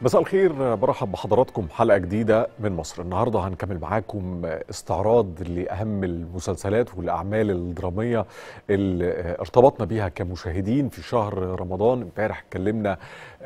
مساء الخير برحب بحضراتكم حلقة جديدة من مصر النهاردة هنكمل معاكم استعراض لأهم المسلسلات والأعمال الدرامية اللي ارتبطنا بيها كمشاهدين في شهر رمضان امبارح اتكلمنا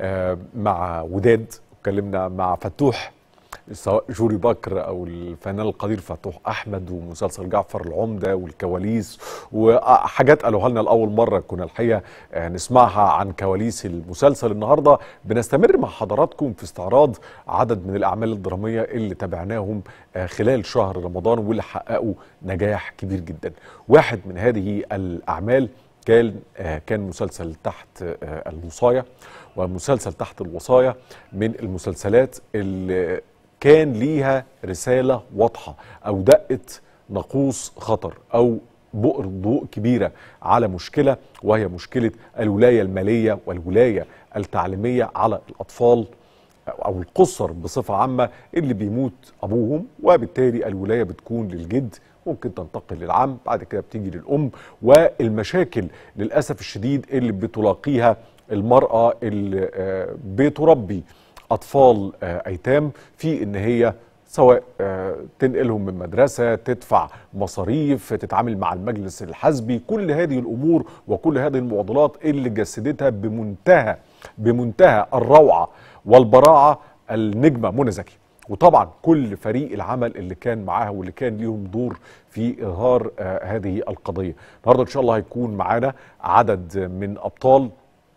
مع وداد اتكلمنا مع فتوح سواء جوري بكر او الفنان القدير فتوح احمد ومسلسل جعفر العمده والكواليس وحاجات قالوها لنا لاول مره كنا الحقيقه نسمعها عن كواليس المسلسل النهارده بنستمر مع حضراتكم في استعراض عدد من الاعمال الدراميه اللي تابعناهم خلال شهر رمضان واللي حققوا نجاح كبير جدا واحد من هذه الاعمال كان كان مسلسل تحت الوصايه ومسلسل تحت الوصايه من المسلسلات اللي كان ليها رسالة واضحة أو دقة ناقوس خطر أو بؤر ضوء كبيرة على مشكلة وهي مشكلة الولاية المالية والولاية التعليمية على الأطفال أو القصر بصفة عامة اللي بيموت أبوهم وبالتالي الولاية بتكون للجد ممكن تنتقل للعم بعد كده بتيجي للأم والمشاكل للأسف الشديد اللي بتلاقيها المرأة اللي بتربي اطفال ايتام في ان هي سواء تنقلهم من مدرسه تدفع مصاريف تتعامل مع المجلس الحزبي كل هذه الامور وكل هذه المعضلات اللي جسدتها بمنتهى بمنتهى الروعه والبراعه النجمه منى زكي وطبعا كل فريق العمل اللي كان معاها واللي كان ليهم دور في اظهار هذه القضيه النهارده ان شاء الله هيكون معانا عدد من ابطال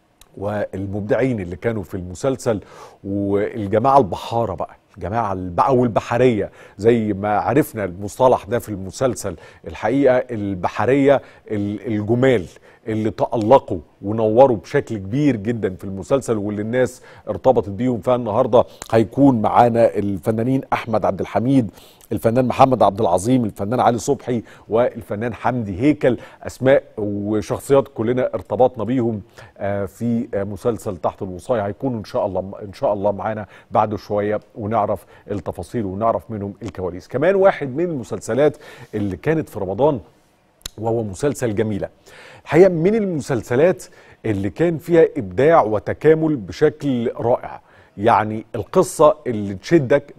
والمبدعين اللي كانوا في المسلسل والجماعه البحاره بقى الجماعه بقى والبحريه زي ما عرفنا المصطلح ده في المسلسل الحقيقه البحريه الجمال اللي تألقوا ونوروا بشكل كبير جدا في المسلسل واللي الناس ارتبطت بيهم فالنهارده هيكون معانا الفنانين احمد عبد الحميد الفنان محمد عبد العظيم الفنان علي صبحي والفنان حمدي هيكل اسماء وشخصيات كلنا ارتبطنا بيهم في مسلسل تحت الوصايه هيكونوا ان شاء الله ان شاء الله معانا بعد شويه ونعرف التفاصيل ونعرف منهم الكواليس كمان واحد من المسلسلات اللي كانت في رمضان وهو مسلسل جميله الحقيقه من المسلسلات اللي كان فيها ابداع وتكامل بشكل رائع يعني القصة اللي تشدك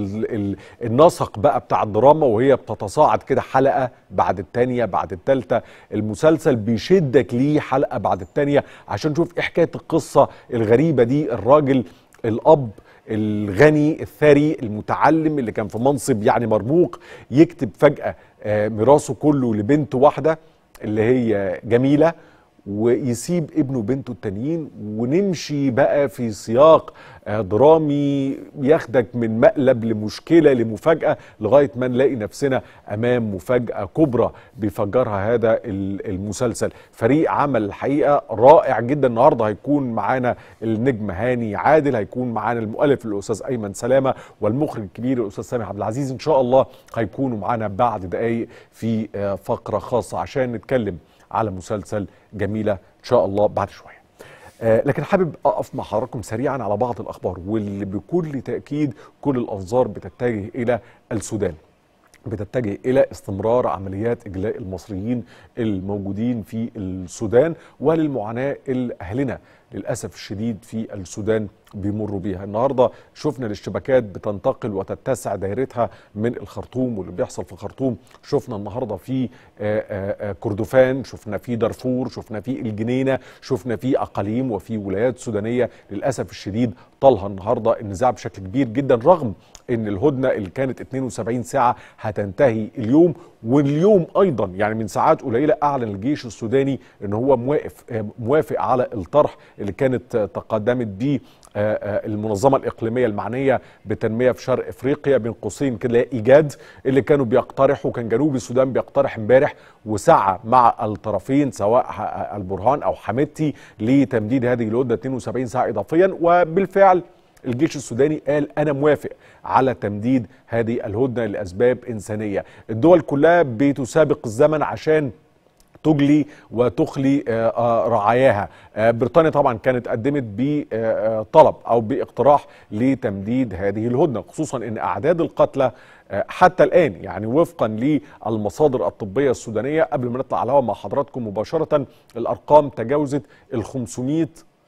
النسق بقى بتاع الدراما وهي بتتصاعد كده حلقة بعد التانية بعد التالتة المسلسل بيشدك ليه حلقة بعد التانية عشان تشوف ايه حكاية القصة الغريبة دي الراجل الأب الغني الثري المتعلم اللي كان في منصب يعني مرموق يكتب فجأة ميراثه كله لبنت واحدة اللي هي جميلة ويسيب ابنه وبنته التانيين ونمشي بقى في سياق درامي ياخدك من مقلب لمشكله لمفاجاه لغايه ما نلاقي نفسنا امام مفاجاه كبرى بيفجرها هذا المسلسل فريق عمل الحقيقه رائع جدا النهارده هيكون معانا النجم هاني عادل هيكون معانا المؤلف الاستاذ ايمن سلامه والمخرج الكبير الاستاذ سامح عبد العزيز ان شاء الله هيكونوا معانا بعد دقائق في فقره خاصه عشان نتكلم على مسلسل جميلة إن شاء الله بعد شوية آه لكن حابب أقف مع حضراتكم سريعا على بعض الأخبار واللي بكل تأكيد كل الأنظار بتتجه إلى السودان بتتجه الى استمرار عمليات اجلاء المصريين الموجودين في السودان وللمعاناه اللي اهلنا للاسف الشديد في السودان بيمروا بيها النهارده شفنا الاشتباكات بتنتقل وتتسع دايرتها من الخرطوم واللي بيحصل في الخرطوم شفنا النهارده في كردفان شفنا في دارفور شفنا في الجنينه شفنا في اقاليم وفي ولايات سودانيه للاسف الشديد طالها النهارده النزاع بشكل كبير جدا رغم ان الهدنه اللي كانت 72 ساعه هتنتهي اليوم واليوم ايضا يعني من ساعات قليله اعلن الجيش السوداني ان هو موافق موافق على الطرح اللي كانت تقدمت به المنظمه الاقليميه المعنيه بالتنميه في شرق افريقيا بين قوسين كده ايجاد اللي كانوا بيقترحوا كان جنوب السودان بيقترح امبارح وسعى مع الطرفين سواء البرهان او حميدتي لتمديد هذه المده 72 ساعه اضافيا وبالفعل الجيش السوداني قال انا موافق على تمديد هذه الهدنه لاسباب انسانيه الدول كلها بتسابق الزمن عشان تجلي وتخلي رعاياها بريطانيا طبعا كانت قدمت بطلب او باقتراح لتمديد هذه الهدنه خصوصا ان اعداد القتلى حتى الان يعني وفقا للمصادر الطبيه السودانيه قبل ما نطلع على الهواء مع حضراتكم مباشره الارقام تجاوزت ال 500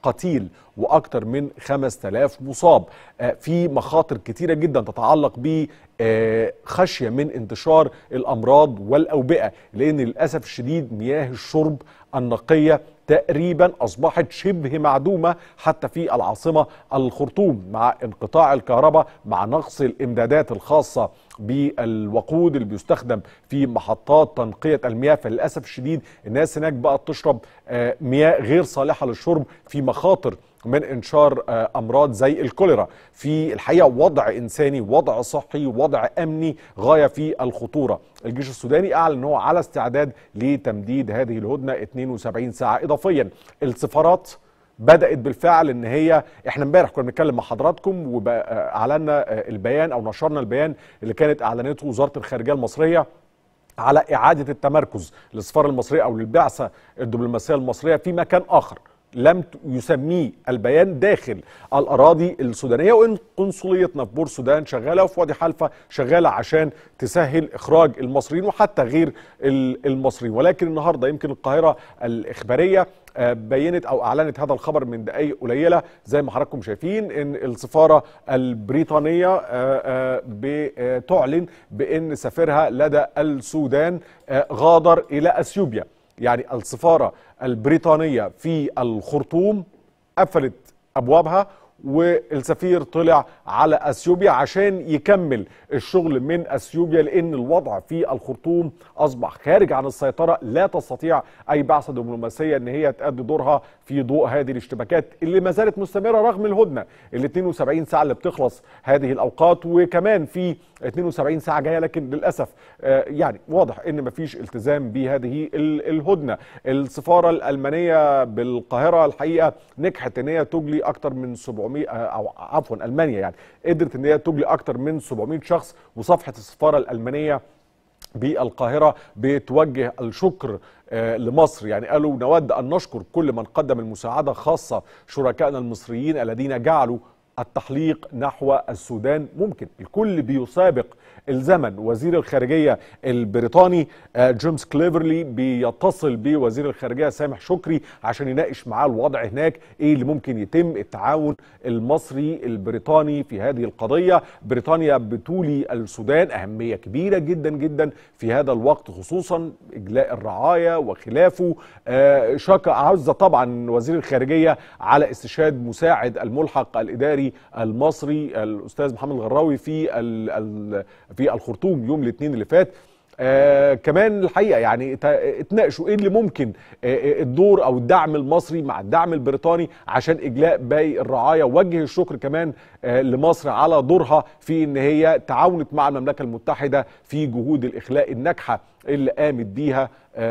قتيل واكثر من 5000 مصاب في مخاطر كتيره جدا تتعلق ب خشيه من انتشار الامراض والاوبئه لان للاسف الشديد مياه الشرب النقيه تقريبا اصبحت شبه معدومه حتى في العاصمه الخرطوم مع انقطاع الكهرباء مع نقص الامدادات الخاصه بالوقود اللي بيستخدم في محطات تنقيه المياه فللاسف الشديد الناس هناك بقت تشرب مياه غير صالحه للشرب في مخاطر من انشار امراض زي الكوليرا في الحقيقه وضع انساني وضع صحي وضع امني غايه في الخطوره الجيش السوداني اعلن ان هو على استعداد لتمديد هذه الهدنه 72 ساعه اضافيا السفارات بدات بالفعل ان هي احنا امبارح كنا بنتكلم مع حضراتكم واعلنا البيان او نشرنا البيان اللي كانت اعلنته وزاره الخارجيه المصريه على اعاده التمركز للسفاره المصريه او للبعثه الدبلوماسيه المصريه في مكان اخر لم يسميه البيان داخل الاراضي السودانيه وان قنصليتنا في بور السودان شغاله وفي وادي حلفه شغاله عشان تسهل اخراج المصريين وحتى غير المصريين ولكن النهارده يمكن القاهره الاخباريه بينت او اعلنت هذا الخبر من دقائق قليله زي ما حضراتكم شايفين ان السفاره البريطانيه بتعلن بان سفيرها لدى السودان غادر الى اثيوبيا يعني السفاره البريطانيه في الخرطوم قفلت ابوابها والسفير طلع على اثيوبيا عشان يكمل الشغل من اثيوبيا لان الوضع في الخرطوم اصبح خارج عن السيطره لا تستطيع اي بعثه دبلوماسيه ان هي تؤدي دورها في ضوء هذه الاشتباكات اللي ما زالت مستمره رغم الهدنه ال 72 ساعه اللي بتخلص هذه الاوقات وكمان في 72 ساعه جايه لكن للاسف يعني واضح ان ما فيش التزام بهذه الهدنه السفاره الالمانيه بالقاهره الحقيقه نجحت ان هي تجلي اكثر من 700 او عفوا المانيا يعني قدرت ان هي تجلي اكثر من 700 شخص وصفحه السفاره الالمانيه بالقاهرة بتوجه الشكر لمصر يعني قالوا نود أن نشكر كل من قدم المساعدة خاصة شركائنا المصريين الذين جعلوا التحليق نحو السودان ممكن الكل بيسابق الزمن وزير الخارجية البريطاني جيمس كليفرلي بيتصل بوزير الخارجية سامح شكري عشان يناقش معاه الوضع هناك ايه اللي ممكن يتم التعاون المصري البريطاني في هذه القضية بريطانيا بتولي السودان أهمية كبيرة جدا جدا في هذا الوقت خصوصا إجلاء الرعاية وخلافه شكر عز طبعا وزير الخارجية على استشهاد مساعد الملحق الإداري المصري الأستاذ محمد الغراوي في ال ال في الخرطوم يوم الاثنين اللي فات آه كمان الحقيقه يعني اتناقشوا ايه اللي ممكن آه الدور او الدعم المصري مع الدعم البريطاني عشان اجلاء باقي الرعايه وجه الشكر كمان آه لمصر على دورها في ان هي تعاونت مع المملكه المتحده في جهود الاخلاء الناجحه اللي قامت بيها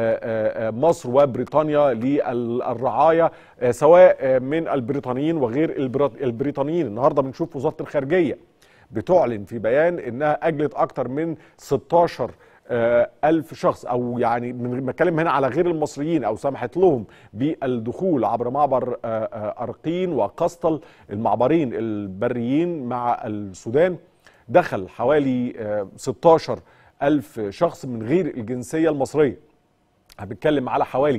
مصر وبريطانيا للرعايه سواء من البريطانيين وغير البريطانيين النهارده بنشوف وزاره الخارجيه بتعلن في بيان انها اجلت اكثر من 16 ألف شخص أو يعني بنتكلم هنا على غير المصريين أو سمحت لهم بالدخول عبر معبر أرقين وقسطل المعبرين البريين مع السودان دخل حوالي 16 ألف شخص من غير الجنسية المصرية بنتكلم على حوالي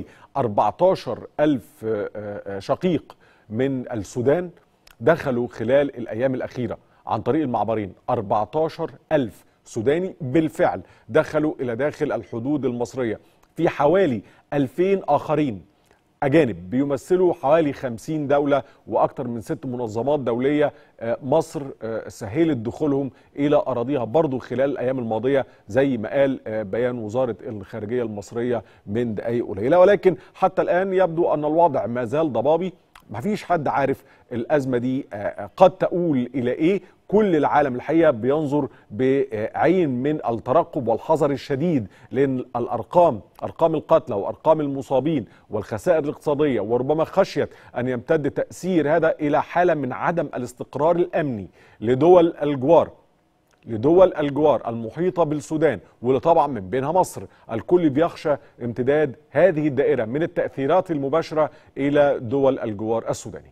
14 ألف شقيق من السودان دخلوا خلال الأيام الأخيرة عن طريق المعبرين 14 ألف سوداني بالفعل دخلوا إلى داخل الحدود المصرية في حوالي 2000 آخرين أجانب بيمثلوا حوالي 50 دولة وأكثر من ست منظمات دولية مصر سهلت دخولهم إلى أراضيها برضو خلال الأيام الماضية زي ما قال بيان وزارة الخارجية المصرية من دقائق قليلة ولكن حتى الآن يبدو أن الوضع ما زال ضبابي ما فيش حد عارف الأزمة دي قد تؤول إلى إيه كل العالم الحقيقة بينظر بعين من الترقب والحذر الشديد لأن الأرقام أرقام القتلى وأرقام المصابين والخسائر الاقتصادية وربما خشية أن يمتد تأثير هذا إلى حالة من عدم الاستقرار الأمني لدول الجوار لدول الجوار المحيطة بالسودان واللي طبعا من بينها مصر الكل بيخشى امتداد هذه الدائرة من التأثيرات المباشرة إلى دول الجوار السوداني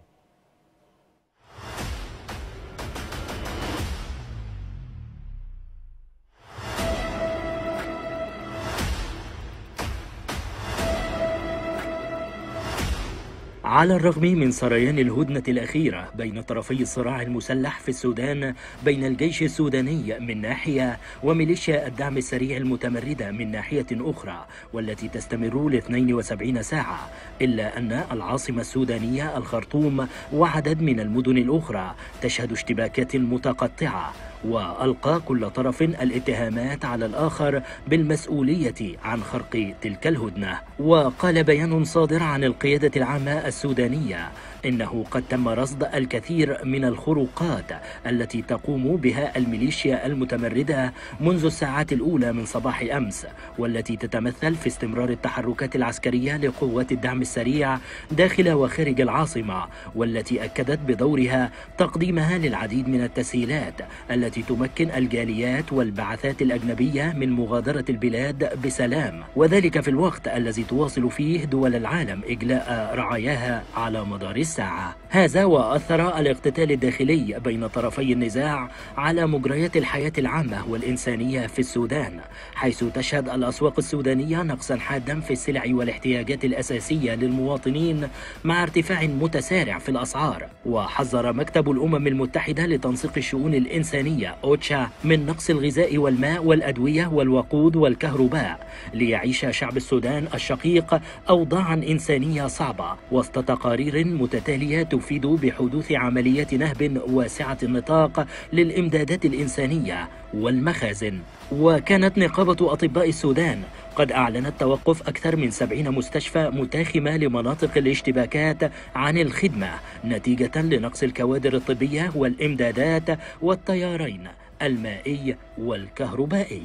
على الرغم من سريان الهدنة الأخيرة بين طرفي الصراع المسلح في السودان بين الجيش السوداني من ناحية وميليشيا الدعم السريع المتمردة من ناحية أخرى والتي تستمر ل 72 ساعة إلا أن العاصمة السودانية الخرطوم وعدد من المدن الأخرى تشهد اشتباكات متقطعة وألقى كل طرف الاتهامات على الآخر بالمسؤولية عن خرق تلك الهدنة وقال بيان صادر عن القيادة العامة السودانية إنه قد تم رصد الكثير من الخروقات التي تقوم بها الميليشيا المتمردة منذ الساعات الأولى من صباح أمس والتي تتمثل في استمرار التحركات العسكرية لقوات الدعم السريع داخل وخارج العاصمة والتي أكدت بدورها تقديمها للعديد من التسهيلات التي تمكن الجاليات والبعثات الأجنبية من مغادرة البلاد بسلام وذلك في الوقت الذي تواصل فيه دول العالم إجلاء رعاياها على مدار السنة الساعة هذا وأثر الاقتتال الداخلي بين طرفي النزاع على مجريات الحياة العامة والإنسانية في السودان حيث تشهد الأسواق السودانية نقصا حادا في السلع والاحتياجات الأساسية للمواطنين مع ارتفاع متسارع في الأسعار وحذر مكتب الأمم المتحدة لتنسيق الشؤون الإنسانية أوتشا من نقص الغذاء والماء والأدوية والوقود والكهرباء ليعيش شعب السودان الشقيق أوضاعا إنسانية صعبة وسط تقارير متتالية التالية تفيد بحدوث عمليات نهب واسعة النطاق للإمدادات الإنسانية والمخازن وكانت نقابة أطباء السودان قد أعلنت توقف أكثر من سبعين مستشفى متاخمة لمناطق الاشتباكات عن الخدمة نتيجة لنقص الكوادر الطبية والإمدادات والتيارين المائي والكهربائي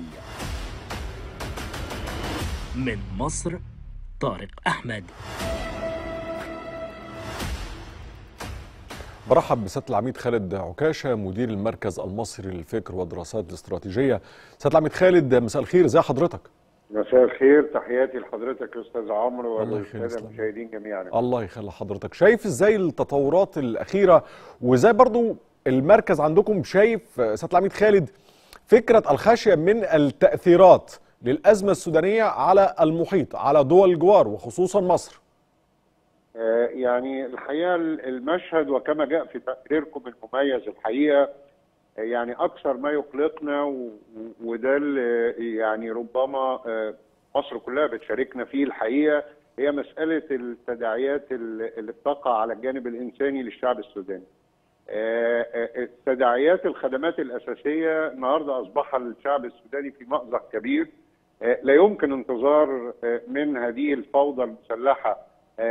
من مصر طارق أحمد برحب بسياده العميد خالد عكاشه مدير المركز المصري للفكر والدراسات الاستراتيجيه سياده العميد خالد مساء الخير ازي حضرتك مساء الخير تحياتي لحضرتك يا استاذ عمرو وللساده المشاهدين جميعا الله يخلي حضرتك شايف ازاي التطورات الاخيره وازاي برضو المركز عندكم شايف سياده العميد خالد فكره الخشيه من التاثيرات للازمه السودانيه على المحيط على دول الجوار وخصوصا مصر يعني الحقيقه المشهد وكما جاء في تقريركم المميز الحقيقه يعني اكثر ما يقلقنا وده اللي يعني ربما مصر كلها بتشاركنا فيه الحقيقه هي مساله التداعيات اللي بتقع على الجانب الانساني للشعب السوداني. تداعيات الخدمات الاساسيه النهارده اصبح الشعب السوداني في مازق كبير لا يمكن انتظار من هذه الفوضى المسلحه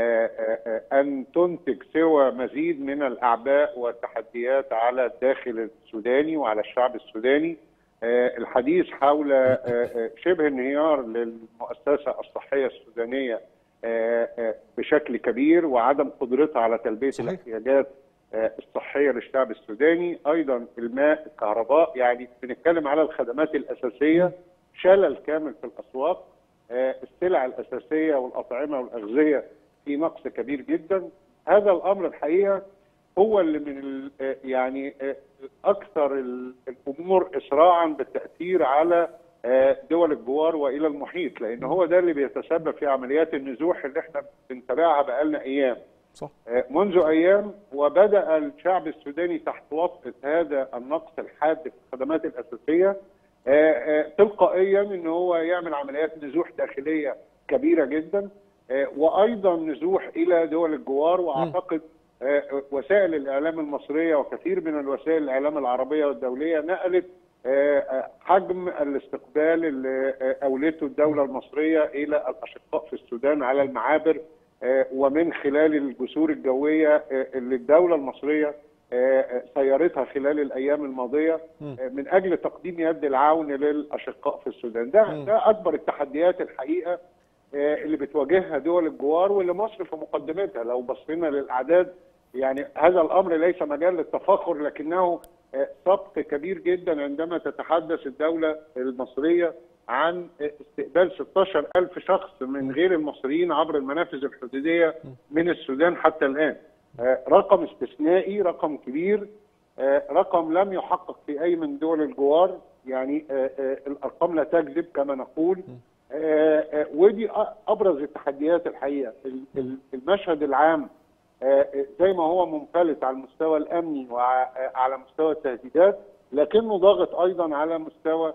ان تنتج سوى مزيد من الاعباء والتحديات على الداخل السوداني وعلى الشعب السوداني الحديث حول شبه انهيار للمؤسسه الصحيه السودانيه بشكل كبير وعدم قدرتها على تلبيه صحيح. الاحتياجات الصحيه للشعب السوداني ايضا الماء الكهرباء يعني بنتكلم على الخدمات الاساسيه شلل كامل في الاسواق السلع الاساسيه والاطعمه والاغذيه في نقص كبير جدا هذا الامر الحقيقه هو اللي من يعني اكثر الامور اسراعا بالتاثير على دول الجوار والى المحيط لان هو ده اللي بيتسبب في عمليات النزوح اللي احنا بنتابعها بقالنا ايام صح. منذ ايام وبدا الشعب السوداني تحت وطأة هذا النقص الحاد في الخدمات الاساسيه تلقائيا ان هو يعمل عمليات نزوح داخليه كبيره جدا وايضا نزوح الى دول الجوار واعتقد وسائل الاعلام المصريه وكثير من الوسائل الاعلام العربيه والدوليه نقلت حجم الاستقبال اللي اولته الدوله المصريه الى الاشقاء في السودان على المعابر ومن خلال الجسور الجويه اللي الدوله المصريه سيرتها خلال الايام الماضيه من اجل تقديم يد العون للاشقاء في السودان ده ده اكبر التحديات الحقيقه اللي بتواجهها دول الجوار واللي مصر في مقدمتها لو بصينا للاعداد يعني هذا الامر ليس مجال للتفاخر لكنه سبق كبير جدا عندما تتحدث الدوله المصريه عن استقبال 16 ألف شخص من غير المصريين عبر المنافذ الحدودية من السودان حتى الآن رقم استثنائي رقم كبير رقم لم يحقق في أي من دول الجوار يعني الأرقام لا تكذب كما نقول ودي ابرز التحديات الحقيقه المشهد العام زي ما هو منفلت على المستوى الامني وعلى مستوى التهديدات لكنه ضاغط ايضا على مستوى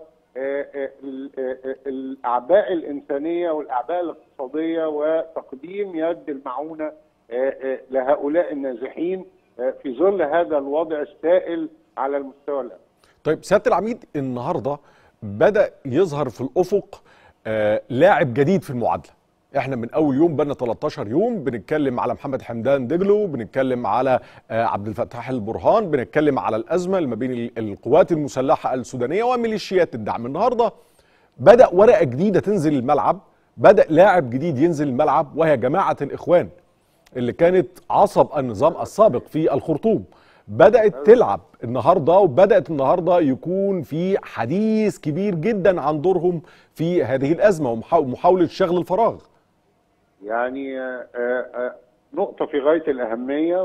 الاعباء الانسانيه والاعباء الاقتصاديه وتقديم يد المعونه لهؤلاء النازحين في ظل هذا الوضع السائل على المستوى الامني. طيب سياده العميد النهارده بدا يظهر في الافق لاعب جديد في المعادله. احنا من اول يوم بقى 13 يوم بنتكلم على محمد حمدان دجلو بنتكلم على عبد الفتاح البرهان بنتكلم على الازمه اللي ما بين القوات المسلحه السودانيه وميليشيات الدعم النهارده بدا ورقه جديده تنزل الملعب بدا لاعب جديد ينزل الملعب وهي جماعه الاخوان اللي كانت عصب النظام السابق في الخرطوم بدات تلعب النهارده وبدات النهارده يكون في حديث كبير جدا عن دورهم في هذه الازمه ومحاوله شغل الفراغ يعني نقطة في غاية الأهمية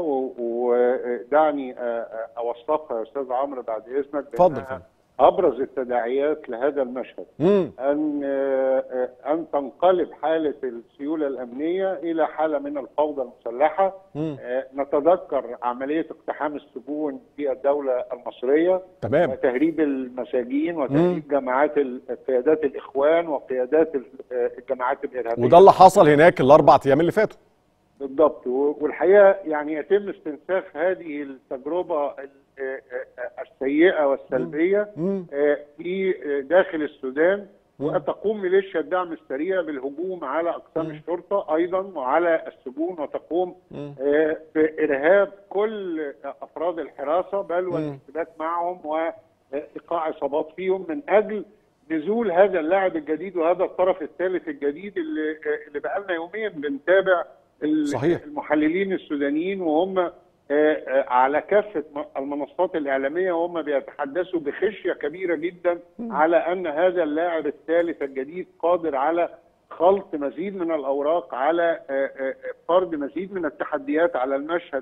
ودعني أوصفها يا أستاذ عمرو بعد إذنك اتفضل أبرز التداعيات لهذا المشهد مم. أن أن تنقلب حالة السيولة الأمنية إلى حالة من الفوضى المسلحة مم. نتذكر عملية اقتحام السجون في الدولة المصرية تمام وتهريب المساجين وتهريب جماعات قيادات الإخوان وقيادات الجماعات الإرهابية وده اللي حصل هناك الاربع ايام اللي فاتوا بالضبط والحقيقه يعني يتم استنساخ هذه التجربه السيئه والسلبيه مم. في داخل السودان وتقوم ميليشيا الدعم السريع بالهجوم على اقسام الشرطه ايضا وعلى السجون وتقوم بارهاب كل افراد الحراسه بل والاشتباك معهم وايقاع اصابات فيهم من اجل نزول هذا اللاعب الجديد وهذا الطرف الثالث الجديد اللي اللي بقى لنا يومين بنتابع صحيح. المحللين السودانيين وهم على كافه المنصات الاعلاميه وهم بيتحدثوا بخشيه كبيره جدا على ان هذا اللاعب الثالث الجديد قادر على خلط مزيد من الاوراق على فرض مزيد من التحديات على المشهد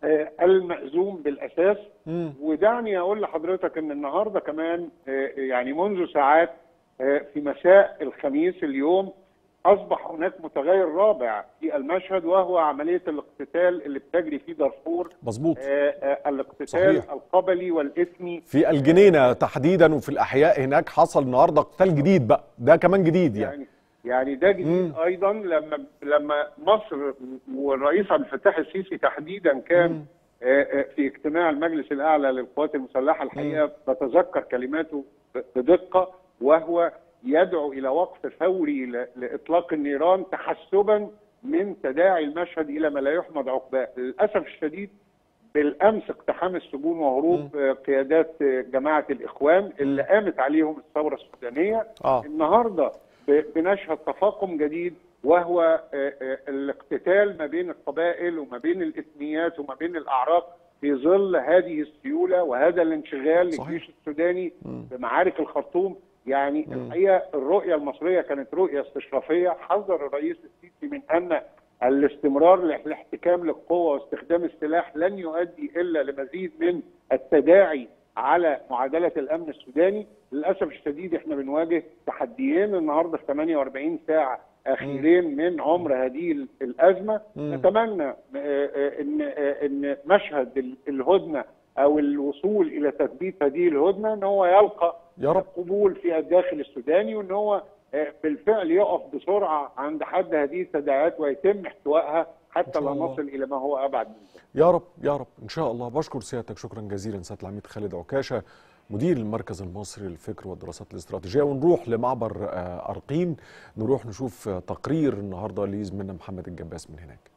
المأزوم بالاساس ودعني اقول لحضرتك ان النهارده كمان يعني منذ ساعات في مساء الخميس اليوم اصبح هناك متغير رابع في المشهد وهو عمليه الاقتتال اللي بتجري في دارفور مظبوط الاقتتال صحيح. القبلي والاثني في الجنينه تحديدا وفي الاحياء هناك حصل النهارده قتال جديد بقى ده كمان جديد يعني, يعني يعني ده جديد مم. ايضا لما لما مصر والرئيس عبد الفتاح السيسي تحديدا كان آه، آه، في اجتماع المجلس الاعلى للقوات المسلحه الحقيقه بتذكر كلماته ب- بدقه وهو يدعو الى وقف فوري ل- لاطلاق النيران تحسبا من تداعي المشهد الى ما لا يحمد عقباه للاسف الشديد بالامس اقتحام السجون وهروب آه، قيادات آه، جماعه الاخوان اللي قامت عليهم الثوره السودانيه اه النهارده ب- بنشهد تفاقم جديد وهو آه، آه، الاقتتال ما بين القبائل وما بين الاثنيات وما بين الاعراق في ظل هذه السيوله وهذا الانشغال صحيح. للجيش السوداني بمعارك الخرطوم يعني الحقيقه الرؤيه المصريه كانت رؤيه استشرافيه حذر الرئيس السيسي من ان الاستمرار للاحتكام للقوه واستخدام السلاح لن يؤدي الا لمزيد من التداعي على معادله الامن السوداني للاسف الشديد احنا بنواجه تحديين النهارده في 48 ساعه اخيرين من عمر هذه ال- الازمه نتمنى آه، آه، ان آه، ان مشهد ال- الهدنه او الوصول الى تثبيت هذه الهدنه ان هو يلقى يا رب. قبول في الداخل السوداني وان هو آه، بالفعل يقف بسرعه عند حد هذه التداعيات ويتم احتوائها حتى إن لا شاء الله. نصل الى ما هو ابعد من ذلك يا رب يا رب ان شاء الله بشكر سيادتك شكرا جزيلا سياده العميد خالد عكاشه مدير المركز المصري للفكر والدراسات الاستراتيجيه ونروح لمعبر آه، ارقين نروح نشوف آه، تقرير النهارده لزميلنا محمد الجباس من هناك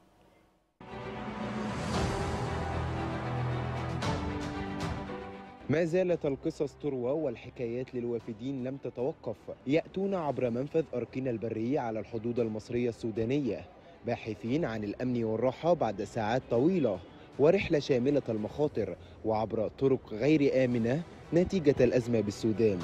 ما زالت القصص تروى والحكايات للوافدين لم تتوقف يأتون عبر منفذ أركين البري على الحدود المصرية السودانية باحثين عن الأمن والراحة بعد ساعات طويلة ورحلة شاملة المخاطر وعبر طرق غير آمنة نتيجة الأزمة بالسودان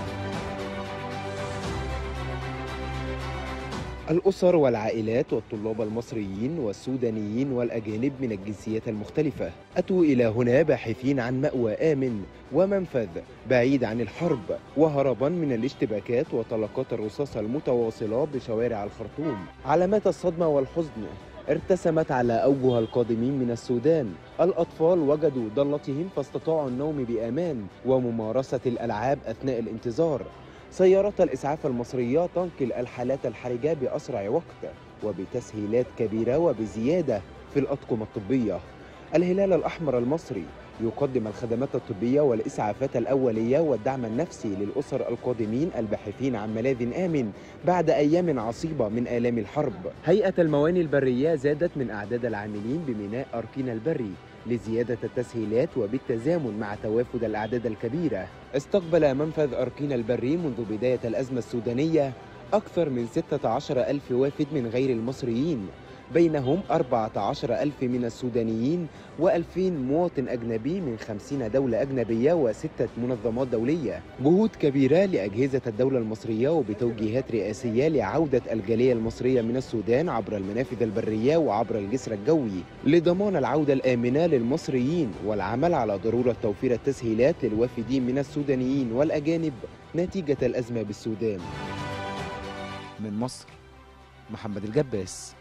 الأسر والعائلات والطلاب المصريين والسودانيين والأجانب من الجنسيات المختلفة أتوا إلى هنا باحثين عن مأوى آمن ومنفذ بعيد عن الحرب وهربا من الاشتباكات وطلقات الرصاص المتواصلة بشوارع الخرطوم علامات الصدمة والحزن ارتسمت على أوجه القادمين من السودان الأطفال وجدوا ضالتهم فاستطاعوا النوم بأمان وممارسة الألعاب أثناء الانتظار سيارات الإسعاف المصرية تنقل الحالات الحرجة بأسرع وقت وبتسهيلات كبيرة وبزيادة في الأطقم الطبية الهلال الأحمر المصري يقدم الخدمات الطبية والإسعافات الأولية والدعم النفسي للأسر القادمين الباحثين عن ملاذ آمن بعد أيام عصيبة من آلام الحرب هيئة المواني البرية زادت من أعداد العاملين بميناء أركين البري لزيادة التسهيلات وبالتزامن مع توافد الأعداد الكبيرة استقبل منفذ أركين البري منذ بداية الأزمة السودانية أكثر من 16 ألف وافد من غير المصريين بينهم 14 ألف من السودانيين و2000 مواطن أجنبي من 50 دولة أجنبية وستة منظمات دولية جهود كبيرة لأجهزة الدولة المصرية وبتوجيهات رئاسية لعودة الجالية المصرية من السودان عبر المنافذ البرية وعبر الجسر الجوي لضمان العودة الآمنة للمصريين والعمل على ضرورة توفير التسهيلات للوافدين من السودانيين والأجانب نتيجة الأزمة بالسودان من مصر محمد الجباس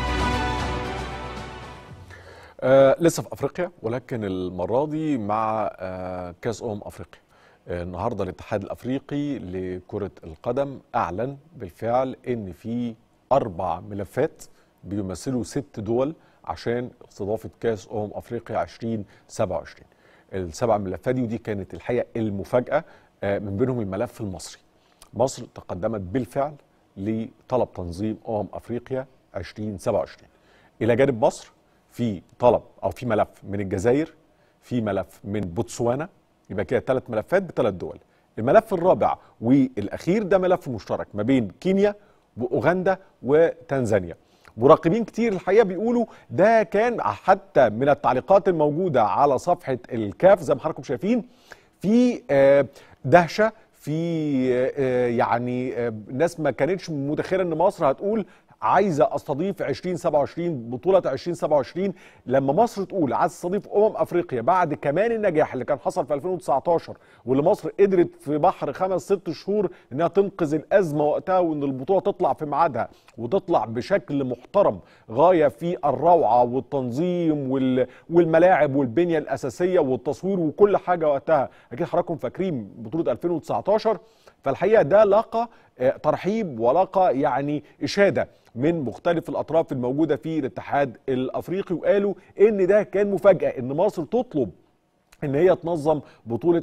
آه لسه في افريقيا ولكن المره دي مع آه كاس امم افريقيا آه النهارده الاتحاد الافريقي لكره القدم اعلن بالفعل ان في اربع ملفات بيمثلوا ست دول عشان استضافه كاس امم افريقيا 2027 السبع ملفات دي ودي كانت الحقيقه المفاجاه آه من بينهم الملف المصري مصر تقدمت بالفعل لطلب تنظيم امم افريقيا 2027 الى جانب مصر في طلب او في ملف من الجزائر في ملف من بوتسوانا يبقى كده ثلاث ملفات بثلاث دول الملف الرابع والاخير ده ملف مشترك ما بين كينيا واوغندا وتنزانيا مراقبين كتير الحقيقه بيقولوا ده كان حتى من التعليقات الموجوده على صفحه الكاف زي ما حضراتكم شايفين في دهشه في يعني ناس ما كانتش متخيله ان مصر هتقول عايزه استضيف 2027 بطوله 2027 لما مصر تقول عايز استضيف امم افريقيا بعد كمان النجاح اللي كان حصل في 2019 واللي مصر قدرت في بحر خمس ست شهور انها تنقذ الازمه وقتها وان البطوله تطلع في ميعادها وتطلع بشكل محترم غايه في الروعه والتنظيم والملاعب والبنيه الاساسيه والتصوير وكل حاجه وقتها اكيد حضراتكم فاكرين بطوله 2019 فالحقيقه ده لقى ترحيب ولقى يعني اشاده من مختلف الاطراف الموجوده في الاتحاد الافريقي وقالوا ان ده كان مفاجاه ان مصر تطلب ان هي تنظم بطوله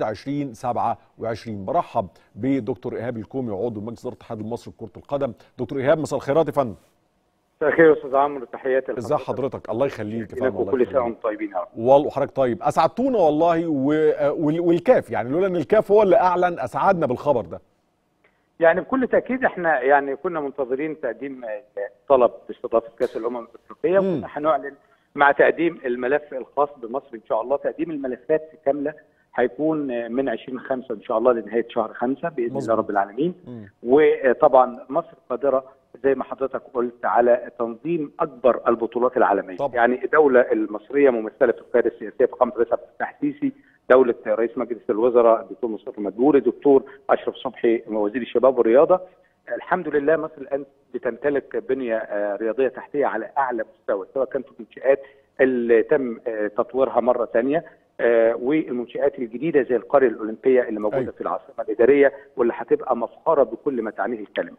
2027 برحب بدكتور ايهاب الكومي عضو مجلس اداره الاتحاد المصري لكره القدم دكتور ايهاب مساء الخيرات يا فندم مساء الخير يا استاذ عمرو تحياتي ازي حضرتك الله يخليك يا فندم وكل سنه وانتم طيبين يا رب والله وحضرتك طيب اسعدتونا والله والكاف يعني لولا ان الكاف هو اللي اعلن اسعدنا بالخبر ده يعني بكل تاكيد احنا يعني كنا منتظرين تقديم طلب باستضافه كاس الامم الافريقيه وكنا هنعلن مع تقديم الملف الخاص بمصر ان شاء الله تقديم الملفات كامله هيكون من 20 5 ان شاء الله لنهايه شهر 5 باذن الله رب العالمين مم. وطبعا مصر قادره زي ما حضرتك قلت على تنظيم اكبر البطولات العالميه طبعا. يعني الدوله المصريه ممثله في القياده السياسيه في قامه رئيس عبد الفتاح السيسي دوله رئيس مجلس الوزراء الدكتور مصطفى مدبولي دكتور اشرف صبحي وزير الشباب والرياضه الحمد لله مصر الان بتمتلك بنيه رياضيه تحتيه على اعلى مستوى سواء كانت المنشات اللي تم تطويرها مره ثانيه والمنشات الجديده زي القريه الاولمبيه اللي موجوده أي. في العاصمه الاداريه واللي هتبقى مفخره بكل ما تعنيه الكلمه.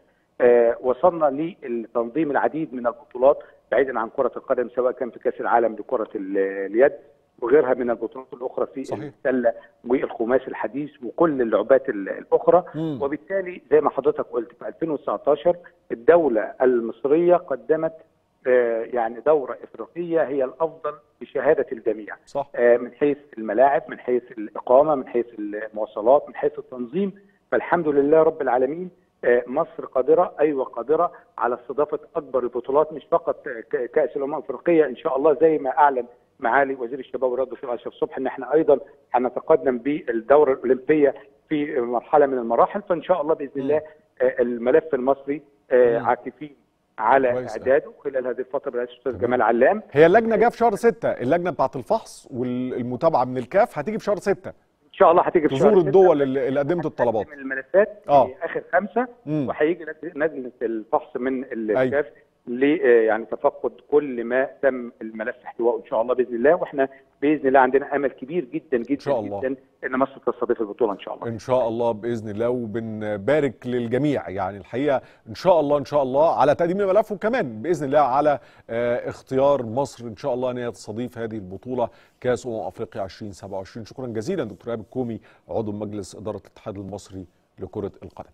وصلنا لتنظيم العديد من البطولات بعيدا عن كره القدم سواء كان في كاس العالم لكره اليد وغيرها من البطولات الاخرى في صحيح. السله والخماس الحديث وكل اللعبات الاخرى مم. وبالتالي زي ما حضرتك قلت في 2019 الدوله المصريه قدمت آه يعني دوره افريقيه هي الافضل بشهاده الجميع صح. آه من حيث الملاعب من حيث الاقامه من حيث المواصلات من حيث التنظيم فالحمد لله رب العالمين آه مصر قادره ايوه قادره على استضافه اكبر البطولات مش فقط كاس الامم الافريقيه ان شاء الله زي ما اعلن معالي وزير الشباب والرياضه الدكتور اشرف صبحي ان احنا ايضا هنتقدم بالدوره الاولمبيه في مرحله من المراحل فان شاء الله باذن الله الملف المصري عاكفين على اعداده خلال هذه الفتره برئاسه الاستاذ جمال علام هي اللجنه جايه في شهر 6 اللجنه بتاعه الفحص والمتابعه من الكاف هتيجي في شهر 6 ان شاء الله هتيجي في شهر تزور الدول اللي قدمت الطلبات الملفات في اخر خمسه وهيجي لجنه الفحص من الكاف ل يعني تفقد كل ما تم الملف احتوائه ان شاء الله باذن الله واحنا باذن الله عندنا امل كبير جدا جدا شاء الله. جدا ان مصر تستضيف البطوله ان شاء الله ان شاء الله باذن الله وبنبارك للجميع يعني الحقيقه ان شاء الله ان شاء الله على تقديم الملف وكمان باذن الله على آه، اختيار مصر ان شاء الله ان هي تستضيف هذه البطوله كاس امم افريقيا 2027 شكرا جزيلا دكتور ايهاب الكومي عضو مجلس اداره الاتحاد المصري لكره القدم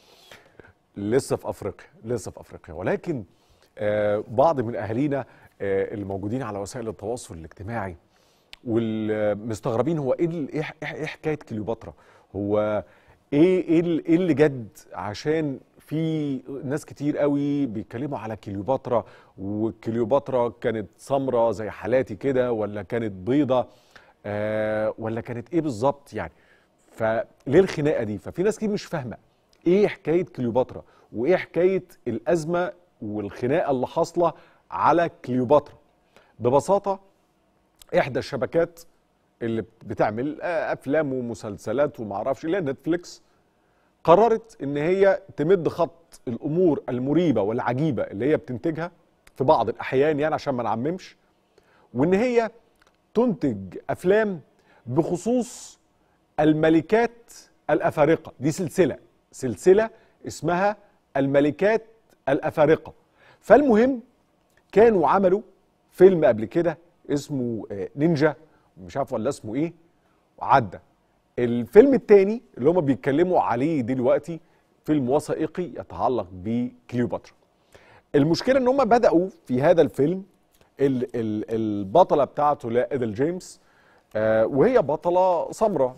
لسه في افريقيا لسه في افريقيا ولكن آه، بعض من اهالينا آه، اللي موجودين على وسائل التواصل الاجتماعي والمستغربين هو ايه ال- ايه إيه- إيه حكايه كليوباترا هو ايه ايه ال- إيه اللي جد عشان في ناس كتير قوي بيتكلموا على كليوباترا وكليوباترا كانت سمراء زي حالاتي كده ولا كانت بيضة آه ولا كانت ايه بالظبط يعني فليه الخناقه دي ففي ناس كتير مش فاهمه ايه حكايه كليوباترا وايه حكايه الازمه والخناقه اللي حاصله على كليوباترا ببساطه احدى الشبكات اللي بتعمل آه، افلام ومسلسلات ومعرفش اللي هي نتفليكس قررت ان هي تمد خط الامور المريبه والعجيبه اللي هي بتنتجها في بعض الاحيان يعني عشان ما نعممش وان هي تنتج افلام بخصوص الملكات الافارقه دي سلسله سلسله اسمها الملكات الافارقه فالمهم كانوا عملوا فيلم قبل كده اسمه آه، نينجا مش عارف ولا اسمه ايه وعدى الفيلم التاني اللي هم بيتكلموا عليه دلوقتي فيلم وثائقي يتعلق بكليوباترا المشكله ان هم بداوا في هذا الفيلم ال ال البطله بتاعته اللي هي ايدل جيمس آه وهي بطله سمراء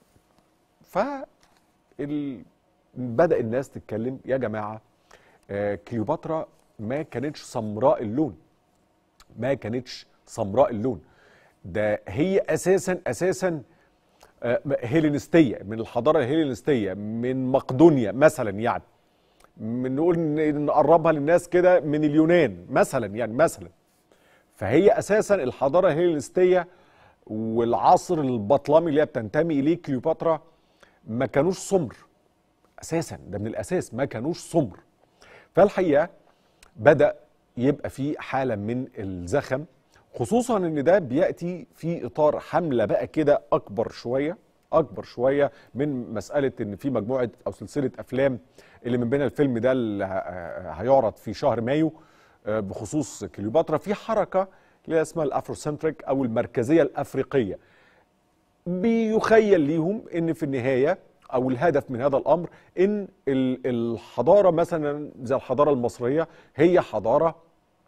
ف ال- بدا الناس تتكلم يا جماعه آه كليوباترا ما كانتش سمراء اللون ما كانتش سمراء اللون ده هي اساسا اساسا آه، هيلينستيه من الحضاره الهيلينستيه من مقدونيا مثلا يعني من نقول ن- نقربها للناس كده من اليونان مثلا يعني مثلا فهي اساسا الحضاره الهيلينستيه والعصر البطلمي اللي هي بتنتمي اليه كليوباترا ما كانوش سمر اساسا ده من الاساس ما كانوش سمر فالحقيقه بدا يبقى في حاله من الزخم خصوصا ان ده بياتي في اطار حمله بقى كده اكبر شويه اكبر شويه من مساله ان في مجموعه او سلسله افلام اللي من بين الفيلم ده اللي ه- هيعرض في شهر مايو آه، بخصوص كليوباترا في حركه اللي هي اسمها الافروسنتريك او المركزيه الافريقيه بيخيل ليهم ان في النهايه او الهدف من هذا الامر ان ال- الحضاره مثلا زي الحضاره المصريه هي حضاره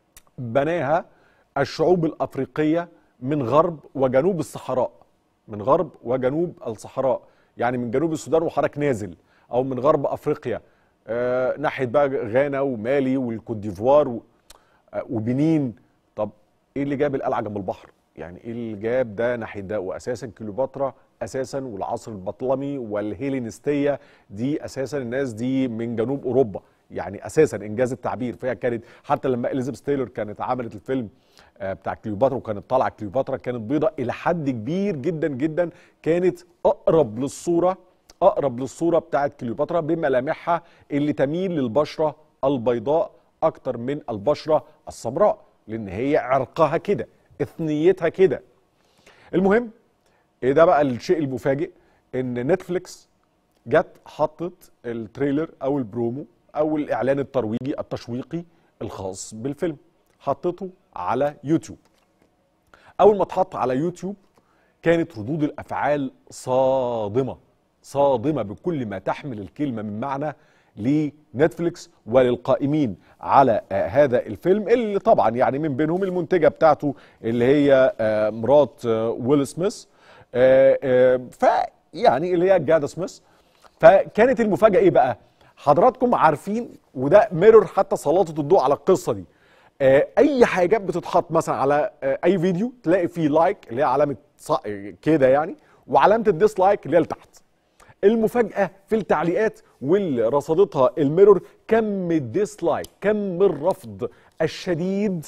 بناها الشعوب الافريقيه من غرب وجنوب الصحراء من غرب وجنوب الصحراء يعني من جنوب السودان وحضرتك نازل او من غرب افريقيا آه ناحيه بقى غانا ومالي والكوت ديفوار و- آه، وبنين طب ايه اللي جاب القلعه جنب البحر يعني ايه اللي جاب ده ناحيه ده واساسا كليوباترا اساسا والعصر البطلمي والهيلينستيه دي اساسا الناس دي من جنوب اوروبا يعني اساسا انجاز التعبير فهي كانت حتى لما اليزابيث تايلور كانت عملت الفيلم آه، بتاع كليوباترا وكانت طالعه كليوباترا كانت بيضه الى حد كبير جدا جدا كانت اقرب للصوره اقرب للصوره بتاعت كليوباترا بملامحها اللي تميل للبشره البيضاء اكتر من البشره السمراء لان هي عرقها كده اثنيتها كده المهم ايه ده بقى الشيء المفاجئ ان نتفليكس جت حطت التريلر او البرومو او الاعلان الترويجي التشويقي الخاص بالفيلم حطته على يوتيوب اول ما اتحط على يوتيوب كانت ردود الافعال صادمه صادمه بكل ما تحمل الكلمه من معنى لنتفليكس وللقائمين على آه، هذا الفيلم اللي طبعا يعني من بينهم المنتجه بتاعته اللي هي آه، مرات آه، ويل سميث آه، آه، فيعني اللي هي جادا سميث فكانت المفاجاه ايه بقى؟ حضراتكم عارفين وده ميرور حتى سلطت الضوء على القصه دي آه، اي حاجه بتتحط مثلا على آه، اي فيديو تلاقي فيه لايك اللي هي علامه ص- كده يعني وعلامه الديسلايك اللي هي لتحت المفاجاه في التعليقات واللي رصدتها الميرور كم الديسلايك كم الرفض الشديد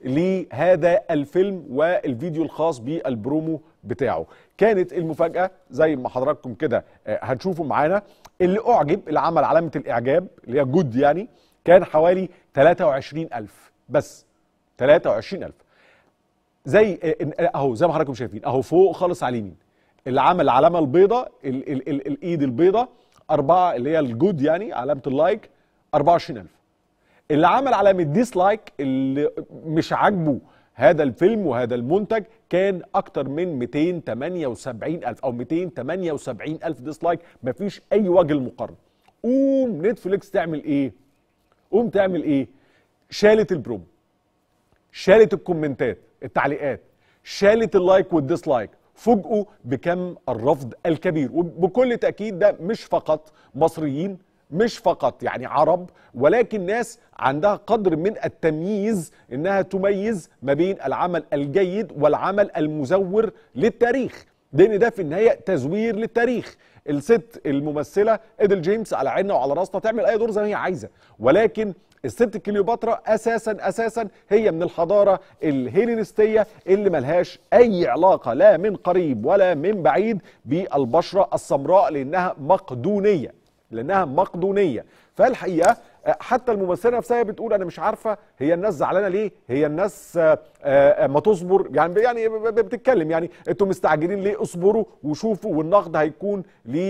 لهذا الفيلم والفيديو الخاص بالبرومو بتاعه كانت المفاجاه زي ما حضراتكم كده آه، هتشوفوا معانا اللي اعجب اللي عمل علامه الاعجاب اللي هي جود يعني كان حوالي 23000 بس 23000 زي اهو زي ما حضراتكم شايفين اهو فوق خالص على اليمين اللي عمل العلامه البيضاء ال ال ال الايد البيضاء أربعة اللي هي الجود يعني علامه اللايك 24000 اللي عمل علامه ديسلايك اللي مش عاجبه هذا الفيلم وهذا المنتج كان اكتر من 278000 او 278000 ديسلايك مفيش اي وجه للمقارنه قوم نتفليكس تعمل ايه قوم تعمل ايه شالت البروم شالت الكومنتات التعليقات شالت اللايك والديسلايك فوجئوا بكم الرفض الكبير وبكل تاكيد ده مش فقط مصريين مش فقط يعني عرب ولكن ناس عندها قدر من التمييز انها تميز ما بين العمل الجيد والعمل المزور للتاريخ لان ده في النهايه تزوير للتاريخ الست الممثله ادل جيمس على عيننا وعلى راسنا تعمل اي دور زي ما هي عايزه ولكن الست كليوباترا اساسا اساسا هي من الحضاره الهيلينستيه اللي ملهاش اي علاقه لا من قريب ولا من بعيد بالبشره السمراء لانها مقدونيه لانها مقدونيه فالحقيقه حتى الممثله نفسها بتقول انا مش عارفه هي الناس زعلانه ليه هي الناس ما تصبر يعني يعني بتتكلم يعني انتوا مستعجلين ليه اصبروا وشوفوا والنقد هيكون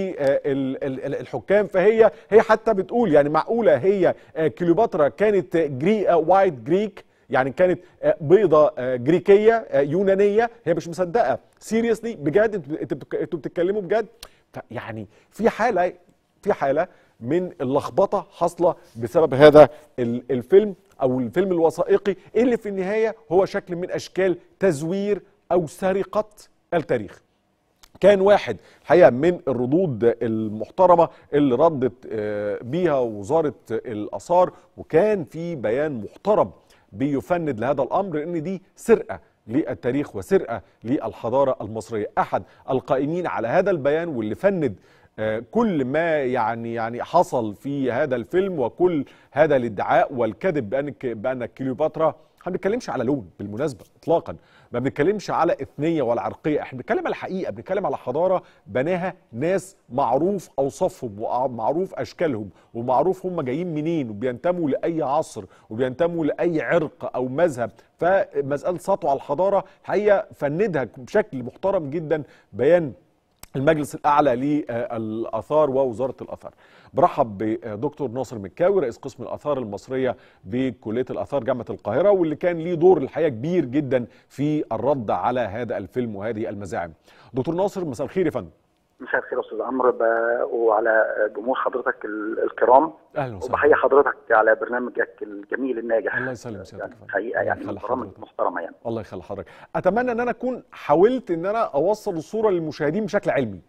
للحكام فهي هي حتى بتقول يعني معقوله هي كليوباترا كانت جري وايت جريك يعني كانت بيضة جريكية يونانية هي مش مصدقة سيريسلي بجد انتوا بتتكلموا بجد يعني في حالة في حالة من اللخبطه حاصله بسبب هذا الفيلم او الفيلم الوثائقي اللي في النهايه هو شكل من اشكال تزوير او سرقه التاريخ. كان واحد الحقيقه من الردود المحترمه اللي ردت بيها وزاره الاثار وكان في بيان محترم بيفند لهذا الامر لان دي سرقه للتاريخ وسرقه للحضاره المصريه، احد القائمين على هذا البيان واللي فند كل ما يعني يعني حصل في هذا الفيلم وكل هذا الادعاء والكذب بان بان كليوباترا احنا ما بنتكلمش على لون بالمناسبه اطلاقا ما بنتكلمش على اثنيه ولا عرقيه احنا بنتكلم على الحقيقه بنتكلم على حضاره بناها ناس معروف اوصافهم ومعروف اشكالهم ومعروف هم جايين منين وبينتموا لاي عصر وبينتموا لاي عرق او مذهب فمساله سطوه على الحضاره حقيقه فندها بشكل محترم جدا بيان المجلس الاعلى للاثار ووزاره الاثار برحب بدكتور ناصر مكاوي رئيس قسم الاثار المصريه بكليه الاثار جامعه القاهره واللي كان ليه دور الحقيقه كبير جدا في الرد على هذا الفيلم وهذه المزاعم دكتور ناصر مساء الخير يا فندم مساء الخير استاذ عمرو وعلى جمهور حضرتك الكرام اهلا وسهلا وبحيي حضرتك على برنامجك الجميل الناجح الله يسلم سيادتك يعني حقيقه يعني برامج محترمه يعني الله يخلي حضرتك اتمنى ان انا اكون حاولت ان انا اوصل الصوره للمشاهدين بشكل علمي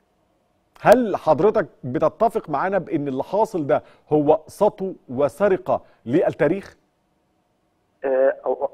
هل حضرتك بتتفق معانا بان اللي حاصل ده هو سطو وسرقه للتاريخ أه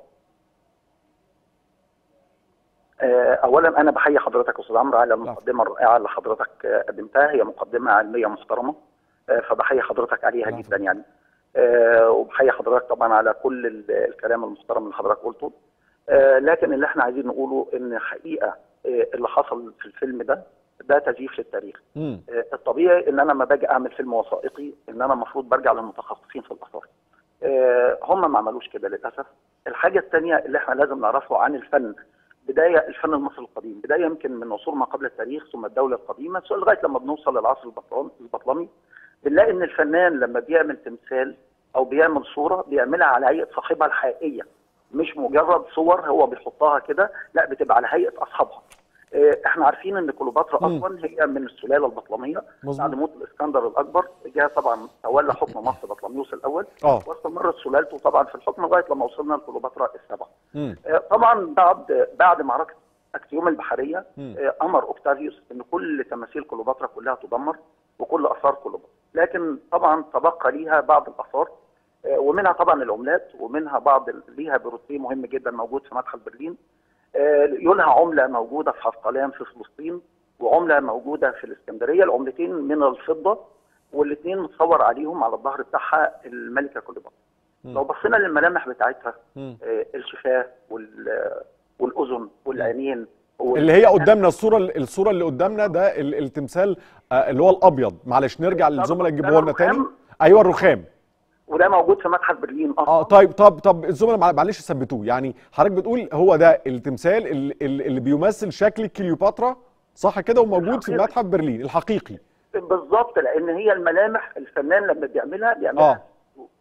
اولا انا بحيي حضرتك استاذ عمرو على المقدمه الرائعه اللي حضرتك قدمتها هي مقدمه علميه محترمه فبحيي حضرتك عليها جدا يعني وبحيي حضرتك طبعا على كل الكلام المحترم اللي حضرتك قلته لكن اللي احنا عايزين نقوله ان حقيقه اللي حصل في الفيلم ده ده تزييف للتاريخ مم. الطبيعي ان انا لما باجي اعمل فيلم وثائقي ان انا المفروض برجع للمتخصصين في الاثار هم ما عملوش كده للاسف الحاجه الثانيه اللي احنا لازم نعرفه عن الفن بدايه الفن المصري القديم بدايه يمكن من عصور ما قبل التاريخ ثم الدوله القديمه لغايه لما بنوصل للعصر البطلمي بنلاقي ان الفنان لما بيعمل تمثال او بيعمل صوره بيعملها على هيئه صاحبها الحقيقيه مش مجرد صور هو بيحطها كده لا بتبقى على هيئه اصحابها احنا عارفين ان كليوباترا اصلا هي من السلاله البطلميه بعد موت الاسكندر الاكبر جاء طبعا تولى حكم مصر بطلميوس الاول اه واستمرت سلالته طبعا في الحكم لغايه لما وصلنا لكليوباترا السبعه اه طبعا بعد بعد معركه اكتيوم البحريه اه امر اوكتافيوس ان كل تماثيل كليوباترا كلها تدمر وكل اثار كليوباترا لكن طبعا تبقى ليها بعض الاثار اه ومنها طبعا العملات ومنها بعض ليها بروتيه مهم جدا موجود في متحف برلين يلها عمله موجوده في عسقلان في فلسطين وعمله موجوده في الاسكندريه العملتين من الفضه والاثنين متصور عليهم على الظهر بتاعها الملكه كليوباترا لو بصينا للملامح بتاعتها آه الشفاه والاذن والعينين اللي هي قدامنا الصوره الصوره اللي قدامنا ده التمثال آه اللي هو الابيض معلش نرجع للزملاء يجيبوها لنا تاني ايوه الرخام وده موجود في متحف برلين اصلا اه طيب طب طب الزملاء مع- معلش ثبتوه يعني حضرتك بتقول هو ده التمثال اللي, اللي بيمثل شكل كليوباترا صح كده وموجود في الحقيقي. متحف برلين الحقيقي بالظبط لان هي الملامح الفنان لما بيعملها بيعملها آه.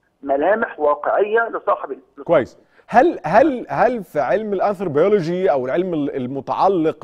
ملامح واقعيه لصاحب ال- كويس هل هل هل في علم الانثروبيولوجي او العلم ال- المتعلق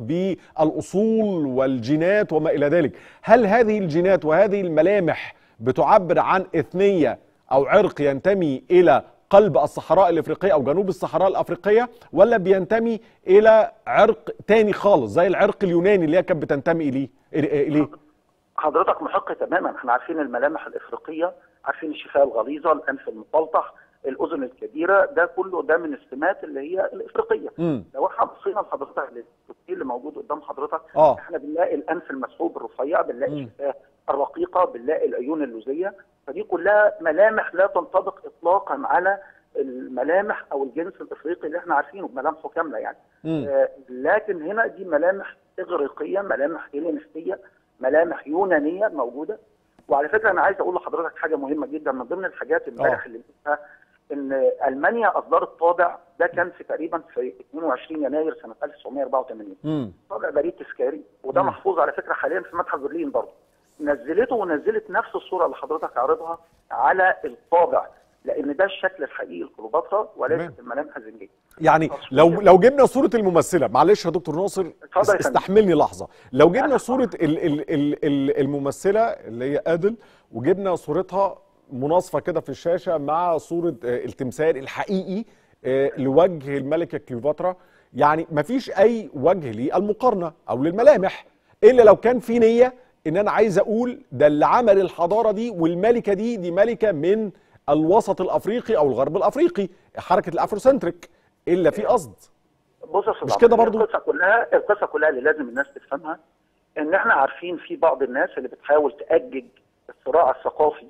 بالاصول والجينات وما الى ذلك هل هذه الجينات وهذه الملامح بتعبر عن اثنيه او عرق ينتمي الى قلب الصحراء الافريقيه او جنوب الصحراء الافريقيه ولا بينتمي الى عرق تاني خالص زي العرق اليوناني اللي هي كانت بتنتمي اليه اليه حضرتك محق تماما احنا عارفين الملامح الافريقيه عارفين الشفاه الغليظه الانف المطلطح الاذن الكبيره ده كله ده من السمات اللي هي الافريقيه امم لو احنا بصينا لحضرتك للتفصيل اللي موجود قدام حضرتك اه احنا بنلاقي الانف المسحوب الرفيع بنلاقي مم. الشفاه الرقيقه بنلاقي العيون اللوزيه فدي كلها ملامح لا تنطبق اطلاقا على الملامح او الجنس الافريقي اللي احنا عارفينه ملامحه كامله يعني امم آه، لكن هنا دي ملامح اغريقيه ملامح هيلينستيه ملامح يونانيه موجوده وعلى فكره انا عايز اقول لحضرتك حاجه مهمه جدا من ضمن الحاجات امبارح اللي قلتها ان المانيا اصدرت طابع ده كان في تقريبا في 22 يناير سنه 1984 امم طابع بريد تذكاري وده مم. محفوظ على فكره حاليا في متحف برلين برضه نزلته ونزلت نفس الصوره اللي حضرتك عارضها على الطابع لان ده الشكل الحقيقي لكليوباترا تمام. وليست الملامح الزنجيه يعني لو لو جبنا صوره الممثله معلش يا دكتور ناصر اتفضل يا فندم. استحملني لحظه لو جبنا لا، صوره ال ال ال ال الممثله اللي هي ادل وجبنا صورتها مناصفه كده في الشاشه مع صوره آه، التمثال الحقيقي آه، لوجه الملكه كليوباترا يعني مفيش اي وجه للمقارنه او للملامح الا لو كان في نيه ان انا عايز اقول ده اللي عمل الحضاره دي والملكه دي دي ملكه من الوسط الافريقي او الغرب الافريقي حركه الافروسنتريك الا في قصد بص يا استاذ مش عمرو، كده هي برضو؟ القصه كلها القصه كلها اللي لازم الناس تفهمها ان احنا عارفين في بعض الناس اللي بتحاول تأجج الصراع الثقافي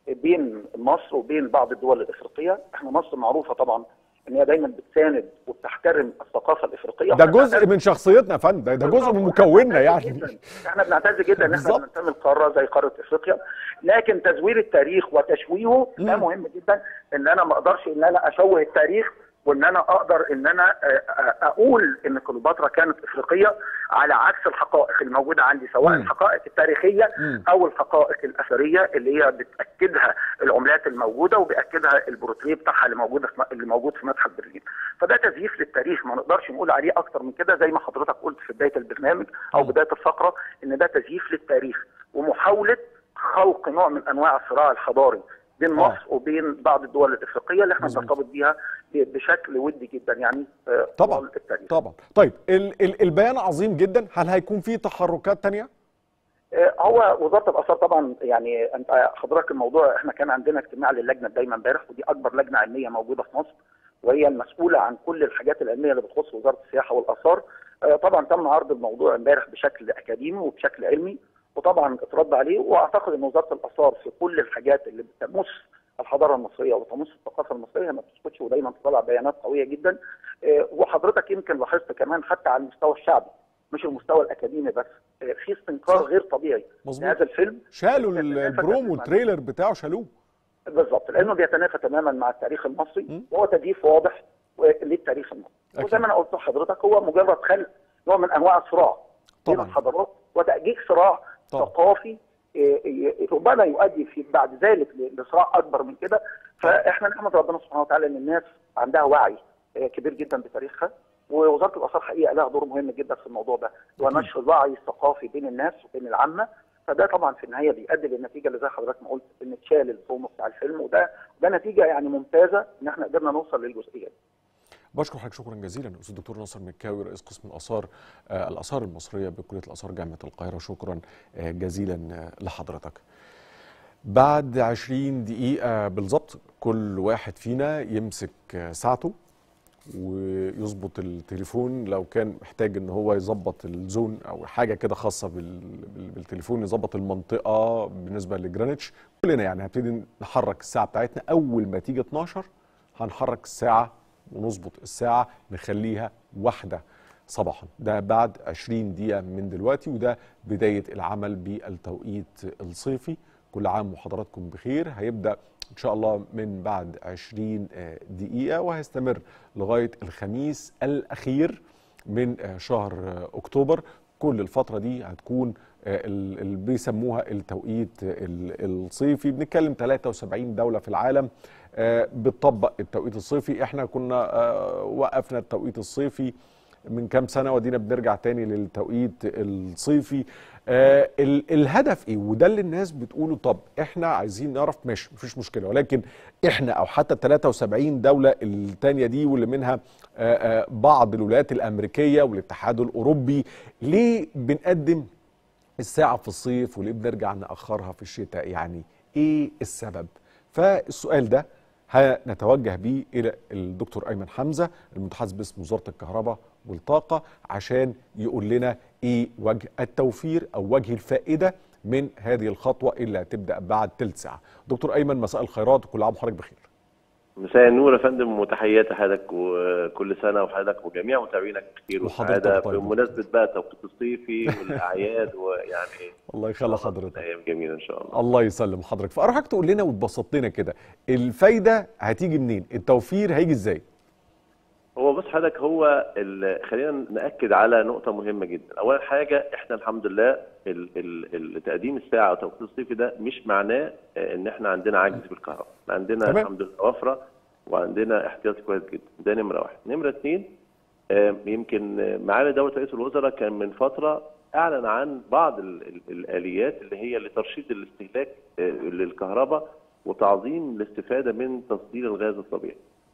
بين مصر وبين بعض الدول الافريقيه، احنا مصر معروفه طبعا ان هي دايما بتساند وبتحترم الثقافه الافريقيه ده وإحنا جزء بنعتز- من شخصيتنا يا فندم ده- ده جزء من مكوننا يعني جداً. احنا بنعتز جدا ان احنا بالظبط. بننتمي لقاره زي قاره افريقيا لكن تزوير التاريخ وتشويهه ده مم. مهم جدا ان انا ما اقدرش ان انا اشوه التاريخ وان انا اقدر ان انا آه، آه، اقول ان كليوباترا كانت افريقيه على عكس الحقائق الموجوده عندي سواء مم. الحقائق التاريخيه مم. او الحقائق الاثريه اللي هي بتاكدها العملات الموجوده وبياكدها البروتريه بتاعها اللي موجوده في اللي موجود في متحف برلين فده تزييف للتاريخ ما نقدرش نقول عليه اكتر من كده زي ما حضرتك قلت في بدايه البرنامج او مم. بدايه الفقره ان ده تزييف للتاريخ ومحاوله خلق نوع من انواع الصراع الحضاري بين آه. مصر وبين بعض الدول الافريقيه اللي احنا مظبوط. بنرتبط بيها ب- بشكل ودي جدا يعني آه، طبعاً. طوال التاريخ طبعا طيب ال ال البيان عظيم جدا هل هيكون في تحركات تانية آه، هو وزاره الاثار طبعا يعني انت حضرتك الموضوع احنا كان عندنا اجتماع للجنه الدايمه امبارح ودي اكبر لجنه علميه موجوده في مصر وهي المسؤوله عن كل الحاجات العلميه اللي بتخص وزاره السياحه والاثار آه، طبعا تم عرض الموضوع امبارح بشكل اكاديمي وبشكل علمي وطبعا اترد عليه واعتقد ان وزاره الاثار في كل الحاجات اللي بتمس الحضاره المصريه وتمس الثقافه المصريه ما بتسكتش ودايما تطلع بيانات قويه جدا آه، وحضرتك يمكن لاحظت كمان حتى على المستوى الشعبي مش المستوى الاكاديمي بس آه، في استنكار صح. غير طبيعي مظبوط لهذا الفيلم شالوا ال- بيتنافى البرومو تماماً. تريلر بتاعه شالوه بالظبط لانه بيتنافى تماما مع التاريخ م. المصري وهو تزييف واضح للتاريخ المصري أكيد. وزي ما انا قلت لحضرتك هو مجرد خلق نوع من انواع الصراع بين طبعاً. الحضارات وتأجيج صراع طبعاً. ثقافي إيه، إيه، ربما يؤدي في بعد ذلك ل- لصراع اكبر من كده فاحنا نحمد ربنا سبحانه وتعالى ان الناس عندها وعي إيه، كبير جدا بتاريخها ووزاره الاثار حقيقه لها دور مهم جدا في الموضوع ده ونشر الوعي الثقافي بين الناس وبين العامه فده طبعا في النهايه بيؤدي للنتيجه اللي زي حضرتك ما قلت ان اتشال الفوم بتاع الفيلم وده ده نتيجه يعني ممتازه ان احنا قدرنا نوصل للجزئيه دي. بشكر حضرتك شكرا جزيلا الاستاذ الدكتور ناصر مكاوي رئيس قسم الاثار آه الاثار المصريه بكليه الاثار جامعه القاهره شكرا آه جزيلا آه لحضرتك بعد 20 دقيقة بالظبط كل واحد فينا يمسك آه، ساعته ويظبط التليفون لو كان محتاج ان هو يظبط الزون او حاجه كده خاصه بال- بال- بالتليفون يظبط المنطقه بالنسبه لجرeenwich كلنا يعني هنبتدي نحرك الساعه بتاعتنا اول ما تيجي 12 هنحرك الساعه ونظبط الساعه نخليها واحده صباحا ده بعد 20 دقيقه من دلوقتي وده بدايه العمل بالتوقيت الصيفي كل عام وحضراتكم بخير هيبدا ان شاء الله من بعد 20 دقيقه وهيستمر لغايه الخميس الاخير من شهر اكتوبر كل الفتره دي هتكون اللي بيسموها التوقيت الصيفي بنتكلم 73 دوله في العالم بتطبق التوقيت الصيفي احنا كنا وقفنا التوقيت الصيفي من كام سنه ودينا بنرجع تاني للتوقيت الصيفي آه الهدف ايه وده اللي الناس بتقوله طب احنا عايزين نعرف ماشي مفيش مشكله ولكن احنا او حتى ال 73 دوله الثانيه دي واللي منها آه آه بعض الولايات الامريكيه والاتحاد الاوروبي ليه بنقدم الساعه في الصيف وليه بنرجع ناخرها في الشتاء يعني ايه السبب فالسؤال ده هنتوجه بيه الى الدكتور ايمن حمزه المتحدث باسم وزاره الكهرباء والطاقه عشان يقول لنا ايه وجه التوفير او وجه الفائده من هذه الخطوه اللي هتبدا بعد ثلث ساعه. دكتور ايمن مساء الخيرات وكل عام وحضرتك بخير. مساء النور يا فندم وتحياتي لحضرتك وكل سنه وحضرتك وجميع متابعينك بخير وسعاده طيب. بمناسبه بقى التوقيت الصيفي والاعياد ويعني الله يخلي حضرتك ايام جميله ان شاء الله الله يسلم حضرتك فاروحك تقول لنا وتبسط لنا كده الفايده هتيجي منين؟ التوفير هيجي ازاي؟ هو بص حضرتك هو خلينا ناكد على نقطه مهمه جدا اولا حاجه احنا الحمد لله تقديم الساعه والتوقيت الصيفي ده مش معناه ان احنا عندنا عجز بالكهرباء عندنا تمام. الحمد لله وفره وعندنا احتياطي كويس جدا ده نمره واحد نمره اثنين يمكن معالي دوله رئيس الوزراء كان من فتره اعلن عن بعض ال ال الاليات اللي هي لترشيد الاستهلاك للكهرباء وتعظيم الاستفاده من تصدير الغاز الطبيعي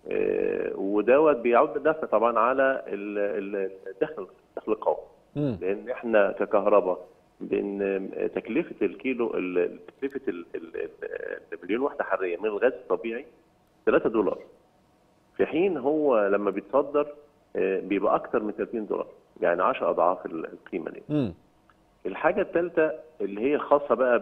ودوت بيعود بالنفع طبعا على الدخل الدخل القومي لان احنا ككهرباء بين تكلفه الكيلو تكلفه المليون وحده حراريه من الغاز الطبيعي 3 دولار في حين هو لما بيتصدر بيبقى اكثر من 30 دولار يعني 10 اضعاف القيمه دي م. الحاجه الثالثه اللي هي خاصه بقى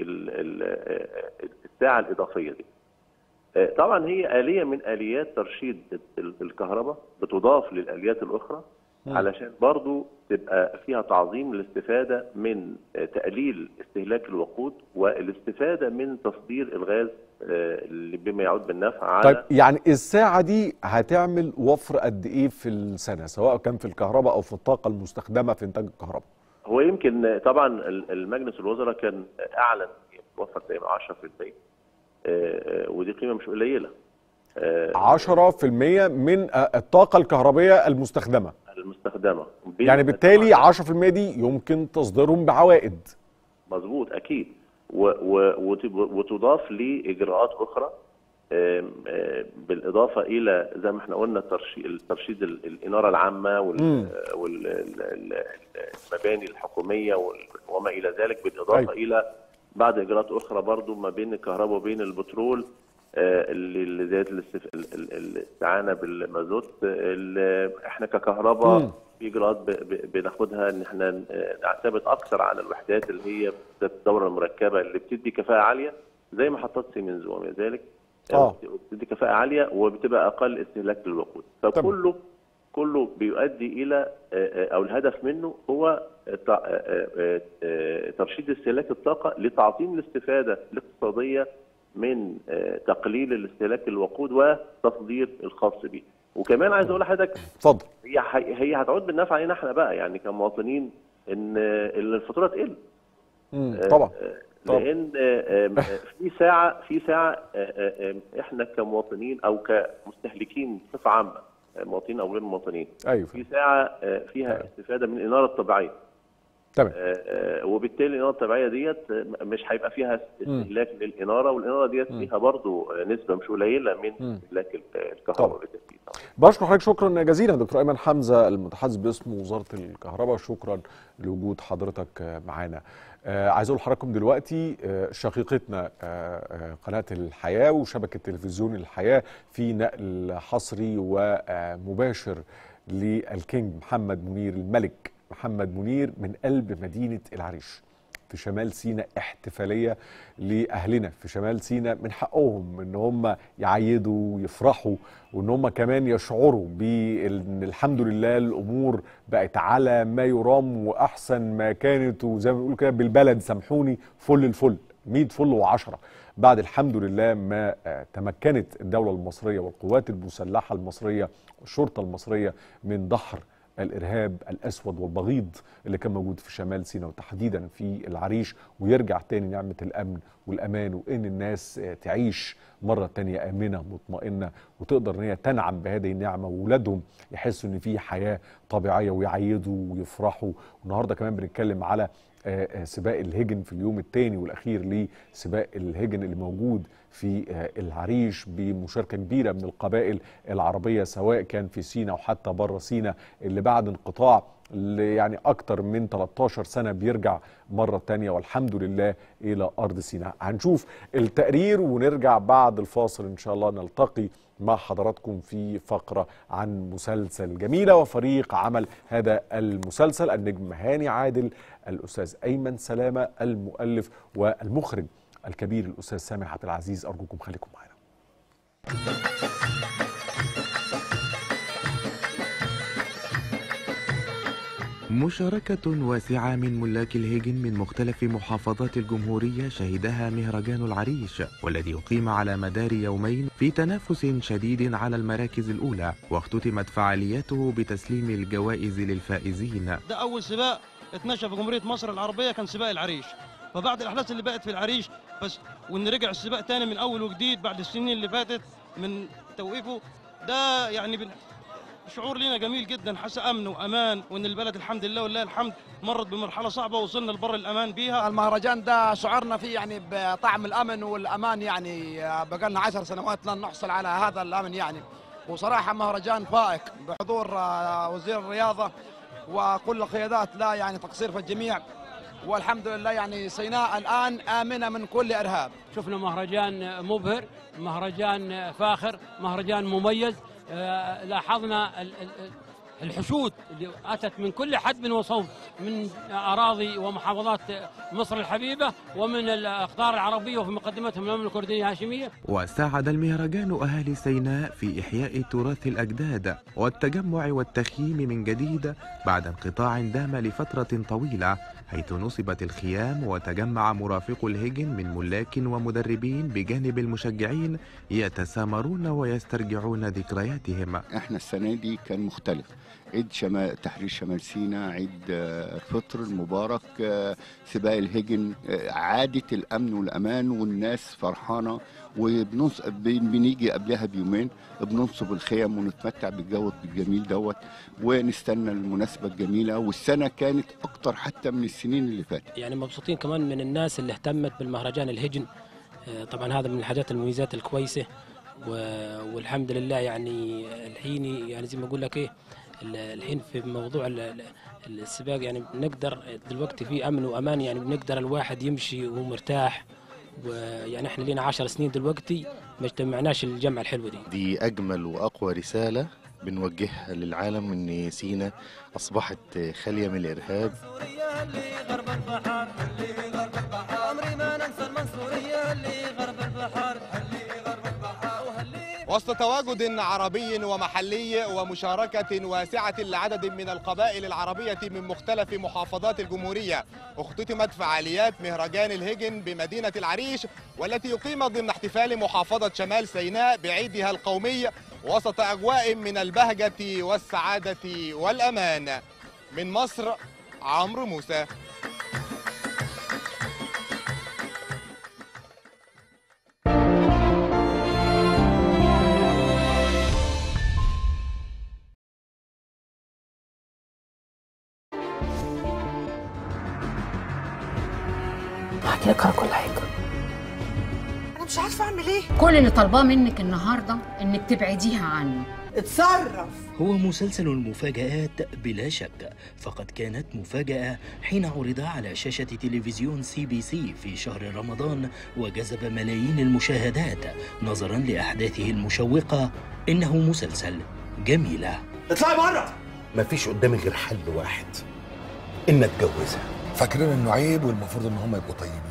بالساعه الاضافيه دي طبعا هي آلية من آليات ترشيد الكهرباء بتضاف للآليات الأخرى م. علشان برضو تبقى فيها تعظيم الاستفادة من تقليل استهلاك الوقود والاستفادة من تصدير الغاز اللي بما يعود بالنفع على طيب يعني الساعة دي هتعمل وفر قد إيه في السنة سواء كان في الكهرباء أو في الطاقة المستخدمة في إنتاج الكهرباء هو يمكن طبعا المجلس الوزراء كان أعلن وفر تقريبا 10% ودي قيمه مش قليله 10% من الطاقه الكهربائيه المستخدمه المستخدمه يعني بالتالي 10% دي يمكن تصديرهم بعوائد مظبوط اكيد و و وتضاف لاجراءات اخرى بالاضافه الى زي ما احنا قلنا ترشيد ترشيد الاناره العامه والمباني الحكوميه وما الى ذلك بالاضافه أيوة. الى بعد اجراءات اخرى برضو ما بين الكهرباء وبين البترول اللي زياده الاستف... الاستعانه بالمازوت احنا ككهرباء في اجراءات ب... ب... بناخدها ان احنا نعتمد اكثر على الوحدات اللي هي الدوره المركبه اللي بتدي كفاءه عاليه زي محطات سيمنز وما ذلك اه بتدي كفاءه عاليه وبتبقى اقل استهلاك للوقود فكله كله بيؤدي الى او الهدف منه هو ترشيد استهلاك الطاقه لتعظيم الاستفاده الاقتصاديه من تقليل الاستهلاك الوقود وتصدير الخاص به وكمان عايز اقول لحضرتك اتفضل هي هي هتعود بالنفع علينا احنا بقى يعني كمواطنين ان الفاتوره تقل طبعا لان في ساعه في ساعه احنا كمواطنين او كمستهلكين بصفه عامه مواطنين او غير مواطنين ايوه في ساعه فيها أيوة. استفاده من الاناره الطبيعيه تمام وبالتالي الاناره الطبيعيه ديت مش هيبقى فيها استهلاك للاناره والاناره ديت فيها برضه نسبه مش قليله من استهلاك الكهرباء بالتاكيد بشكر حضرتك شكرا جزيلا دكتور ايمن حمزه المتحدث باسم وزاره الكهرباء شكرا لوجود حضرتك معانا آه عايز اقول لحضراتكم دلوقتي آه شقيقتنا آه قناه الحياه وشبكه تلفزيون الحياه في نقل حصري ومباشر للكينج محمد منير الملك محمد منير من قلب مدينه العريش في شمال سيناء احتفاليه لاهلنا في شمال سيناء من حقهم ان هم يعيدوا ويفرحوا وان هم كمان يشعروا بان الحمد لله الامور بقت على ما يرام واحسن ما كانت وزي ما بنقول كده بالبلد سامحوني فل الفل 100 فل و10 بعد الحمد لله ما آه، تمكنت الدولة المصرية والقوات المسلحة المصرية والشرطة المصرية من دحر الارهاب الاسود والبغيض اللي كان موجود في شمال سيناء وتحديدا في العريش ويرجع تاني نعمه الامن والامان وان الناس آه، تعيش مره تانية امنه مطمئنه وتقدر ان هي تنعم بهذه النعمه واولادهم يحسوا ان في حياه طبيعيه ويعيدوا ويفرحوا والنهارده كمان بنتكلم على آه، آه، سباق الهجن في اليوم الثاني والاخير لسباق الهجن اللي موجود في آه، العريش بمشاركه كبيره من القبائل العربيه سواء كان في سينا وحتى بره سينا اللي بعد انقطاع ل- يعني اكتر من 13 سنه بيرجع مره تانية والحمد لله الى ارض سيناء هنشوف التقرير ونرجع بعد الفاصل ان شاء الله نلتقي مع حضراتكم في فقرة عن مسلسل جميلة وفريق عمل هذا المسلسل النجم هاني عادل الأستاذ أيمن سلامة المؤلف والمخرج الكبير الأستاذ سامح عبد العزيز أرجوكم خليكم معنا مشاركة واسعة من ملاك الهجن من مختلف محافظات الجمهورية شهدها مهرجان العريش والذي أقيم على مدار يومين في تنافس شديد على المراكز الأولى واختتمت فعالياته بتسليم الجوائز للفائزين ده اول سباق اتنشأ في جمهوريه مصر العربيه كان سباق العريش فبعد الاحداث اللي بقت في العريش بس وان رجع السباق تاني من اول وجديد بعد السنين اللي فاتت من توقيفه ده يعني بن- شعور لينا جميل جدا حس امن وامان وان البلد الحمد لله ولله الحمد مرت بمرحله صعبه وصلنا لبر الامان بيها المهرجان ده شعرنا فيه يعني بطعم الامن والامان يعني بقى لنا عشر سنوات لن نحصل على هذا الامن يعني وصراحه مهرجان فائق بحضور آه، وزير الرياضه وكل القيادات لا يعني تقصير في الجميع والحمد لله يعني سيناء الان امنه من كل ارهاب شفنا مهرجان مبهر مهرجان فاخر مهرجان مميز آه، لاحظنا ال- ال- الحشود اللي اتت من كل حدب وصوب من اراضي ومحافظات مصر الحبيبه ومن الاقطار العربيه وفي مقدمتهم المملكه الكرديه الهاشميه وساعد المهرجان أهالي سيناء في إحياء تراث الأجداد والتجمع والتخييم من جديد بعد انقطاع دام لفترة طويلة حيث نصبت الخيام وتجمع مرافق الهجن من ملاك ومدربين بجانب المشجعين يتسامرون ويسترجعون ذكرياتهم احنا السنه دي كان مختلف عيد شمال تحرير شمال سيناء عيد آه، الفطر المبارك آه، سباق الهجن آه، عادة الأمن والأمان والناس فرحانة وبنص بن- بنيجي قبلها بيومين بننصب الخيم ونتمتع بالجو الجميل دوت ونستنى المناسبة الجميلة والسنة كانت أكتر حتى من السنين اللي فاتت يعني مبسوطين كمان من الناس اللي اهتمت بالمهرجان الهجن آه، طبعا هذا من الحاجات المميزات الكويسه و- والحمد لله يعني الحين يعني زي ما اقول لك ايه ال- الحين في موضوع ال- ال- السباق يعني بنقدر دلوقتي في امن وامان يعني بنقدر الواحد يمشي وهو مرتاح ويعني احنا لينا عشر سنين دلوقتي ما اجتمعناش الجمعه الحلوه دي دي أجمل وأقوى رسالة بنوجهها للعالم إن سينا أصبحت خالية من الإرهاب غرب البحر اللي غرب البحر عمري ما ننسى المنصورية اللي غرب البحر اللي غرب البحر وهاللي وسط تواجد عربي ومحلي ومشاركة واسعة لعدد من القبائل العربية من مختلف محافظات الجمهورية اختتمت فعاليات مهرجان الهجن بمدينة العريش والتي أقيمت ضمن احتفال محافظة شمال سيناء بعيدها القومي وسط أجواء من البهجة والسعادة والأمان من مصر عمرو موسى هحكي لك على كل حاجه انا مش عارفه اعمل ايه كل اللي طالباه منك النهارده انك تبعديها عنه اتصرف هو مسلسل المفاجآت بلا شك فقد كانت مفاجأة حين عرض على شاشة تلفزيون سي بي سي في شهر رمضان وجذب ملايين المشاهدات نظرا لأحداثه المشوقة إنه مسلسل جميلة اطلعي بره مفيش قدامي غير حل واحد ان اتجوزها فاكرين انه عيب والمفروض ان هم يبقوا طيبين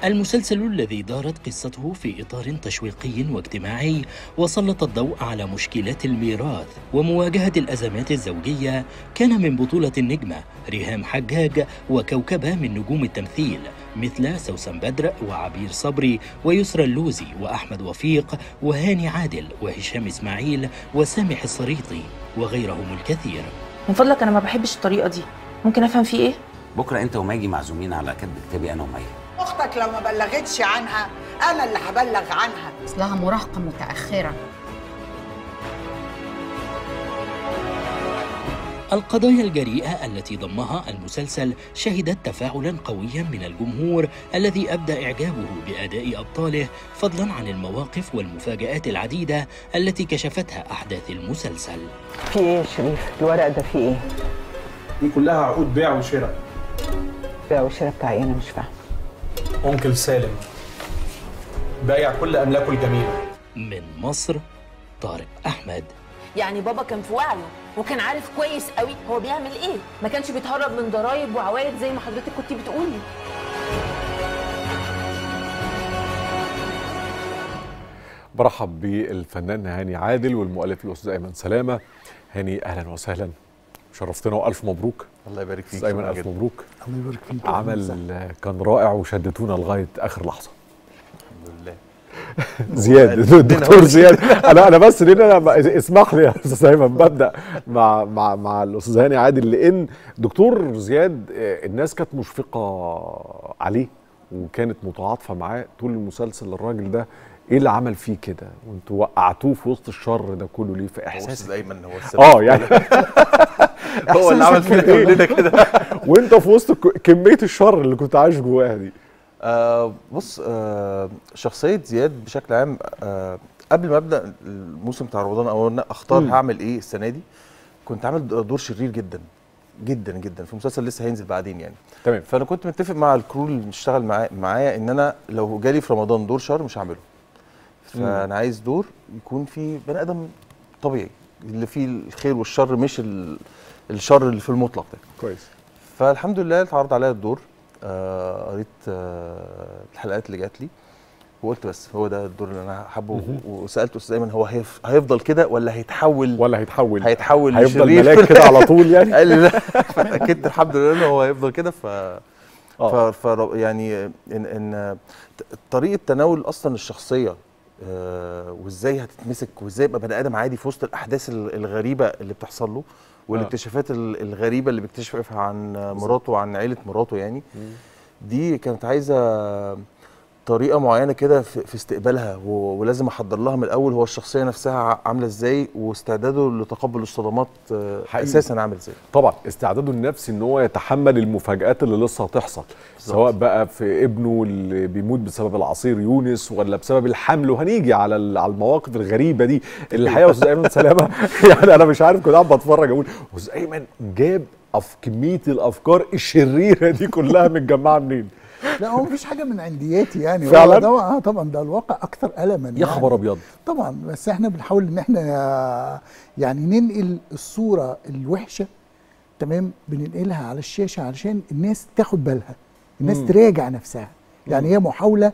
المسلسل الذي دارت قصته في إطار تشويقي واجتماعي وسلط الضوء على مشكلات الميراث ومواجهة الأزمات الزوجية كان من بطولة النجمة ريهام حجاج وكوكبة من نجوم التمثيل مثل سوسن بدر وعبير صبري ويسرى اللوزي وأحمد وفيق وهاني عادل وهشام إسماعيل وسامح الصريطي وغيرهم الكثير من فضلك انا ما بحبش الطريقه دي ممكن افهم في ايه بكره انت وماجي معزومين على كتب كتابي انا ومي اختك لو ما بلغتش عنها انا اللي هبلغ عنها اصلها مراهقه متاخره القضايا الجريئة التي ضمها المسلسل شهدت تفاعلا قويا من الجمهور الذي أبدى إعجابه بأداء أبطاله فضلا عن المواقف والمفاجآت العديدة التي كشفتها أحداث المسلسل في ايه يا شريف الورق ده فيه ايه دي كلها عقود بيع وشراء بيع وشراء بتاع ايه انا مش فاهم أنكل سالم بايع كل أملاكه الجميلة من مصر طارق أحمد يعني بابا كان في وعيه وكان عارف كويس قوي هو بيعمل ايه ما كانش بيتهرب من ضرايب وعوايد زي ما حضرتك كنت بتقولي برحب بالفنان هاني عادل والمؤلف الاستاذ ايمن سلامه هاني اهلا وسهلا شرفتنا والف مبروك الله يبارك فيك استاذ ايمن شكراً الف جداً. مبروك الله يبارك فيك عمل كان رائع وشدتونا لغايه اخر لحظه الحمد لله زياد هو الدكتور قال- زياد انا انا بس لان انا ب- اسمح لي يا استاذ ايمن ببدا مع مع مع الاستاذ هاني عادل لان دكتور زياد آه، الناس كانت مشفقه عليه وكانت متعاطفه معاه طول المسلسل الراجل ده ايه اللي عمل فيه كده وانتوا وقعتوه في وسط الشر ده كله ليه في هو احساس استاذ ايمن هو السبب اه يعني هو اللي عمل فينا كلنا كده وانت في وسط ك- كميه الشر اللي كنت عايش جواها دي آه بص آه شخصية زياد بشكل عام آه قبل ما ابدا الموسم بتاع رمضان او أنا اختار مم. هعمل ايه السنه دي كنت عامل دور شرير جدا جدا جدا في مسلسل لسه هينزل بعدين يعني تمام فانا كنت متفق مع الكرو اللي بيشتغل معايا معايا ان انا لو جالي في رمضان دور شر مش هعمله فانا عايز دور يكون فيه بني ادم طبيعي اللي فيه الخير والشر مش ال- الشر اللي في المطلق ده كويس فالحمد لله اتعرض عليا الدور آه، قريت آه الحلقات اللي جات لي وقلت بس هو ده الدور اللي انا حابه مهم. وسالت استاذ ايمن هو هيف- هيفضل كده ولا هيتحول ولا هيتحول هيتحول هيفضل لشرير؟ ملاك كده على طول يعني؟ قال لي لا فاكدت الحمد لله ان هو هيفضل كده ف ف ف يعني ان ان ت- طريقه تناول اصلا الشخصيه آه، وازاي هتتمسك وازاي يبقى بني ادم عادي في وسط الاحداث ال- الغريبه اللي بتحصل له والاكتشافات ال- الغريبه اللي بيكتشفها عن مراته وعن عيله مراته يعني دي كانت عايزه طريقه معينه كده في في استقبالها و- ولازم احضر لها من الاول هو الشخصيه نفسها ع- عامله ازاي واستعداده لتقبل الصدمات آه، حقيقي. اساسا عامل ازاي طبعا استعداده النفسي ان هو يتحمل المفاجآت اللي لسه هتحصل سواء بقى في ابنه اللي بيموت بسبب العصير يونس ولا بسبب الحمل وهنيجي على ال- على المواقف الغريبه دي اللي الحقيقه استاذ ايمن سلامه يعني انا مش عارف كنت قاعد بتفرج اقول استاذ ايمن جاب أف كميه الافكار الشريره دي كلها متجمعه منين؟ لا هو مفيش حاجه من عندياتي يعني هو فعلاً؟ ده اه طبعا ده الواقع اكثر الما يا خبر ابيض طبعا بس احنا بنحاول ان احنا يعني ننقل الصوره الوحشه تمام بننقلها على الشاشه علشان الناس تاخد بالها الناس مم. تراجع نفسها يعني مم. هي محاوله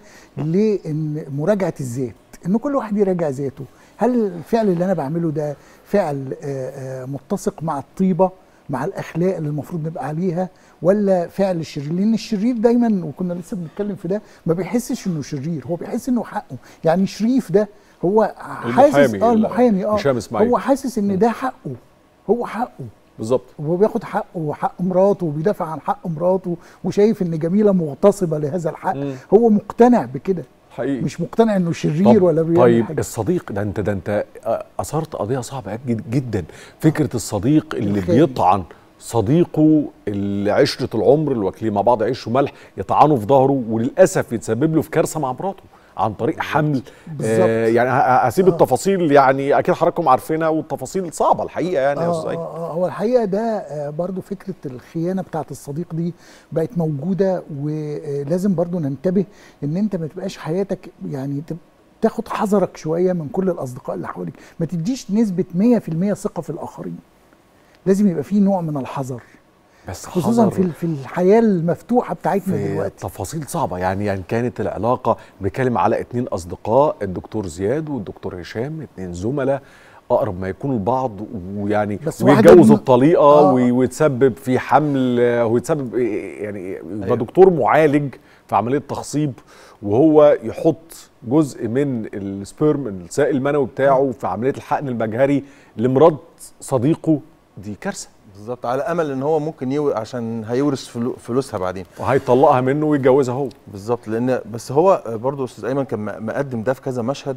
لان مراجعه الذات ان كل واحد يراجع ذاته هل الفعل اللي انا بعمله ده فعل آه، آه، متسق مع الطيبه مع الاخلاق اللي المفروض نبقى عليها ولا فعل الشرير لان الشرير دايما وكنا لسه بنتكلم في ده ما بيحسش انه شرير هو بيحس انه حقه يعني شريف ده هو حاسس المحامي اه ال- المحامي اه هشام إسماعيل. هو حاسس ان ده حقه هو حقه بالظبط وهو بياخد حقه وحق مراته وبيدافع عن حق مراته وشايف ان جميله مغتصبه لهذا الحق هو مقتنع بكده حقيقي مش مقتنع انه شرير طب ولا بيعمل طيب حاجه الصديق ده انت ده انت اثرت قضيه صعبه جد- جدا فكره الصديق اللي الخاين. بيطعن صديقه اللي عشره العمر اللي واكلين مع بعض عيش وملح يطعنه في ظهره وللاسف يتسبب له في كارثه مع مراته عن طريق حمل بالظبط. آه يعني ه- ه- هسيب آه. التفاصيل يعني اكيد حضراتكم عارفينها والتفاصيل صعبه الحقيقه يعني يا آه استاذ آه أيمن. آه هو الحقيقه ده آه برضو فكره الخيانه بتاعت الصديق دي بقت موجوده ولازم برضو ننتبه ان انت ما تبقاش حياتك يعني تب- تاخد حذرك شويه من كل الاصدقاء اللي حواليك ما تديش نسبه 100% ثقه في الاخرين لازم يبقى فيه نوع من الحذر بس خصوصا حذر في في الحياه المفتوحه بتاعتنا في دلوقتي تفاصيل صعبة يعني يعني كانت العلاقة بنتكلم على اتنين أصدقاء الدكتور زياد والدكتور هشام اتنين زملاء أقرب ما يكونوا لبعض ويعني بس واحد ويتجوزوا ابن- الطليقة آه. وي- ويتسبب في حمل آه، ويتسبب إيه- يعني يبقى أيوة. دكتور معالج في عملية تخصيب وهو يحط جزء من السبيرم السائل المنوي بتاعه في عملية الحقن المجهري لمراد صديقه دي كارثة بالظبط على امل ان هو ممكن يو... عشان هيورث فلو... فلوسها بعدين وهيطلقها منه ويتجوزها هو بالظبط لان بس هو برضه استاذ ايمن كان م- مقدم ده في كذا مشهد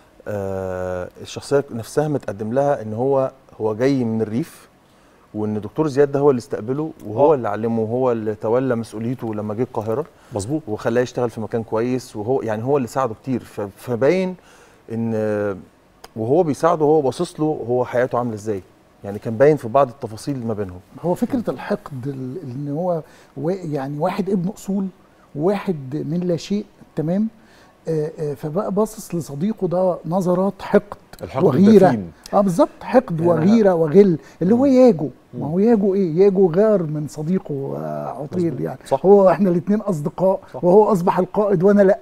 آه الشخصيه نفسها متقدم لها ان هو هو جاي من الريف وان دكتور زياد ده هو اللي استقبله وهو آه. اللي علمه وهو اللي تولى مسؤوليته لما جه القاهره مظبوط وخلاه يشتغل في مكان كويس وهو يعني هو اللي ساعده كتير ف- فباين ان آه، وهو بيساعده وهو باصص له هو حياته عامله ازاي يعني كان باين في بعض التفاصيل ما بينهم هو فكره الحقد ال- ان هو وا- يعني واحد ابن اصول وواحد من لا شيء تمام آه، آه، فبقى باصص لصديقه ده نظرات حقد الحقد وغيره الدفين. اه بالظبط حقد يعني وغيره وغل اللي هو ياجو ما هو ياجو ايه ياجو غار من صديقه آه، عطيل مظبوط. يعني صح. هو احنا الاثنين اصدقاء صح. وهو اصبح القائد وانا لا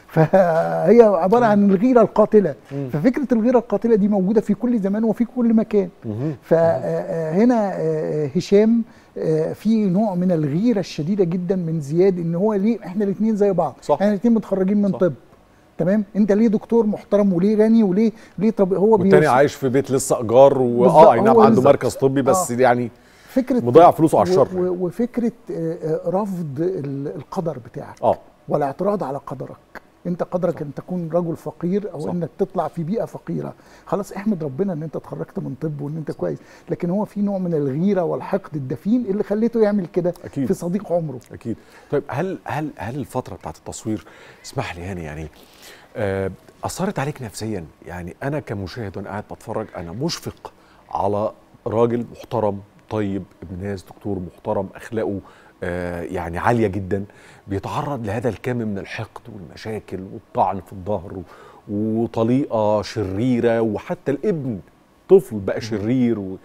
فهي عباره عن الغيره القاتله مم. ففكره الغيره القاتله دي موجوده في كل زمان وفي كل مكان مهم. فهنا هشام آه، في نوع من الغيره الشديده جدا من زياد ان هو ليه احنا الاثنين زي بعض صح. احنا الاثنين متخرجين من صح. طب تمام انت ليه دكتور محترم وليه غني وليه ليه طب هو والتاني بيوص- عايش في بيت لسه ايجار بالظبط، واه اي نعم هو عنده بالظبط. مركز طبي بس آه. يعني فكره مضيع فلوسه على و- الشر و- وفكره آه، آه، رفض ال- القدر بتاعك اه والاعتراض على قدرك انت قدرك ان تكون رجل فقير او صح. انك تطلع في بيئه فقيره خلاص احمد ربنا ان انت اتخرجت من طب وان انت كويس لكن هو في نوع من الغيره والحقد الدفين اللي خليته يعمل كده أكيد. في صديق عمره اكيد طيب هل هل هل الفتره بتاعت التصوير اسمح لي هاني يعني آه، اثرت عليك نفسيا يعني انا كمشاهد وانا قاعد بتفرج انا مشفق على راجل محترم طيب ابن ناس دكتور محترم اخلاقه آه، يعني عاليه جدا بيتعرض لهذا الكم من الحقد والمشاكل والطعن في الظهر و- وطليقه شريره وحتى الابن طفل بقى شرير و...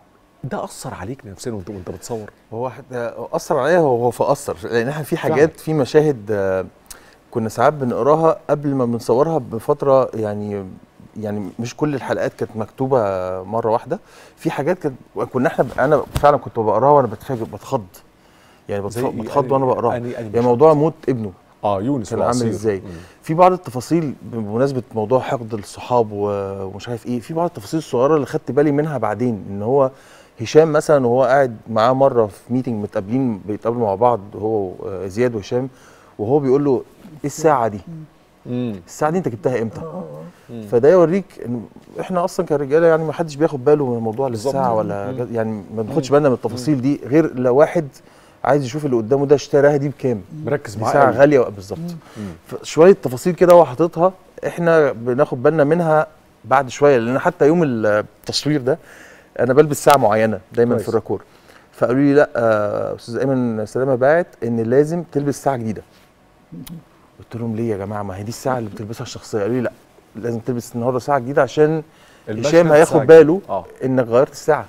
ده اثر عليك نفسيا وانت وانت بتصور هو حتى اثر عليا هو فاثر لان احنا في حاجات في مشاهد آه، كنا ساعات بنقراها قبل ما بنصورها بفتره يعني يعني مش كل الحلقات كانت مكتوبه مره واحده في حاجات كانت كنا احنا انا فعلا كنت بقراها وانا بتفاجئ بتخض يعني زي بتخ- إيه؟ بتخض أنهي- وانا بقراها أنهي- أنهي يعني مشهد؟ موضوع موت ابنه اه يونس كان عامل والعصير. ازاي مم. في بعض التفاصيل بمناسبه موضوع حقد الصحاب و- ومش عارف ايه في بعض التفاصيل الصغيره اللي خدت بالي منها بعدين ان هو هشام مثلا وهو قاعد معاه مره في ميتنج متقابلين بيتقابلوا مع بعض هو آه، زياد وهشام وهو بيقول له ايه الساعه دي الساعه دي انت جبتها امتى فده يوريك ان احنا اصلا كرجاله يعني ما حدش بياخد باله من موضوع بالظبط. الساعه ولا مم. جد- يعني ما بناخدش بالنا من التفاصيل دي غير لو واحد عايز يشوف اللي قدامه ده اشتراها دي بكام مركز دي معاه ساعه قوي. غاليه بالظبط شويه تفاصيل كده هو حاططها احنا بناخد بالنا منها بعد شويه لان حتى يوم التصوير ده انا بلبس ساعه معينه دايما كويس. في الراكور فقالوا لي لا آه، استاذ ايمن سلامه باعت ان لازم تلبس ساعه جديده قلت لهم ليه يا جماعه ما هي دي الساعه اللي بتلبسها الشخصيه قالوا لي لا لازم تلبس النهارده ساعه جديده عشان المشهد هشام ساعة هياخد جديدة. باله اه انك غيرت الساعه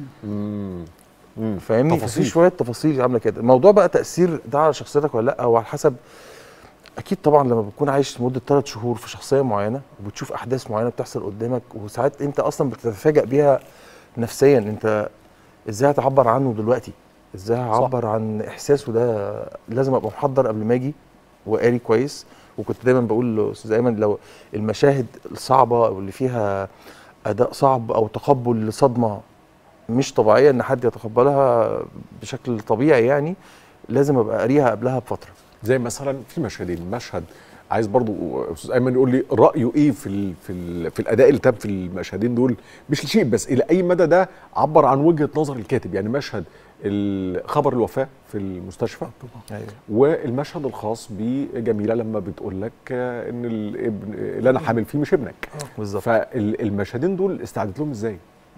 مم. مم. فاهمني في تفاصيل. شويه تفاصيل عامله كده الموضوع بقى تاثير ده على شخصيتك ولا لا او على حسب اكيد طبعا لما بتكون عايش مده ثلاث شهور في شخصيه معينه وبتشوف احداث معينه بتحصل قدامك وساعات انت اصلا بتتفاجئ بيها نفسيا انت ازاي هتعبر عنه دلوقتي ازاي هعبر عن احساسه ده لازم ابقى محضر قبل ما اجي وقاري كويس وكنت دايما بقول لاستاذ ايمن لو المشاهد الصعبه او اللي فيها اداء صعب او تقبل لصدمه مش طبيعيه ان حد يتقبلها بشكل طبيعي يعني لازم ابقى قاريها قبلها بفتره زي مثلا في مشهدين مشهد عايز برضو استاذ ايمن يقول لي رايه ايه في ال في ال في الاداء اللي تم في المشهدين دول مش لشيء بس الى اي مدى ده عبر عن وجهه نظر الكاتب يعني مشهد ال- خبر الوفاه في المستشفى ايوه والمشهد الخاص بجميله لما بتقول لك آه، ان الابن اللي انا حامل فيه مش ابنك بالظبط فالمشهدين دول استعدت لهم ازاي؟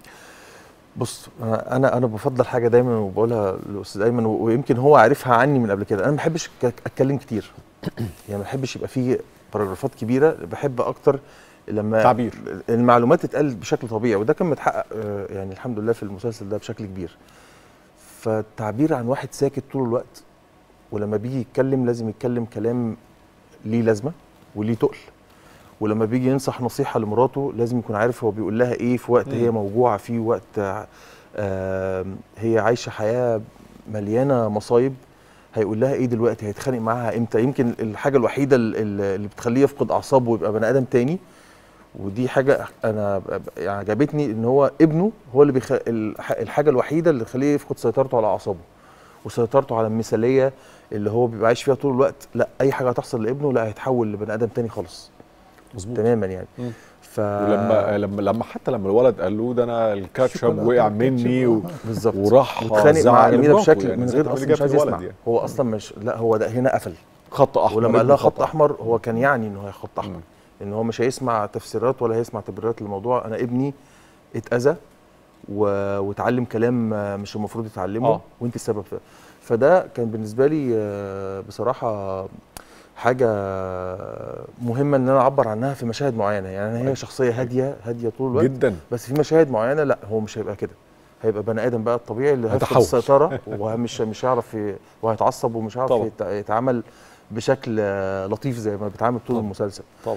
بص انا انا انا بفضل حاجه دايما وبقولها للاستاذ ايمن و- ويمكن هو عارفها عني من قبل كده انا ما بحبش ك- اتكلم كتير يعني ما بحبش يبقى فيه باراجرافات كبيره بحب اكتر لما تعبير. المعلومات تتقال بشكل طبيعي وده كان متحقق آه، يعني الحمد لله في المسلسل ده بشكل كبير فالتعبير عن واحد ساكت طول الوقت ولما بيجي يتكلم لازم يتكلم كلام ليه لازمه وليه تقل ولما بيجي ينصح نصيحه لمراته لازم يكون عارف هو بيقول لها ايه في وقت مم. هي موجوعه فيه وقت آه هي عايشه حياه مليانه مصايب هيقول لها ايه دلوقتي هيتخانق معاها امتى يمكن الحاجه الوحيده ال- ال- اللي بتخليه يفقد اعصابه ويبقى بني ادم تاني ودي حاجه انا ب- ب- يعني عجبتني ان هو ابنه هو اللي بيخ... الح- الحاجه الوحيده اللي تخليه يفقد سيطرته على اعصابه وسيطرته على المثاليه اللي هو بيبقى عايش فيها طول الوقت لا اي حاجه هتحصل لابنه لا هيتحول لبني ادم تاني خالص مظبوط تماما يعني مم. ف ولما لما لما حتى لما الولد قال له ده انا الكاتشب شوكولاتة وقع الكاتشب، مني و... بالظبط وراح واتخانق زعق مع جميله لمراته بشكل يعني من زي غير ما اصلا اللي مش عايز جاب يسمع الولد يعني. هو اصلا مش لا هو ده هنا قفل خط احمر ولما قال ابن لها خط خط احمر هو كان يعني ان هو خط احمر ان هو مش هيسمع تفسيرات ولا هيسمع تبريرات للموضوع انا ابني اتاذى و... واتعلم كلام آه، مش المفروض يتعلمه آه. وانت السبب في فده كان بالنسبه لي آه، بصراحه حاجه مهمه ان انا اعبر عنها في مشاهد معينه يعني هي شخصيه هاديه هاديه طول الوقت جدا بس في مشاهد معينه لا هو مش هيبقى كده هيبقى بني ادم بقى الطبيعي اللي هيفقد هيتحول. السيطره ومش مش هيعرف ي- وهيتعصب ومش هيعرف طبعا. يت- يتعامل بشكل آه، لطيف زي ما بيتعامل طول المسلسل طبعا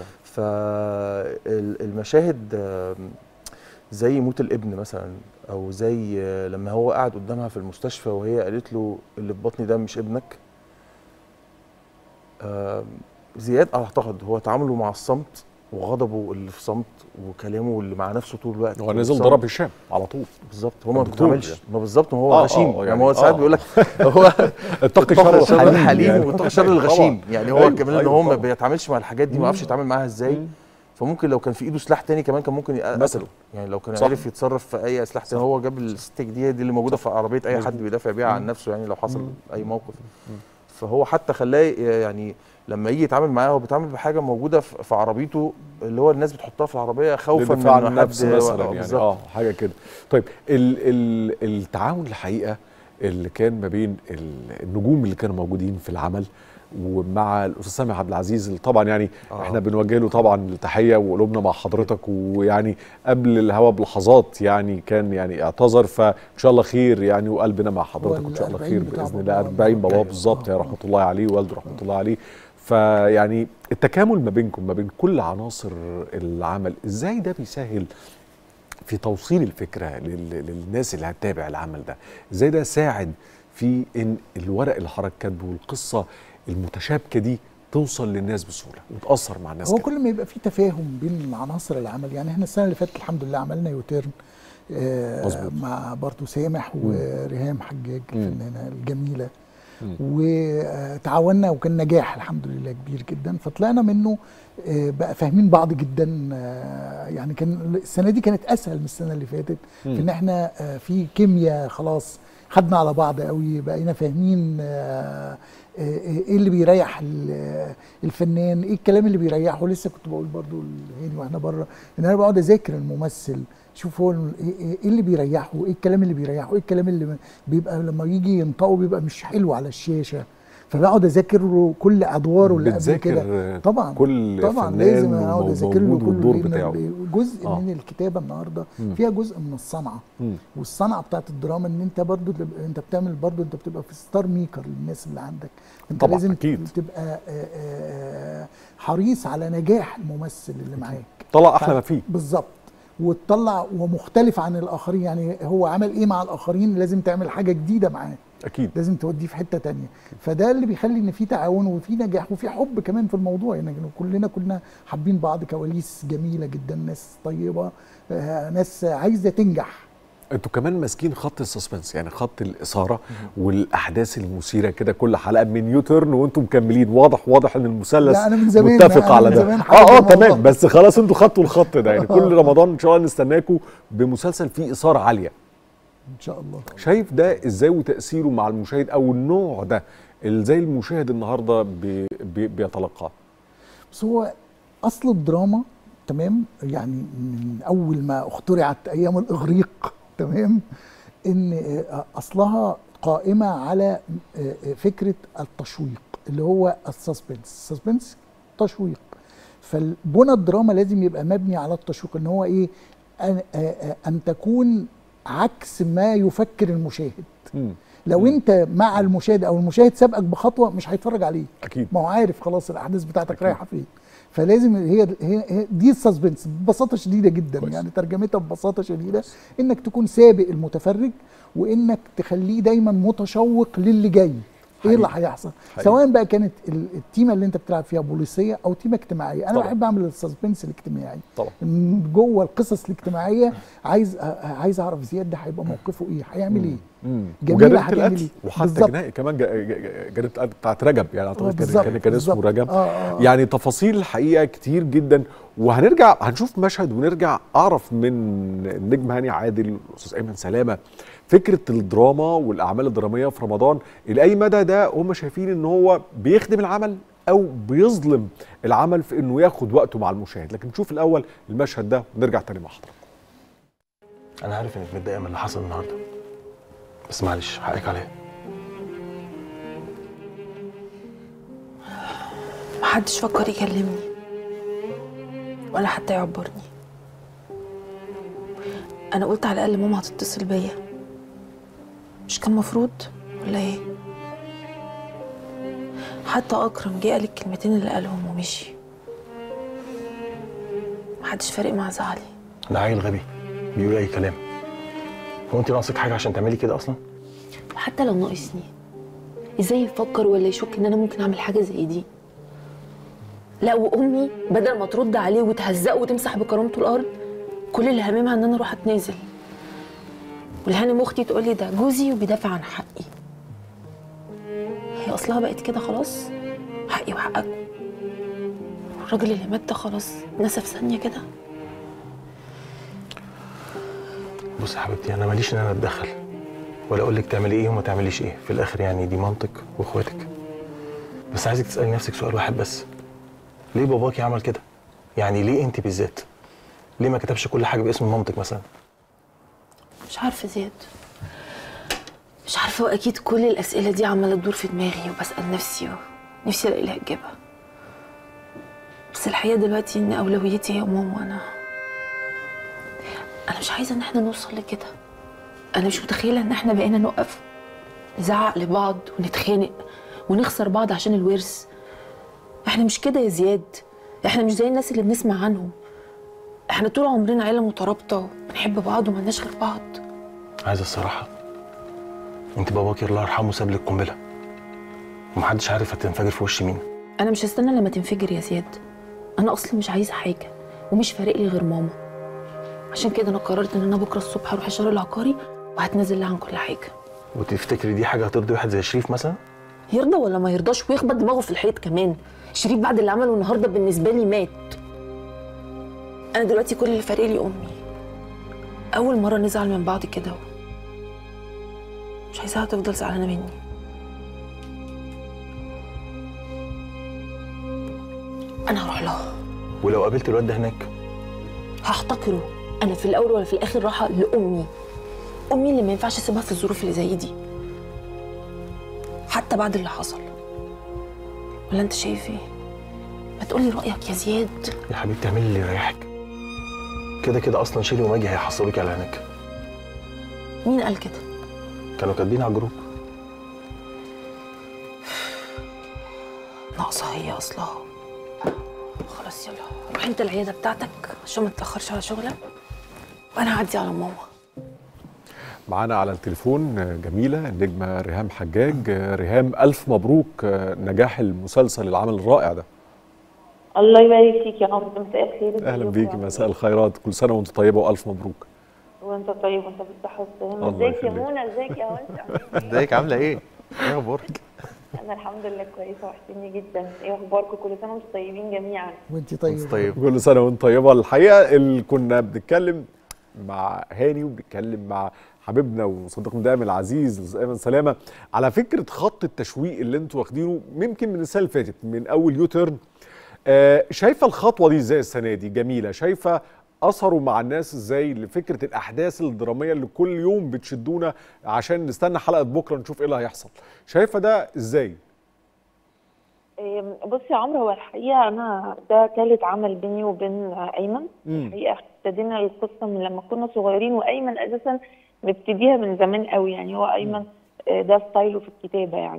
فالمشاهد زي موت الابن مثلا او زي آه، لما هو قعد قدامها في المستشفى وهي قالت له اللي في بطني ده مش ابنك آه، زياد اعتقد هو تعامله مع الصمت وغضبه اللي في صمت وكلامه اللي مع نفسه طول الوقت هو نزل والصمت. ضرب هشام على طول بالظبط هو ما الدكتور بيتعاملش يعني. ما بالظبط ما هو آه، غشيم آه، يعني هو ساعات آه. بيقول لك هو اتقي شر الحليم يعني. واتقي شر الغشيم طبعا. يعني هو أيوة، كمان ان أيوة هو ما طبعا. بيتعاملش مع الحاجات دي ما يعرفش يتعامل معاها ازاي فممكن لو كان في ايده سلاح تاني كمان كان ممكن يقتله مثلا. يعني لو كان صح. عرف يتصرف في اي سلاح تاني هو جاب الستيك دي دي اللي موجوده في عربيه اي حد بيدافع بيها عن مم. نفسه يعني لو حصل مم. اي موقف فهو حتى خلاه يعني لما يجي يتعامل معاه هو بيتعامل بحاجه موجوده في في عربيته اللي هو الناس بتحطها في العربيه خوفا من للدفاع عن إنه النفس حد- مثلا آه، يعني بالظبط. اه حاجه كده طيب ال ال التعاون الحقيقه اللي كان ما بين ال- النجوم اللي كانوا موجودين في العمل ومع الاستاذ سامي عبد العزيز اللي طبعا يعني آه. احنا بنوجه له طبعا التحيه وقلوبنا مع حضرتك ويعني قبل الهوا بلحظات يعني كان يعني اعتذر فان شاء الله خير يعني وقلبنا مع حضرتك وان شاء الله خير بتاع باذن بابا الله 40 بابا بالظبط يا رحمه الله عليه ووالده رحمه الله عليه فيعني التكامل ما بينكم ما بين كل عناصر العمل ازاي ده بيسهل في توصيل الفكره لل- للناس اللي هتتابع العمل ده ازاي ده ساعد في ان الورق اللي حضرتك كاتبه والقصه المتشابكه دي توصل للناس بسهوله وتاثر مع الناس هو كده. كل ما يبقى في تفاهم بين عناصر العمل يعني احنا السنه اللي فاتت الحمد لله عملنا يوتيرن آه مظبوط. مع برضه سامح مم. وريهام حجاج مم. الفنانه الجميله مم. وتعاوننا وكان نجاح الحمد لله كبير جدا فطلعنا منه آه، بقى فاهمين بعض جدا آه، يعني كان السنه دي كانت اسهل من السنه اللي فاتت مم. في ان احنا آه، في كيمياء خلاص خدنا على بعض قوي بقينا فاهمين آه، آه، ايه اللي بيريح ال- الفنان ايه الكلام اللي بيريحه لسه كنت بقول برضو لهاني واحنا بره ان انا بقعد اذاكر الممثل شوف هو ال- ايه إيه- إيه اللي بيريحه ايه الكلام اللي بيريحه ايه الكلام اللي بيبقى لما يجي ينطقه بيبقى مش حلو على الشاشه فبقعد اذاكر له كل ادواره اللي قبل بتذاكر كده طبعا كل طبعا فنان لازم اقعد اذاكر له وموجود كل والدور لأن بتاعه. جزء آه. من الكتابه النهارده مم. فيها جزء من الصنعه مم. والصنعه بتاعت الدراما ان انت برضو تبقى- انت بتعمل برضو انت بتبقى في ستار ميكر للناس اللي عندك انت طبعاً، لازم أكيد. تبقى آه، آه، حريص على نجاح الممثل اللي معاك طلع احلى ما فيه بالظبط وتطلع ومختلف عن الاخرين يعني هو عمل ايه مع الاخرين لازم تعمل حاجه جديده معاه اكيد لازم توديه في حته تانية فده اللي بيخلي ان في تعاون وفي نجاح وفي حب كمان في الموضوع يعني كلنا كنا حابين بعض كواليس جميله جدا ناس طيبه آه، ناس عايزه تنجح انتوا كمان ماسكين خط السسبنس يعني خط الاثاره والاحداث المثيره كده كل حلقه من يوترن وانتم مكملين واضح واضح ان المثلث لا، أنا من زمان- متفق أنا على من ده زمان اه حابب اه الموضوع. تمام بس خلاص انتوا خدتوا الخط ده يعني كل رمضان ان شاء الله نستناكم بمسلسل فيه اثاره عاليه ان شاء الله شايف ده ازاي وتاثيره مع المشاهد او النوع ده ازاي المشاهد النهارده بي بي بيتلقاه بس هو اصل الدراما تمام يعني من اول ما اخترعت ايام الاغريق تمام ان آه، اصلها قائمه على آه، آه، فكره التشويق اللي هو السسبنس السسبنس تشويق فالبنى الدراما لازم يبقى مبني على التشويق ان هو ايه ان, آه، آه، أن تكون عكس ما يفكر المشاهد مم. لو انت مع المشاهد او المشاهد سابقك بخطوه مش هيتفرج عليك اكيد ما هو عارف خلاص الاحداث بتاعتك رايحه فين فلازم هي هي, هي دي السسبنس ببساطه شديده جدا كويس. يعني ترجمتها ببساطه شديده انك تكون سابق المتفرج وانك تخليه دايما متشوق للي جاي ايه اللي هيحصل سواء بقى كانت ال- التيمه اللي انت بتلعب فيها بوليسيه او تيمه اجتماعيه انا طبعا. بحب اعمل السسبنس الاجتماعي طبعا من جوه القصص الاجتماعيه عايز أ- عايز اعرف زياد ده هيبقى موقفه ايه هيعمل ايه مم. جميله وجريمه هتعمل القتل ايه وحتى بالظبط. جنائي كمان ج- ج- جريمه القتل بتاعت رجب يعني اعتقد كان بالظبط، كان, كان اسمه بالظبط. رجب آه، آه. يعني تفاصيل الحقيقه كتير جدا وهنرجع هنشوف مشهد ونرجع اعرف من النجم هاني عادل الاستاذ ايمن سلامه فكره الدراما والاعمال الدراميه في رمضان لاي مدى ده هم شايفين ان هو بيخدم العمل او بيظلم العمل في انه ياخد وقته مع المشاهد لكن نشوف الاول المشهد ده ونرجع تاني مع حضرتك انا عارف انك متضايقه من اللي حصل النهارده بس معلش حقك عليا محدش فكر يكلمني ولا حتى يعبرني انا قلت على الاقل ماما هتتصل بيا مش كان مفروض ولا ايه حتى اكرم جه قال الكلمتين اللي قالهم ومشي محدش فارق مع زعلي ده عيل غبي بيقول اي كلام هو انت ناقصك حاجه عشان تعملي كده اصلا حتى لو ناقصني ازاي يفكر ولا يشك ان انا ممكن اعمل حاجه زي دي لا وامي بدل ما ترد عليه وتهزقه وتمسح بكرامته الارض كل اللي هاممها ان انا اروح اتنازل والهانم اختي تقول لي ده جوزي وبيدافع عن حقي هي اصلها بقت كده خلاص حقي وحقك الراجل اللي مات ده خلاص نسى في ثانيه كده بص يا حبيبتي انا ماليش ان انا اتدخل ولا اقول لك تعملي ايه وما تعمليش ايه في الاخر يعني دي مامتك واخواتك بس عايزك تسالي نفسك سؤال واحد بس ليه باباكي عمل كده يعني ليه انت بالذات ليه ما كتبش كل حاجه باسم مامتك مثلا مش عارفه زياد مش عارفه واكيد كل الاسئله دي عماله تدور في دماغي وبسال نفسي ونفسي الاقي لها اجابه بس الحقيقه دلوقتي ان اولويتي هي ماما وانا انا مش عايزه ان احنا نوصل لكده انا مش متخيله ان احنا بقينا نقف نزعق لبعض ونتخانق ونخسر بعض عشان الورث احنا مش كده يا زياد احنا مش زي الناس اللي بنسمع عنهم احنا طول عمرنا عيله مترابطه وبنحب بعض وملناش غير بعض عايز الصراحه انت باباكي الله يرحمه ساب لك قنبله ومحدش عارف هتنفجر في وش مين انا مش هستنى لما تنفجر يا زياد انا اصلا مش عايزه حاجه ومش فارق لي غير ماما عشان كده انا قررت ان انا بكره الصبح هروح الشهر العقاري وهتنازل لها عن كل حاجه وتفتكري دي حاجه هترضي واحد زي شريف مثلا يرضى ولا ما يرضاش ويخبط دماغه في الحيط كمان شريف بعد اللي عمله النهارده بالنسبه لي مات انا دلوقتي كل اللي فارق لي امي اول مره نزعل من بعض كده مش عايزاها تفضل زعلانه مني انا هروح لها ولو قابلت الواد ده هناك هحتقره انا في الاول ولا في الاخر رايحه لامي امي اللي ما ينفعش اسيبها في الظروف اللي زي دي حتى بعد اللي حصل ولا انت شايف ايه ما تقولي رايك يا زياد يا حبيبتي اعملي اللي يريحك كده كده اصلا شيري وماجي هيحصلوكي على هناك مين قال كده كانوا كاتبين على الجروب ناقصه هي اصلها خلاص يلا روح انت العياده بتاعتك عشان ما تتاخرش على شغلك وانا هعدي على ماما معانا على التليفون جميلة النجمة ريهام حجاج ريهام ألف مبروك نجاح المسلسل العمل الرائع ده الله يبارك فيك يا عمرو مساء الخير أهلا بيكي مساء الخيرات كل سنة وأنت طيبة وألف مبروك وانت طيب وانت بالصحه والسلامه الله ازيك يا يخليك. منى ازيك يا وانت ازيك عامله ايه ايه اخبارك انا الحمد لله كويسه وحشتني جدا ايه اخباركم كل سنه وانتم طيبين جميعا وانت طيب طيب كل سنة وأنت طيبة الحقيقة اللي كنا بنتكلم مع هاني وبنتكلم مع حبيبنا وصديقنا دايما العزيز الأستاذ ايمن سلامه على فكره خط التشويق اللي انتوا واخدينه يمكن من السنه اللي فاتت من اول يوتيرن آه شايفه الخطوه دي ازاي السنه دي جميله شايفه اثره مع الناس ازاي لفكره الاحداث الدراميه اللي كل يوم بتشدونا عشان نستنى حلقه بكره نشوف ايه اللي هيحصل شايفه ده ازاي إيه، بص يا عمرو هو الحقيقه انا ده ثالث عمل بيني وبين ايمن مم. الحقيقه ابتدينا القصه من لما كنا صغيرين وايمن اساسا مبتديها من زمان قوي يعني هو ايمن آه، ده ستايله في الكتابه يعني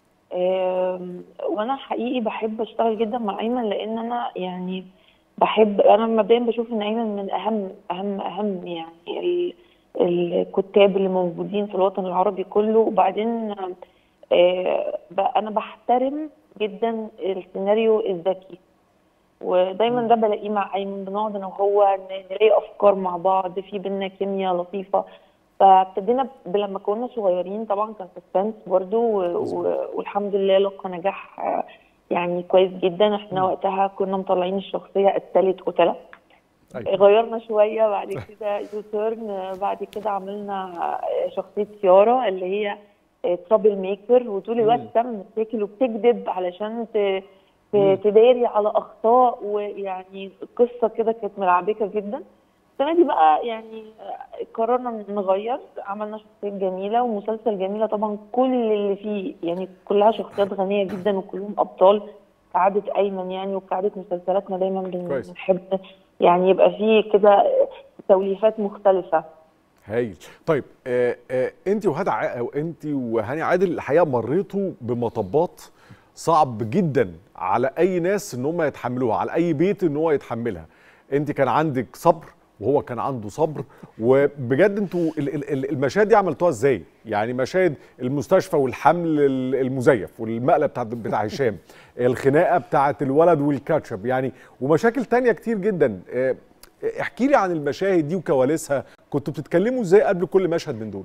آم، وانا حقيقي بحب اشتغل جدا مع ايمن لان انا يعني بحب انا مبدئيا بشوف ان ايمن من اهم اهم اهم يعني ال- الكتاب اللي موجودين في الوطن العربي كله وبعدين آه، ب- انا بحترم جدا السيناريو الذكي ودايما ده بلاقيه مع ايمن بنقعد انا وهو ن- نلاقي افكار مع بعض في بينا كيمياء لطيفه فابتدينا ب- لما كنا صغيرين طبعا كان سسبنس برضو و- و- والحمد لله لقى نجاح آه، يعني كويس جدا احنا وقتها كنا مطلعين الشخصيه التالت قتله غيرنا شويه بعد كده يو تيرن بعد كده عملنا آه، شخصيه سياره اللي هي ترابل ميكر وطول الوقت بتعمل مشاكل وبتكذب علشان ت- ت- تداري على اخطاء ويعني قصه كده كانت ملعبكه جدا السنه دي بقى يعني آه، قررنا نغير عملنا شخصيات جميله ومسلسل جميله طبعا كل اللي فيه يعني كلها شخصيات غنيه جدا وكلهم ابطال كعاده ايمن يعني وكعاده مسلسلاتنا دايما بن- كويس. بنحب يعني يبقى فيه كده توليفات مختلفه هايل طيب آه آه انت وهدى ع- او انت وهاني عادل الحقيقه مريتوا بمطبات صعب جدا على اي ناس ان هم يتحملوها على اي بيت ان هو يتحملها انت كان عندك صبر وهو كان عنده صبر وبجد انتوا ال- ال- ال- المشاهد دي عملتوها ازاي يعني مشاهد المستشفى والحمل ال- المزيف والمقلب بتاع بتاع هشام الخناقه بتاعت الولد والكاتشب يعني ومشاكل تانية كتير جدا آه، احكي لي عن المشاهد دي وكواليسها كنتوا بتتكلموا ازاي قبل كل مشهد من دول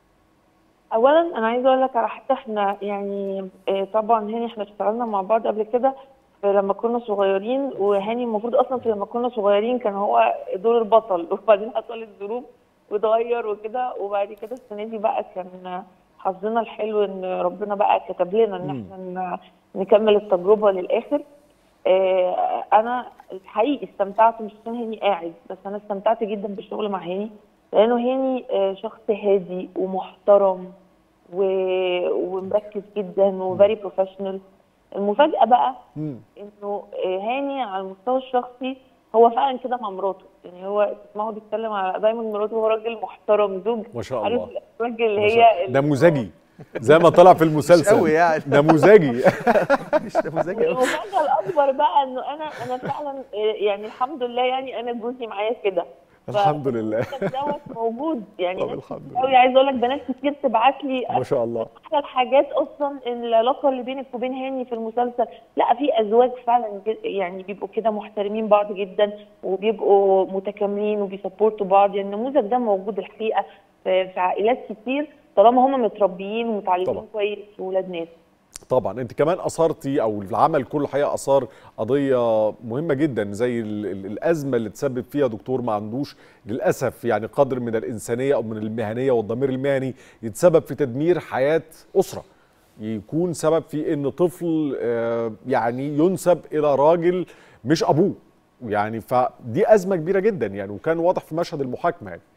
اولا انا عايزه اقول لك على حاجه احنا يعني آه، طبعا هاني احنا اشتغلنا مع بعض قبل كده في لما كنا صغيرين وهاني المفروض اصلا في لما كنا صغيرين كان هو دور البطل وبعدين حصل الظروف واتغير وكده وبعد كده السنه دي بقى كان حظنا الحلو ان ربنا بقى كتب لنا ان احنا ن- نكمل التجربه للاخر آه، انا الحقيقي استمتعت مش عشان هاني قاعد بس انا استمتعت جدا بالشغل مع هاني لانه هاني آه، شخص هادي ومحترم و... ومركز جدا وفيري بروفيشنال المفاجاه بقى انه آه، هاني على المستوى الشخصي هو فعلا كده مع مراته يعني هو تسمعه بيتكلم على دايما مراته هو راجل محترم زوج ما شاء عارف الله. الراجل اللي ما شاء- هي نموذجي زي ما طلع في المسلسل قوي يعني. نموذجي مش نموذجي قوي المفاجاه الاكبر بقى انه انا انا فعلا آه، يعني الحمد لله يعني انا جوزي معايا كده ف- الحمد لله دوت موجود يعني طب ناس الحمد كتير قوي عايزه اقول لك بنات كتير تبعت لي ما شاء الله احلى الحاجات اصلا إن العلاقه اللي بينك وبين هاني في المسلسل لا في ازواج فعلا ج- يعني بيبقوا كده محترمين بعض جدا وبيبقوا متكاملين وبيسبورتوا بعض يعني النموذج ده موجود الحقيقه في, في عائلات كتير طالما هم متربيين ومتعلمين طبعا. كويس وولاد ناس طبعا انت كمان اثرتي او العمل كله الحقيقه اثار قضيه مهمه جدا زي ال ال الازمه اللي تسبب فيها دكتور ما عندوش للاسف يعني قدر من الانسانيه او من المهنيه والضمير المهني يتسبب في تدمير حياه اسره يكون سبب في ان طفل آه، يعني ينسب الى راجل مش ابوه يعني فدي ازمه كبيره جدا يعني وكان واضح في مشهد المحاكمه يعني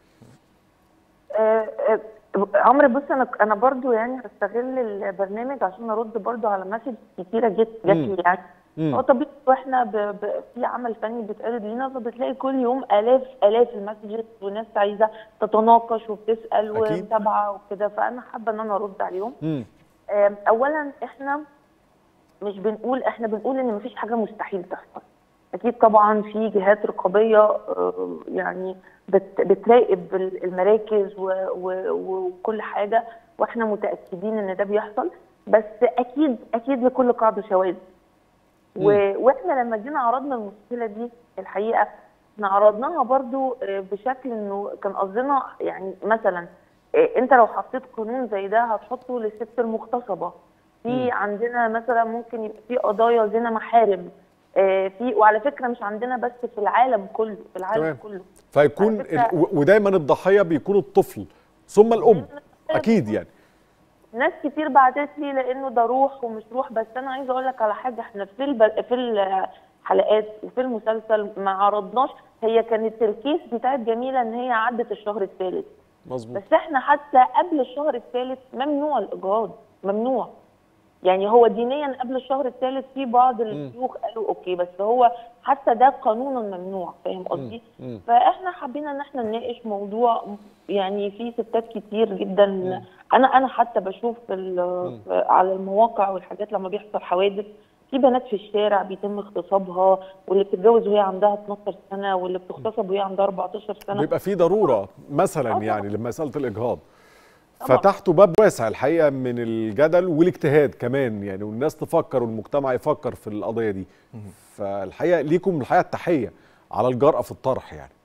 آه، آه، عمرو بص انا انا برضو يعني هستغل البرنامج عشان ارد برضو على مسج كتيره جت جت مم. لي يعني مم. هو طبيعي واحنا ب... ب... في عمل فني بيتعرض لينا فبتلاقي كل يوم الاف الاف المسجز وناس عايزه تتناقش وبتسال أكيد. ومتابعه وكده فانا حابه ان انا ارد عليهم مم. آم، اولا احنا مش بنقول احنا بنقول ان مفيش حاجه مستحيل تحصل اكيد طبعا في جهات رقابيه آه، يعني بت- بتراقب ال- المراكز و- و- وكل حاجه واحنا متاكدين ان ده بيحصل بس اكيد اكيد لكل قاعده شواذ و- واحنا لما جينا عرضنا المشكله دي الحقيقه احنا عرضناها برضو آه، بشكل انه كان قصدنا يعني مثلا آه، انت لو حطيت قانون زي ده هتحطه للست المغتصبه في عندنا مثلا ممكن يبقى في قضايا زنا محارم آه، في وعلى فكره مش عندنا بس في العالم كله في العالم تمام. كله فيكون على فكرة- ال- و- ودايما الضحيه بيكون الطفل ثم الام اكيد يعني ناس كتير بعتت لي لانه ده روح ومش روح بس انا عايزه اقول لك على حاجه احنا في الب... في الحلقات وفي المسلسل ما عرضناش هي كانت الكيس بتاعت جميله ان هي عدت الشهر الثالث مظبوط بس احنا حتى قبل الشهر الثالث ممنوع الاجهاض ممنوع يعني هو دينيا قبل الشهر الثالث في بعض الشيوخ قالوا اوكي بس هو حتى ده قانونا ممنوع فاهم قصدي؟ مم. فاحنا حبينا ان احنا نناقش موضوع يعني في ستات كتير جدا انا انا حتى بشوف في ال- في- على المواقع والحاجات لما بيحصل حوادث في بنات في الشارع بيتم اغتصابها واللي بتتجوز وهي عندها 12 سنه واللي بتغتصب وهي عندها 14 سنه بيبقى في ضروره مثلا يعني لمساله الاجهاض طبعاً. فتحتوا باب واسع الحقيقه من الجدل والاجتهاد كمان يعني والناس تفكر والمجتمع يفكر في القضيه دي فالحقيقه ليكم الحقيقه التحيه على الجرأه في الطرح يعني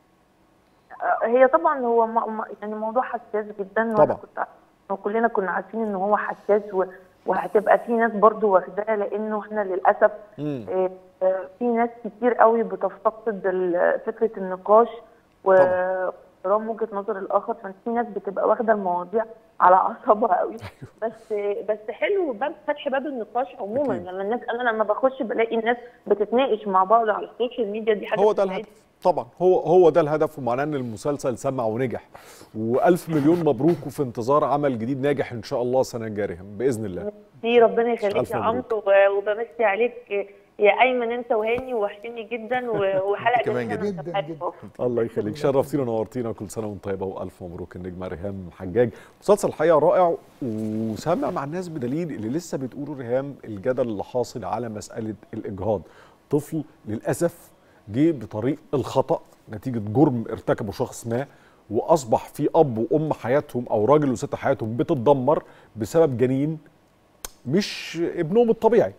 هي طبعا هو م- م- يعني موضوع حساس جدا وأنا طبعاً. كنت ع- وكلنا كنا عارفين ان هو حساس و- وهتبقى في ناس برضو واخداه لانه احنا للاسف مم. آه، آه، في ناس كتير قوي بتفتقد ال- فكره النقاش واحترام وجهه نظر الاخر ففي ناس بتبقى واخده المواضيع على اعصابها قوي بس بس حلو باب فتح باب النقاش عموما أكيد. لما الناس انا لما بخش بلاقي الناس بتتناقش مع بعض على السوشيال ميديا دي حاجه هو ده بتساعدني. الهدف طبعا هو هو ده الهدف ومعناه ان المسلسل سمع ونجح والف مليون مبروك وفي انتظار عمل جديد ناجح ان شاء الله سنه جاريه باذن الله دي ربنا يخليك ألف يا مبروك. عمرو و- وبمسي عليك يا ايمن انت وهاني وحشني جدا و- وحلقه كمان جميلة جدا. أنا متابعاها. الله يخليك شرفتينا ونورتينا كل سنه وانت طيبه والف مبروك النجمه ريهام حجاج مسلسل الحقيقه رائع وسامع مع الناس بدليل اللي لسه بتقولوا ريهام الجدل اللي حاصل على مساله الاجهاض طفل للاسف جه بطريق الخطا نتيجه جرم ارتكبه شخص ما واصبح في اب وام حياتهم او راجل وست حياتهم بتتدمر بسبب جنين مش ابنهم الطبيعي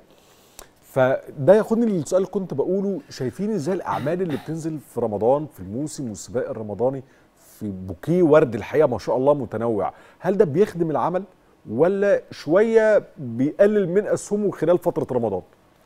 فده ياخدني للسؤال اللي كنت بقوله شايفين ازاي الاعمال اللي بتنزل في رمضان في الموسم والسباق الرمضاني في بوكيه ورد الحقيقه ما شاء الله متنوع هل ده بيخدم العمل ولا شويه بيقلل من اسهمه خلال فتره رمضان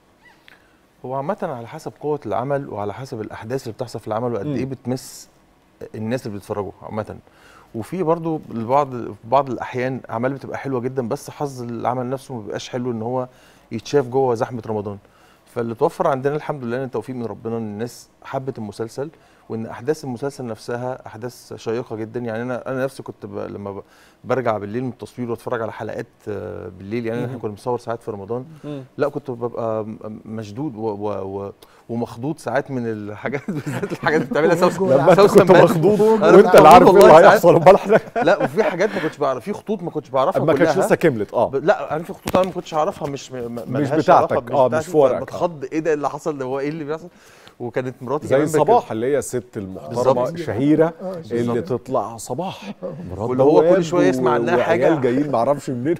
هو عامة على حسب قوة العمل وعلى حسب الأحداث اللي بتحصل في العمل وقد مم. إيه بتمس الناس اللي بيتفرجوا عامة وفي برضو البعض في بعض الأحيان أعمال بتبقى حلوة جدا بس حظ العمل نفسه ما بيبقاش حلو إن هو يتشاف جوه زحمة رمضان فاللي توفر عندنا الحمد لله ان توفيق من ربنا ان الناس حبت المسلسل وان احداث المسلسل نفسها احداث شيقه جدا يعني انا انا نفسي كنت ب... لما ب... برجع بالليل من التصوير واتفرج على حلقات آه، بالليل يعني احنا مم. كنا بنصور ساعات في رمضان مم. لا كنت ببقى م- مشدود و... و... و... ومخضوض ساعات من الحاجات بالذات الحاجات اللي بتعملها سوسن لما أنت سوسن كنت بنات. مخضوض أنا وأنت كنت اللي عارف إيه مخضوض اللي والله هيحصل، ساعات. أمال إحنا- لا وفي حاجات ما كنتش بعرف في خطوط ما كنتش بعرفها ما كانتش كلها. لسه كملت اه ب- لا انا في خطوط انا ما كنتش اعرفها مش م- م- مش ملهاش بتاعتك، علاقة، آه، مش بتاعتي، في ورقك، آه. بتخض ايه ده اللي حصل ده هو ايه اللي بيحصل وكانت مراتي زي كمان بك- صباح اللي هي الست المحترمه بالظبط. الشهيره آه، اللي بالظبط. تطلع صباح مرات واللي هو كل بواب شوية يسمع و- عنها حاجة. وعيال جايين ما اعرفش منين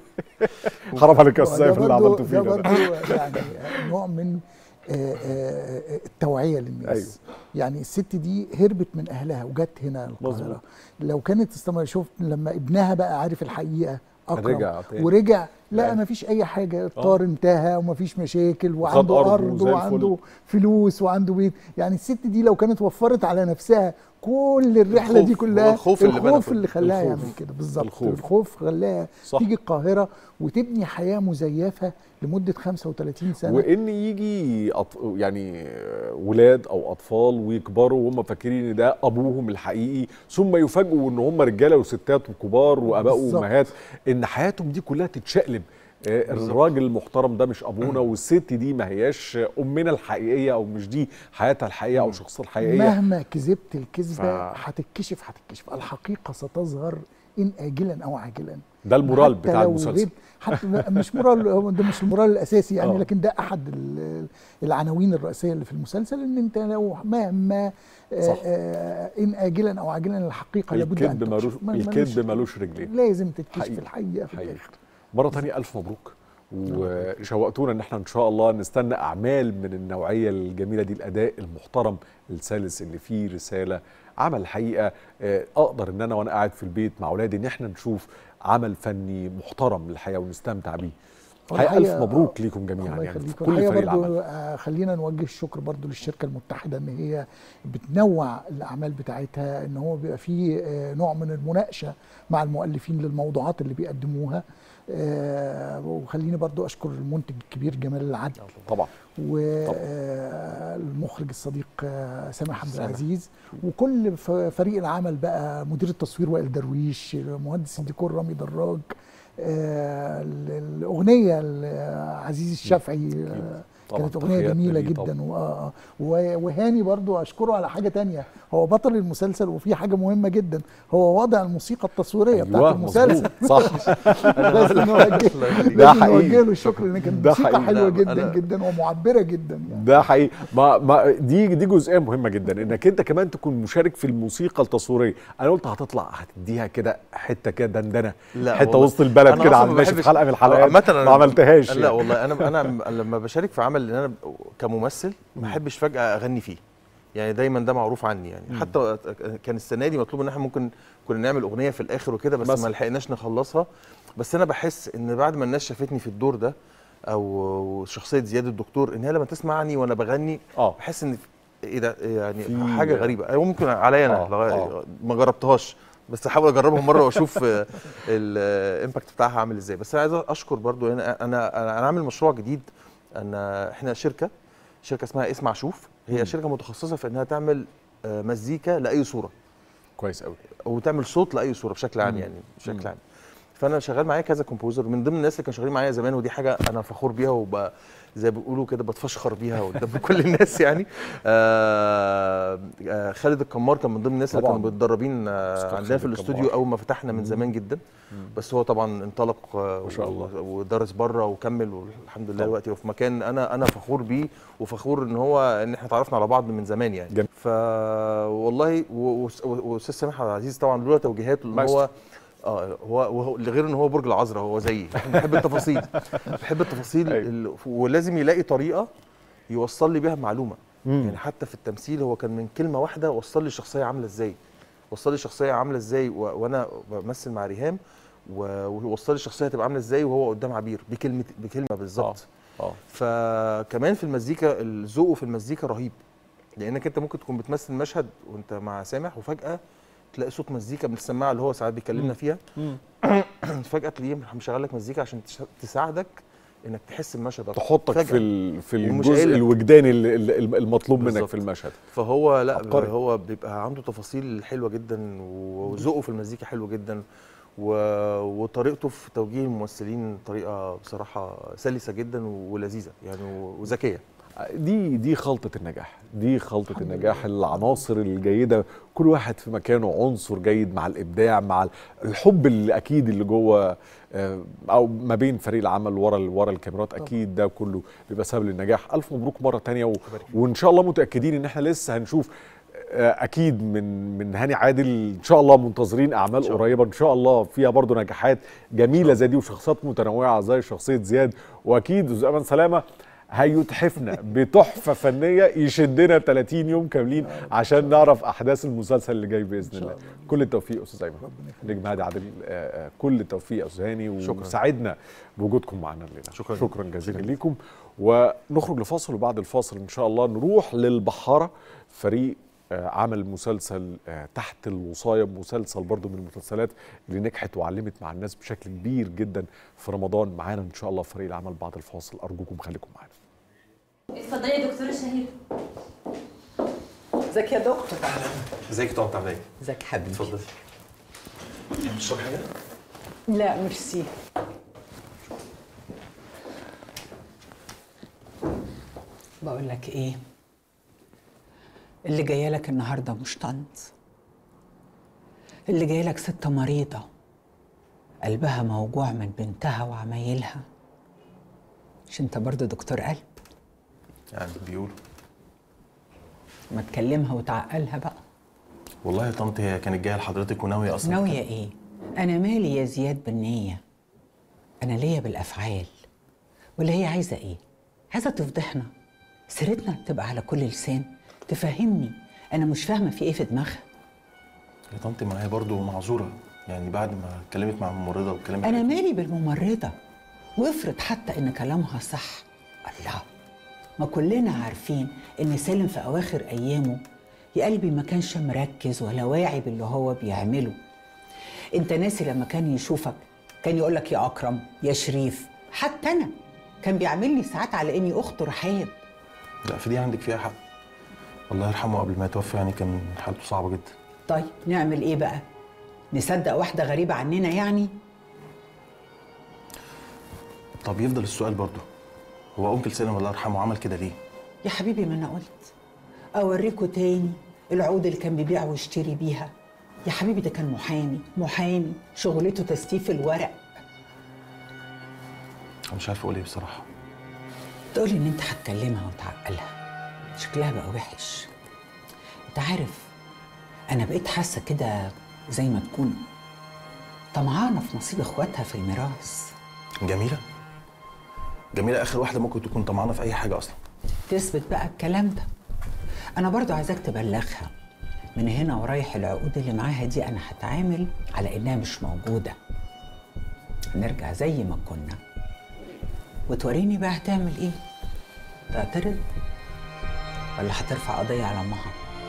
حرام عليك يا ده السيف اللي برضو- عملته ده فينا برضو ده. يعني نوع من آه، آه، التوعيه للناس أيوة. يعني الست دي هربت من اهلها وجت هنا القاهره مظبوط. لو كانت استمر شوف لما ابنها بقى عارف الحقيقه اكرم رجع تاني. ورجع لا يعني. ما فيش اي حاجه الطار انتهى وما فيش مشاكل وخد وعنده أرضه ارض وزي وعنده الفل. فلوس وعنده بيت يعني الست دي لو كانت وفرت على نفسها كل الرحله الخوف، دي هو كلها الخوف اللي بنى الخوف كله. اللي خلاها الخوف. يعمل كده بالظبط الخوف. الخوف خلاها صح. تيجي القاهره وتبني حياه مزيفه لمده 35 سنه وان يجي أط... يعني ولاد او اطفال ويكبروا وهم فاكرين ان ده ابوهم الحقيقي ثم يفاجئوا ان هم رجاله وستات وكبار واباء بالظبط. وامهات ان حياتهم دي كلها تتشقلب آه، بالظبط. الراجل المحترم ده مش ابونا والست دي ما هياش امنا الحقيقيه او مش دي حياتها الحقيقيه او شخصها الحقيقيه مهما كذبت الكذبه ف- هتتكشف هتتكشف الحقيقه ستظهر ان اجلا او عاجلا ده المورال حتى بتاع لو المسلسل غيب- حتى مش مورال هو ده مش المورال الاساسي يعني آه. لكن ده احد ال- العناوين الرئيسيه اللي في المسلسل ان انت لو مهما آه، صح. آه، ان اجلا او عاجلا الحقيقه لابد ان الكذب ملوش تكشف. ما- الكذب ملوش رجلين لازم تتكشف حقيقي. الحقيقه في حقيقي. الاخر مرة تانية ألف مبروك وشوقتونا ان احنا ان شاء الله نستنى اعمال من النوعيه الجميله دي الاداء المحترم السلس اللي فيه رساله عمل حقيقه آه، اقدر ان انا وانا قاعد في البيت مع اولادي ان احنا نشوف عمل فني محترم للحياه ونستمتع بيه حقيقة ألف والحقيقة- مبروك ليكم جميعا الله يعني في يخليك كل والحقيقة فريق برضو العمل آه، خلينا نوجه الشكر برضو للشركة المتحدة ان هي بتنوع الاعمال بتاعتها ان هو بيبقى فيه آه، نوع من المناقشة مع المؤلفين للموضوعات اللي بيقدموها آه، وخليني برضو اشكر المنتج الكبير جمال العدل طبعا والمخرج الصديق آه، سامح عبد سامح. العزيز وكل ف- فريق العمل بقى مدير التصوير وائل درويش مهندس الديكور رامي دراج آه، ال- الاغنيه عزيز الشافعي آه، طبعاً، كانت اغنيه تحياتنا جميله ليه جدا طبعاً. و- آه، آه. و- وهاني برضو اشكره على حاجه تانية هو بطل المسلسل وفي حاجه مهمه جدا هو وضع الموسيقى التصويريه بتاعت أيوة، المسلسل مظبوط، صح. لازم نوجه ده لازم حقيقي. نوجه له الشكر لان كانت ده موسيقى حقيقي. حلوه لا، جدا أنا- جدا ومعبره جدا يعني ده حقيقي ما ما دي دي جزئيه مهمه جدا انك انت كمان تكون مشارك في الموسيقى التصويريه انا قلت هتطلع هتديها كده حته كده دندنه لا حته والله. وسط البلد أنا كده أصلاً على ما ماشي في بحبش- حلقه من الحلقات عامة أنا- ما عملتهاش لا يعني. والله انا انا لما بشارك في عمل ان انا كممثل ما احبش فجاه اغني فيه يعني دايما ده معروف عني يعني مم. حتى كان السنه دي مطلوب ان احنا ممكن كنا نعمل اغنيه في الاخر وكده بس بس. ما لحقناش نخلصها بس انا بحس ان بعد ما الناس شافتني في الدور ده او شخصيه زياد الدكتور ان هي لما تسمعني وانا بغني اه بحس ان ايه ده يعني في- حاجه غريبه أو ممكن عليا انا آه، لغاية- آه. ما جربتهاش بس احاول اجربها مره واشوف الامباكت بتاعها عامل ازاي بس انا عايز اشكر برضو هنا انا انا انا عامل مشروع جديد انا احنا شركه شركه اسمها اسمع شوف هي مم. شركه متخصصه في انها تعمل آه، مزيكا لاي صوره كويس قوي وتعمل صوت لاي صوره بشكل عام مم. يعني مم. بشكل عام فانا شغال معايا كذا كومبوزر من ضمن الناس اللي كانوا شغالين معايا زمان ودي حاجه انا فخور بيها وب زي ما بيقولوا كده بتفشخر بيها قدام كل الناس يعني آه آه خالد الكمار كان من ضمن الناس اللي طبعاً. كانوا متدربين آه أستاذ عندنا في خالد الاستوديو الكمار. اول ما فتحنا من زمان جدا بس هو طبعا انطلق ما شاء الله. ودرس بره وكمل والحمد لله دلوقتي هو في مكان انا انا فخور بيه وفخور ان هو ان احنا اتعرفنا على بعض من زمان يعني جميل. ف والله و- و- واستاذ سامح عبد العزيز طبعا لولا توجيهاته ان مايسترو. هو اه هو وهو غير ان هو برج العذراء هو زيي بحب التفاصيل بحب التفاصيل أيوة. ال- ولازم يلاقي طريقه يوصل لي بيها معلومه مم. يعني حتى في التمثيل هو كان من كلمه واحده وصل لي الشخصيه عامله ازاي وصل لي الشخصيه عامله ازاي و... وانا بمثل مع ريهام و- ووصل لي الشخصيه هتبقى عامله ازاي وهو قدام عبير بكلمه بكلمه بالظبط اه فكمان في المزيكا الذوق في المزيكا رهيب لانك انت ممكن تكون بتمثل مشهد وانت مع سامح وفجاه تلاقي صوت مزيكا من السماعه اللي هو ساعات بيكلمنا مم. فيها مم. فجاه تلاقيه مشغل لك مزيكا عشان تش- تساعدك انك تحس المشهد أكتر. تحطك فجأة. في ال... في ومش الجزء قايل لك. الوجداني ال- ال- المطلوب منك بالظبط. في المشهد فهو لا عبقري. هو بيبقى عنده تفاصيل حلوه جدا وذوقه في المزيكا حلو جدا و... وطريقته في توجيه الممثلين طريقه بصراحه سلسه جدا ولذيذه يعني وذكيه دي دي خلطة النجاح دي خلطة النجاح العناصر الجيدة كل واحد في مكانه عنصر جيد مع الإبداع مع الحب اللي أكيد اللي جوه آه، أو ما بين فريق العمل ورا ال- ورا الكاميرات أكيد ده كله بيبقى سبب للنجاح ألف مبروك مرة تانية و... وإن شاء الله متأكدين إن إحنا لسه هنشوف آه، اكيد من من هاني عادل ان شاء الله منتظرين اعمال قريبه ان شاء الله فيها برضو نجاحات جميله زي دي وشخصيات متنوعه زي شخصيه زياد واكيد استاذ امان سلامه هيتحفنا بتحفه فنيه يشدنا 30 يوم كاملين عشان نعرف احداث المسلسل اللي جاي باذن الله كل التوفيق يا استاذ ايمن نجم هادي عادل آه، آه، كل التوفيق يا استاذ هاني شكراً. وسعدنا بوجودكم معنا الليله شكراً. شكرا جزيلا ليكم ونخرج لفاصل وبعد الفاصل ان شاء الله نروح للبحاره فريق آه، عمل مسلسل آه، تحت الوصايه مسلسل برضو من المسلسلات اللي نجحت وعلمت مع الناس بشكل كبير جدا في رمضان معانا ان شاء الله فريق العمل بعد الفاصل ارجوكم خليكم معانا اتفضلي يا دكتورة شهير ازيك يا دكتور ازيك يا طنط عامله ايه؟ ازيك حبيبي اتفضلي تشرب حاجه؟ لا ميرسي بقول لك ايه اللي جايه لك النهارده مش طنط اللي جايه لك ست مريضه قلبها موجوع من بنتها وعمايلها مش انت برضه دكتور قلب يعني بيقولوا ما تكلمها وتعقلها بقى والله يا طنط هي كانت جايه لحضرتك وناويه اصلا ناوية ايه؟ أنا مالي يا زياد بالنية أنا ليا بالأفعال ولا هي عايزة ايه؟ عايزة تفضحنا سيرتنا تبقى على كل لسان تفهمني أنا مش فاهمة في ايه في دماغها يا طنط ما هي برضه معذوره يعني بعد ما اتكلمت مع الممرضه واتكلمت أنا مالي بالممرضة وافرض حتى إن كلامها صح الله ما كلنا عارفين إن سالم في أواخر أيامه يا قلبي ما كانش مركز ولا واعي باللي هو بيعمله انت ناسي لما كان يشوفك كان يقولك يا اكرم يا شريف حتى انا كان بيعاملني ساعات على اني اخت رحاب لا في دي عندك فيها حق الله يرحمه قبل ما يتوفى يعني كان حالته صعبه جدا طيب نعمل ايه بقى نصدق واحده غريبه عننا يعني طب يفضل السؤال برضه هو انكل سالم الله يرحمه عمل كده ليه يا حبيبي ما انا قلت اوريكوا تاني العقود اللي كان بيبيع ويشتري بيها يا حبيبي ده كان محامي محامي شغلته تستيف الورق انا مش عارف اقول ايه بصراحه تقولي ان انت هتكلمها وتعقلها شكلها بقى وحش انت عارف انا بقيت حاسه كده زي ما تكون طمعانه في نصيب اخواتها في الميراث جميله جميله اخر واحده ممكن تكون طمعانه في اي حاجه اصلا تثبت بقى الكلام ده انا برضو عايزاك تبلغها من هنا ورايح العقود اللي معاها دي انا هتعامل على انها مش موجوده نرجع زي ما كنا وتوريني بقى هتعمل ايه تعترض ولا هترفع قضيه على امها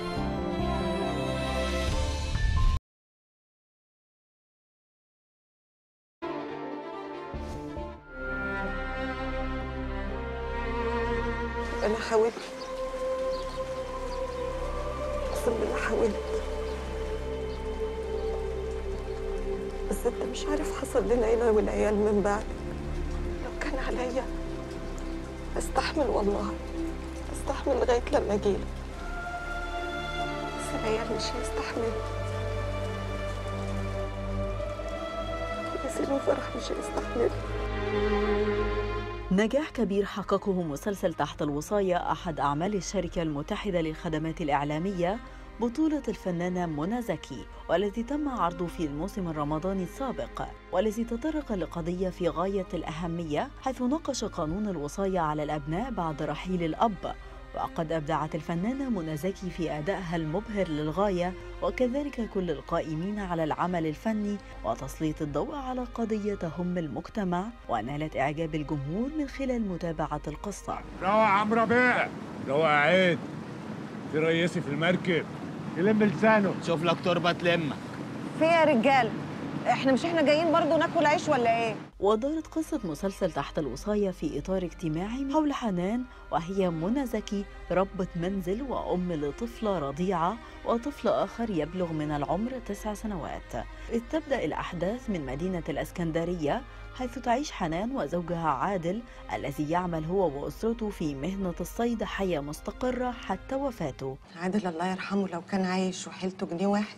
انا حاولت اقسم بالله حاولت بس انت مش عارف حصل لنا ايه انا والعيال من بعدك لو كان عليا استحمل والله استحمل لغايه لما اجيلك بس العيال مش هيستحملوا ياسين وفرح مش هيستحملوا نجاح كبير حققه مسلسل تحت الوصاية أحد أعمال الشركة المتحدة للخدمات الإعلامية بطولة الفنانة منى زكي والذي تم عرضه في الموسم الرمضاني السابق والذي تطرق لقضية في غاية الأهمية حيث ناقش قانون الوصاية على الأبناء بعد رحيل الأب وقد أبدعت الفنانة منى زكي في أدائها المبهر للغاية وكذلك كل القائمين على العمل الفني وتسليط الضوء على قضية تهم المجتمع ونالت إعجاب الجمهور من خلال متابعة القصة روق عم ربيع روق عيد في رئيسي في المركب يلم لسانه شوف لك تربه تلمك في يا رجاله احنا مش احنا جايين برضو ناكل عيش ولا ايه ودارت قصة مسلسل تحت الوصاية في إطار اجتماعي حول حنان وهي منى زكي ربة منزل وأم لطفلة رضيعة وطفل آخر يبلغ من العمر تسع سنوات إذ تبدأ الأحداث من مدينة الأسكندرية حيث تعيش حنان وزوجها عادل الذي يعمل هو وأسرته في مهنة الصيد حياة مستقرة حتى وفاته عادل الله يرحمه لو كان عايش وحيلته جنيه واحد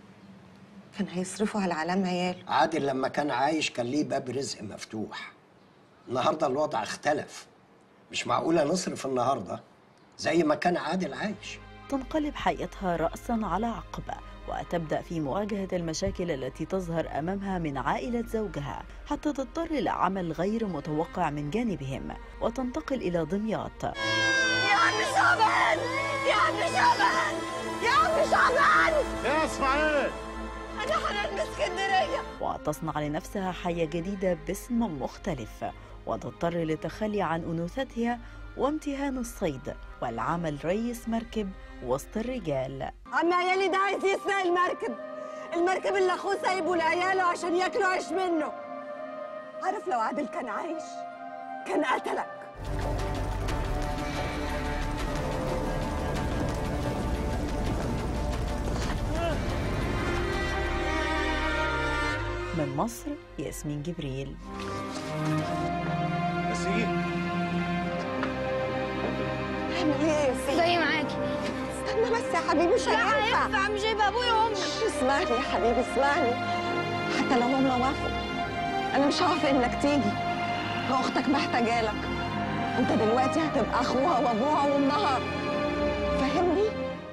كان هيصرفوا على علام عياله عادل لما كان عايش كان ليه باب رزق مفتوح النهارده الوضع اختلف مش معقوله نصرف النهارده زي ما كان عادل عايش تنقلب حياتها رأسا على عقب وتبدأ في مواجهة المشاكل التي تظهر أمامها من عائلة زوجها حتى تضطر لعمل غير متوقع من جانبهم وتنتقل إلى دمياط يا عم شعبان يا عم شعبان يا عم شعبان يا اسماعيل انا حنان من اسكندريه وتصنع لنفسها حياة جديدة باسم مختلف وتضطر للتخلي عن أنوثتها وامتهان الصيد والعمل ريس مركب وسط الرجال عم عيالي ده عايز يسرق المركب المركب اللي اخوه سايبه لعياله عشان ياكلوا عيش منه عارف لو عادل كان عايش كان قتلك من مصر ياسمين جبريل ياسين اعمل ايه يا سيدي جاي معاكي استنى بس يا حبيبي مش لا هينفع هينفع مش هيبقى ابويا وامي اسمعني يا حبيبي اسمعني حتى لو ماما وافقوا انا مش هوافق انك تيجي لو اختك محتاجه لك انت دلوقتي هتبقى اخوها وابوها وامها فاهمني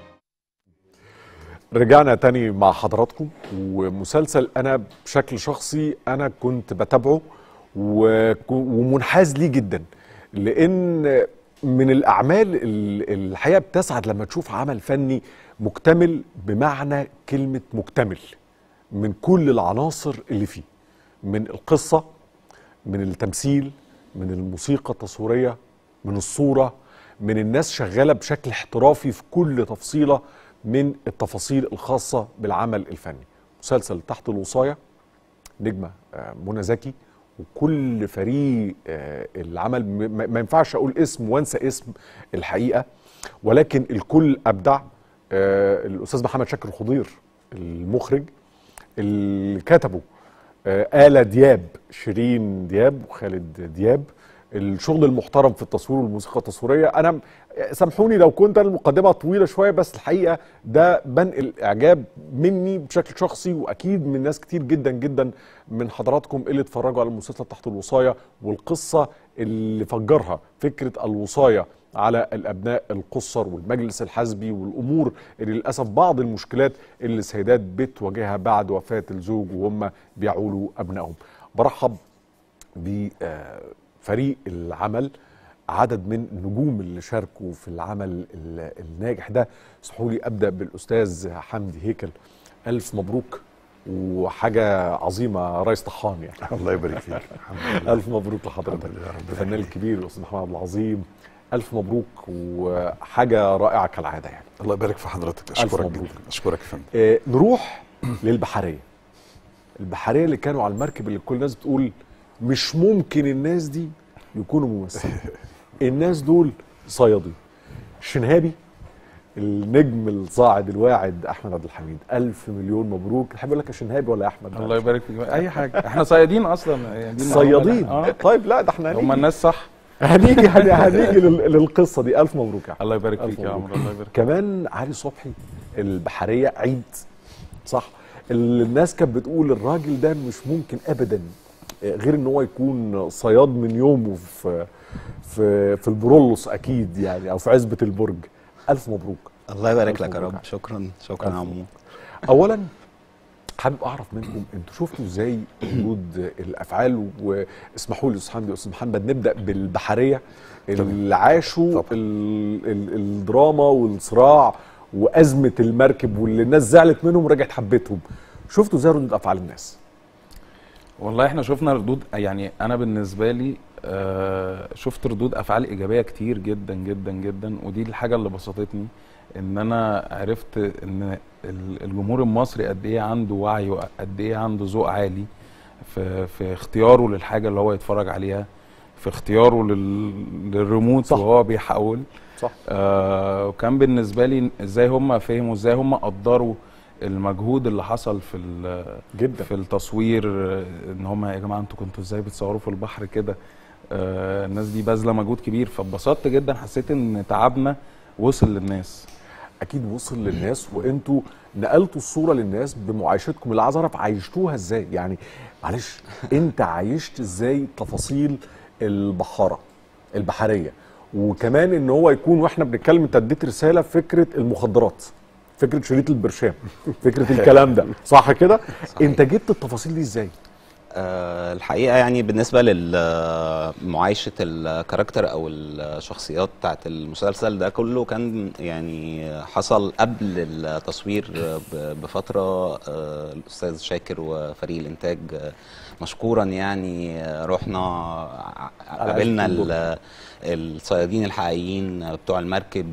رجعنا تاني مع حضراتكم ومسلسل انا بشكل شخصي انا كنت بتابعه وك- ومنحاز ليه جدا لان من الاعمال ال- الحقيقه بتسعد لما تشوف عمل فني مكتمل بمعنى كلمه مكتمل من كل العناصر اللي فيه من القصه من التمثيل من الموسيقى التصويريه من الصوره من الناس شغاله بشكل احترافي في كل تفصيله من التفاصيل الخاصه بالعمل الفني مسلسل تحت الوصايه نجمه آه، منى زكي وكل فريق آه، العمل م- ما ما ينفعش اقول اسم وانسى اسم الحقيقه ولكن الكل ابدع آه، الاستاذ محمد شاكر خضير المخرج اللي كتبه آه، آلة دياب شيرين دياب وخالد دياب الشغل المحترم في التصوير والموسيقى التصويريه انا م- سامحوني لو كنت أنا المقدمه طويله شويه بس الحقيقه ده بنقل اعجاب مني بشكل شخصي واكيد من ناس كتير جدا جدا من حضراتكم اللي اتفرجوا على المسلسل تحت الوصايه والقصه اللي فجرها فكره الوصايه على الابناء القصر والمجلس الحزبي والامور اللي للاسف بعض المشكلات اللي السيدات بتواجهها بعد وفاه الزوج وهم بيعولوا ابنائهم برحب بفريق العمل عدد من النجوم اللي شاركوا في العمل ال- الناجح ده اسمحوا لي ابدا بالاستاذ حمدي هيكل الف مبروك وحاجه عظيمه رئيس طحان يعني الله يبارك فيك الحمد لله الف مبروك لحضرتك الفنان الكبير الاستاذ محمد عبد العظيم الف مبروك وحاجه رائعه كالعاده يعني الله يبارك في حضرتك ألف اشكرك مبروك. جدا اشكرك يا فندم آه، نروح للبحريه البحريه اللي كانوا على المركب اللي كل الناس بتقول مش ممكن الناس دي يكونوا ممثلين الناس دول صيادين شنهابي النجم الصاعد الواعد احمد عبد الحميد الف مليون مبروك احب اقول لك يا شنهابي ولا يا احمد الله يبارك فيك اي حاجه احنا صيادين اصلا يعني دي صيادين اه طيب لا ده احنا هم هنيجي الناس صح هنيجي هنيجي, هنيجي لل- للقصه دي الف مبروك يا أحمد. الله يبارك ألف فيك يا مبروك. عمرو الله يبارك كمان علي صبحي البحريه عيد صح الناس كانت بتقول الراجل ده مش ممكن ابدا غير ان هو يكون صياد من يومه في في في البرولوس اكيد يعني او في عزبه البرج الف مبروك الله يبارك ألف لك يا مبروك. رب شكرا شكرا ألف يا عمو اولا حابب اعرف منكم انتوا شفتوا ازاي وجود الافعال واسمحوا لي استاذ حمدي واستاذ محمد نبدا بالبحريه اللي عاشوا ال- ال- الدراما والصراع وازمه المركب واللي الناس زعلت منهم ورجعت حبتهم شفتوا ازاي ردود افعال الناس والله احنا شفنا ردود يعني انا بالنسبه لي آه شفت ردود افعال ايجابيه كتير جدا جدا جدا ودي الحاجه اللي بسطتني ان انا عرفت ان ال- الجمهور المصري قد ايه عنده وعي وقد ايه عنده ذوق عالي في في اختياره للحاجه اللي هو يتفرج عليها في اختياره لل للريموت صح. وهو بيحول صح آه وكان بالنسبه لي ازاي هم فهموا ازاي هم قدروا المجهود اللي حصل في ال- جدا في التصوير آه، ان هم يا جماعه انتوا كنتوا ازاي بتصوروا في البحر كده آه الناس دي باذله مجهود كبير فاتبسطت جدا حسيت ان تعبنا وصل للناس اكيد وصل للناس وانتوا نقلتوا الصوره للناس بمعايشتكم اللي عايز اعرف عايشتوها ازاي يعني معلش انت عايشت ازاي تفاصيل البحاره البحريه وكمان ان هو يكون واحنا بنتكلم انت اديت رساله فكره المخدرات فكره شريط البرشام فكره الكلام ده صح كده انت جبت التفاصيل دي ازاي آه، الحقيقه يعني بالنسبه لمعايشه الكاركتر او الشخصيات بتاعت المسلسل ده كله كان يعني حصل قبل التصوير ب- بفتره آه، الاستاذ شاكر وفريق الانتاج آه، مشكورا يعني آه، رحنا ع- على قابلنا عزبة ال- الصيادين الحقيقيين بتوع المركب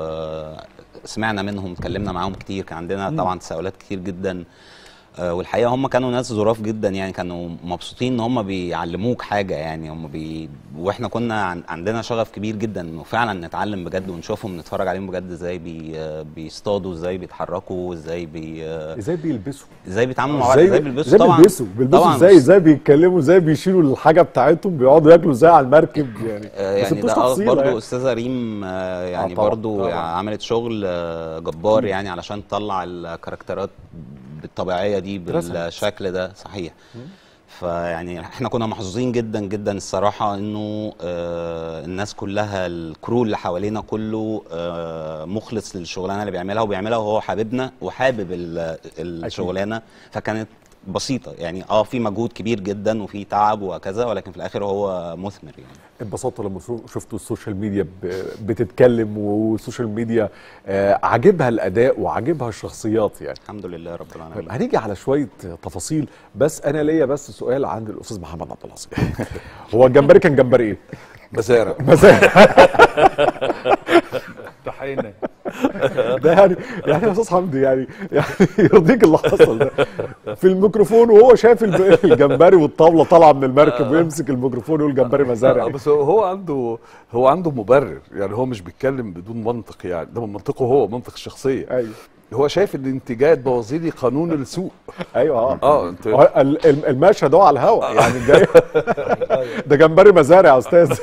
وسمعنا منهم اتكلمنا معاهم كتير كان عندنا مم. طبعا تساؤلات كتير جدا آه، والحقيقه هم كانوا ناس ظراف جدا يعني كانوا مبسوطين ان هم بيعلموك حاجه يعني هم بي واحنا كنا عن... عندنا شغف كبير جدا انه فعلا نتعلم بجد ونشوفهم نتفرج عليهم بجد ازاي بي... آه، بيصطادوا ازاي بيتحركوا ازاي بي آه، ازاي بيلبسوا ازاي بيتعاملوا مع بعض ازاي ازاي بيلبسوا ازاي طبعا بيلبسوا بيلبسوا طبعا ازاي ازاي بيتكلموا ازاي بيشيلوا الحاجه بتاعتهم بيقعدوا ياكلوا ازاي على المركب يعني آه، بس يعني بتوش ده آه تفصيلة برضو يعني. استاذه ريم آه، يعني آه، طبعاً، برضو طبعاً. عملت شغل آه، جبار يعني علشان تطلع الكاركترات بالطبيعيه دي رسمت. بالشكل ده صحيح فيعني احنا كنا محظوظين جدا جدا الصراحه انه آه الناس كلها الكرو اللي حوالينا كله آه مخلص للشغلانه اللي بيعملها وبيعملها وهو حاببنا وحابب ال- الشغلانه فكانت بسيطه يعني اه في مجهود كبير جدا وفي تعب وكذا ولكن في الاخر هو مثمر يعني اتبسطت لما شو- شفتوا السوشيال ميديا ب- بتتكلم والسوشيال ميديا آه، عاجبها الاداء وعاجبها الشخصيات يعني الحمد لله رب العالمين طيب هنيجي على شويه تفاصيل بس انا ليا بس سؤال عند الاستاذ محمد عبد العظيم هو الجمبري كان جمبري ايه؟ مزارع مزارع طحينه ده يعني يعني يا استاذ حمدي يعني يعني يرضيك اللي حصل ده في الميكروفون وهو شايف الب- الجمبري والطاوله طالعه من المركب ويمسك الميكروفون ويقول جمبري مزارع آه، بس هو- هو عنده هو عنده مبرر يعني هو مش بيتكلم بدون منطق يعني ده من منطقه هو منطق الشخصيه ايوه هو شايف ان انت جاي تبوظي لي قانون السوق ايوه اه اه انت هو ال- ال- المشهد هو على الهواء يعني جاي ده جمبري مزارع يا استاذ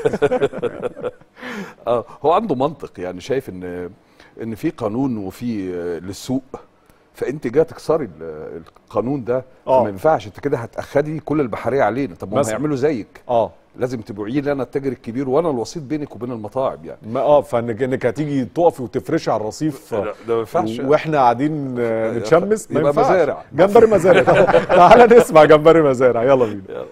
اه هو عنده منطق يعني شايف ان ان في قانون وفي آه، للسوق فانت جاي تكسري ال- القانون ده آه. فما ينفعش انت كده هتاخدي كل البحريه علينا طب ما هم مثلا. هيعملوا زيك اه لازم تبيعي لي انا التاجر الكبير وانا الوسيط بينك وبين المطاعم يعني ما اه فانك انك هتيجي تقفي وتفرشي على الرصيف لا، ده ما ينفعش. واحنا قاعدين آه، نتشمس ما يبقى ينفعش. مزارع. جمبري مزارع تعالى نسمع جمبري مزارع يلا بينا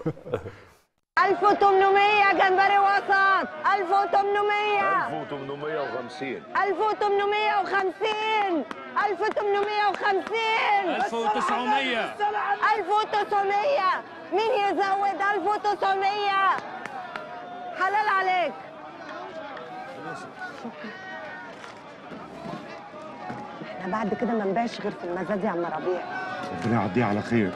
1800 جمبري وسط 1800 1850 1850 1850 1900 1900 مين يزود 1900 حلال عليك احنا بعد كده ما نبيعش غير في المزاد يا عم ربيع ربنا يعديها على خير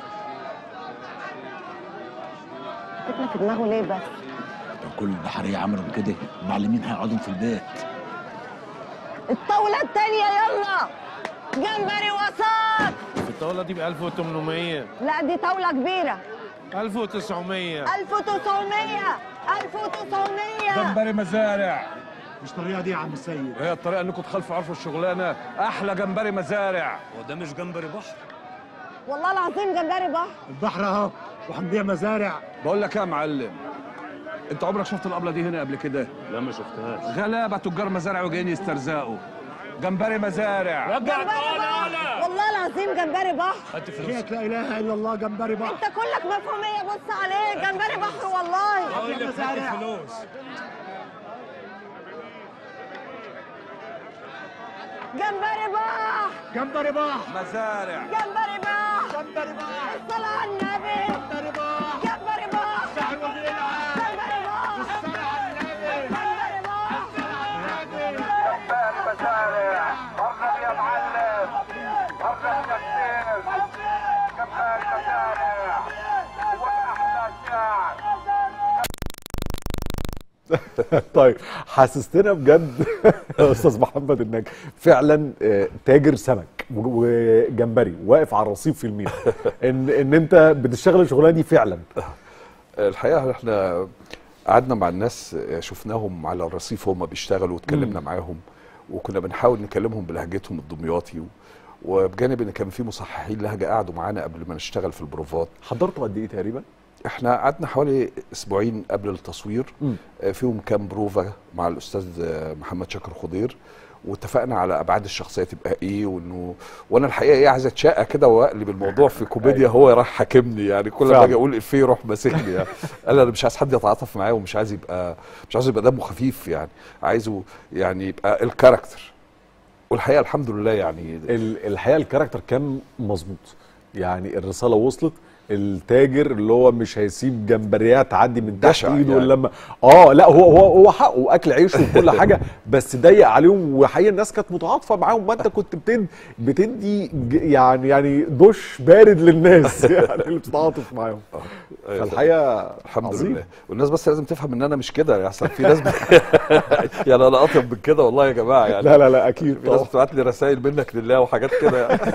فتنا في دماغه ليه بس لو كل البحرية عملوا كده المعلمين هيقعدوا في البيت الطاولة التانية يلا جمبري وسط الطاولة دي ب 1800 لا دي طاولة كبيرة 1900 1900 1900 جمبري مزارع مش طريقة دي يا عم السيد وهي الطريقة انكم تخالفوا عرف الشغلانة احلى جمبري مزارع وده مش جمبري بحر والله العظيم جمبري بحر البحر اهو وهنبيع مزارع بقول لك ايه يا معلم انت عمرك شفت القبله دي هنا قبل كده لا ما شفتهاش غلابه تجار مزارع وجايين يسترزقوا جمبري مزارع جمبري بحر والله العظيم جمبري بحر هات حكاية لا اله الا الله جمبري بحر انت كلك مفهومية بص عليه جمبري بحر والله اقول لك هات الفلوس جمبري بحر جمبري بحر مزارع جمبري بحر جمبري بحر الصلاة على النبي جمبري بحر جمبري بحر سهل وزير العام جمبري بحر الصلاة على النبي جمبري بحر جمبري مزارع مرة يا معلم مرة يا كتير جمبري مزارع واحلى شعر طيب حسستنا بجد يا استاذ محمد انك فعلا آه، تاجر سمك و- وجمبري واقف على الرصيف في المينا ان ان انت بتشتغل الشغلانه دي فعلا الحقيقه احنا قعدنا مع الناس شفناهم على الرصيف وهم بيشتغلوا واتكلمنا معاهم وكنا بنحاول نكلمهم بلهجتهم الدمياطي و- وبجانب ان كان في مصححين لهجه قعدوا معانا قبل ما نشتغل في البروفات حضرتوا قد ايه تقريبا؟ احنا قعدنا حوالي اسبوعين قبل التصوير مم. آه، فيهم كام بروفا مع الاستاذ آه، محمد شاكر خضير واتفقنا على ابعاد الشخصيه تبقى ايه وانه وانا الحقيقه ايه عايز اتشقى كده واقلب الموضوع في كوميديا هو راح حاكمني يعني كل ما فعلا. اجي اقول افيه يروح ماسكني يعني قال انا مش عايز حد يتعاطف معايا ومش عايز يبقى مش عايز يبقى دمه خفيف يعني عايزه يعني يبقى الكاركتر والحقيقه الحمد لله يعني ال- الحقيقه الكاركتر كان مظبوط يعني الرساله وصلت التاجر اللي هو مش هيسيب جمبريات تعدي من تحت جشع ايده يعني. يعني. لما اه لا هو هو هو حقه واكل عيشه وكل حاجه بس ضيق عليهم وحقيقه الناس كانت متعاطفه معاهم ما انت كنت بتدي بتدي ج- يعني يعني دش بارد للناس يعني اللي بتتعاطف معاهم فالحقيقه الحمد عظيم. لله والناس بس لازم تفهم ان انا مش كده يعني احسن في ناس ب... يعني انا اطيب من كده والله يا جماعه يعني لا لا لا اكيد في ناس طبعا. بتبعت لي رسائل منك لله وحاجات كده يعني.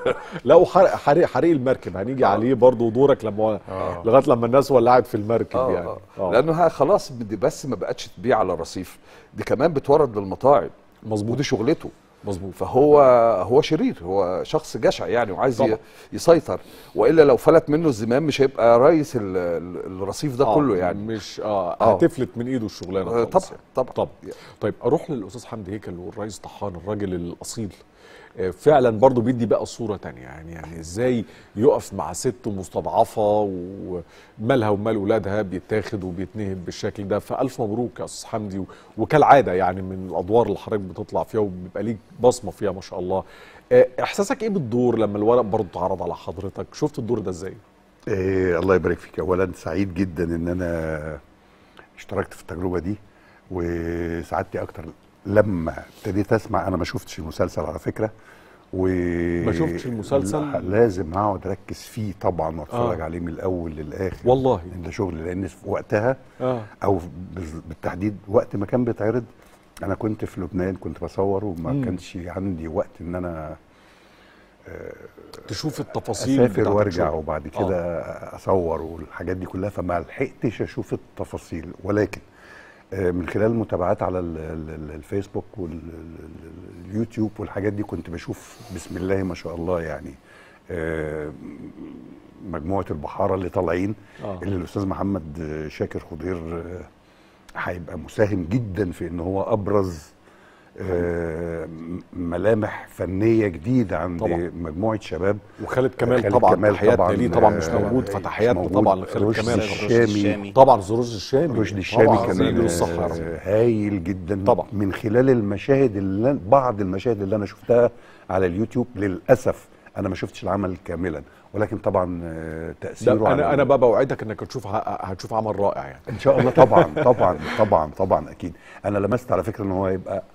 لا وحرق حريق حريق المركب هنيجي عليه برضه دورك لما لغايه لما الناس ولعت في المركب آه يعني آه. لانه خلاص دي بس ما بقتش تبيع على الرصيف دي كمان بتورد للمطاعم مظبوط ودي شغلته مظبوط فهو هو شرير هو شخص جشع يعني وعايز ي- طبعا. يسيطر والا لو فلت منه الزمام مش هيبقى رئيس ال- ال- الرصيف ده آه، كله يعني مش اه, آه. هتفلت من ايده الشغلانه آه، خالص طبعا يعني. طبعا طبعا طيب اروح للاستاذ حمدي هيكل والرئيس طحان الراجل الاصيل آه، فعلا برضو بيدي بقى صوره تانية يعني يعني ازاي يقف مع ست مستضعفه ومالها ومال ولادها بيتاخد وبيتنهب بالشكل ده فالف مبروك يا استاذ حمدي و- وكالعاده يعني من الادوار اللي حضرتك بتطلع فيها وبيبقى ليك بصمه فيها ما شاء الله آه، احساسك ايه بالدور لما الورق برضو اتعرض على حضرتك شفت الدور ده ازاي إيه الله يبارك فيك اولا سعيد جدا ان انا اشتركت في التجربه دي وسعادتي اكتر لما ابتديت اسمع انا ما شفتش المسلسل على فكره و ما شفتش المسلسل؟ لا، لازم اقعد اركز فيه طبعا واتفرج آه. عليه من الاول للاخر والله لان ده شغل لان في وقتها اه او بز- بالتحديد وقت ما كان بيتعرض انا كنت في لبنان كنت بصور وما مم. كانش عندي وقت ان انا تشوف التفاصيل اسافر بتاعت وارجع الشغل. وبعد كده اصور والحاجات دي كلها فما لحقتش اشوف التفاصيل ولكن آه، من خلال المتابعات على ال- ال- ال- الفيسبوك واليوتيوب والحاجات دي كنت بشوف بسم الله ما شاء الله يعني آه، مجموعه البحاره اللي طالعين آه. اللي الاستاذ محمد شاكر خضير آه، هيبقى مساهم جدا في ان هو ابرز آه، ملامح فنيه جديده عند طبعا. مجموعه شباب وخالد كمال خالد طبعا كمال تحياتنا ليه طبعا مش آه، موجود مش فتحياتنا موجود. طبعا لخالد رشدي كمال الشامي طبعا رشدي الشامي رشدي الشامي طبعا كان زي الصحة آه، هايل جدا طبعا من خلال المشاهد اللي بعض المشاهد اللي انا شفتها على اليوتيوب للاسف انا ما شفتش العمل كاملا ولكن طبعا آه، تاثيره لا على انا انا بقى بوعدك انك هتشوف ه- هتشوف عمل رائع يعني ان شاء الله طبعا طبعا طبعا طبعا اكيد انا لمست على فكره ان هو يبقى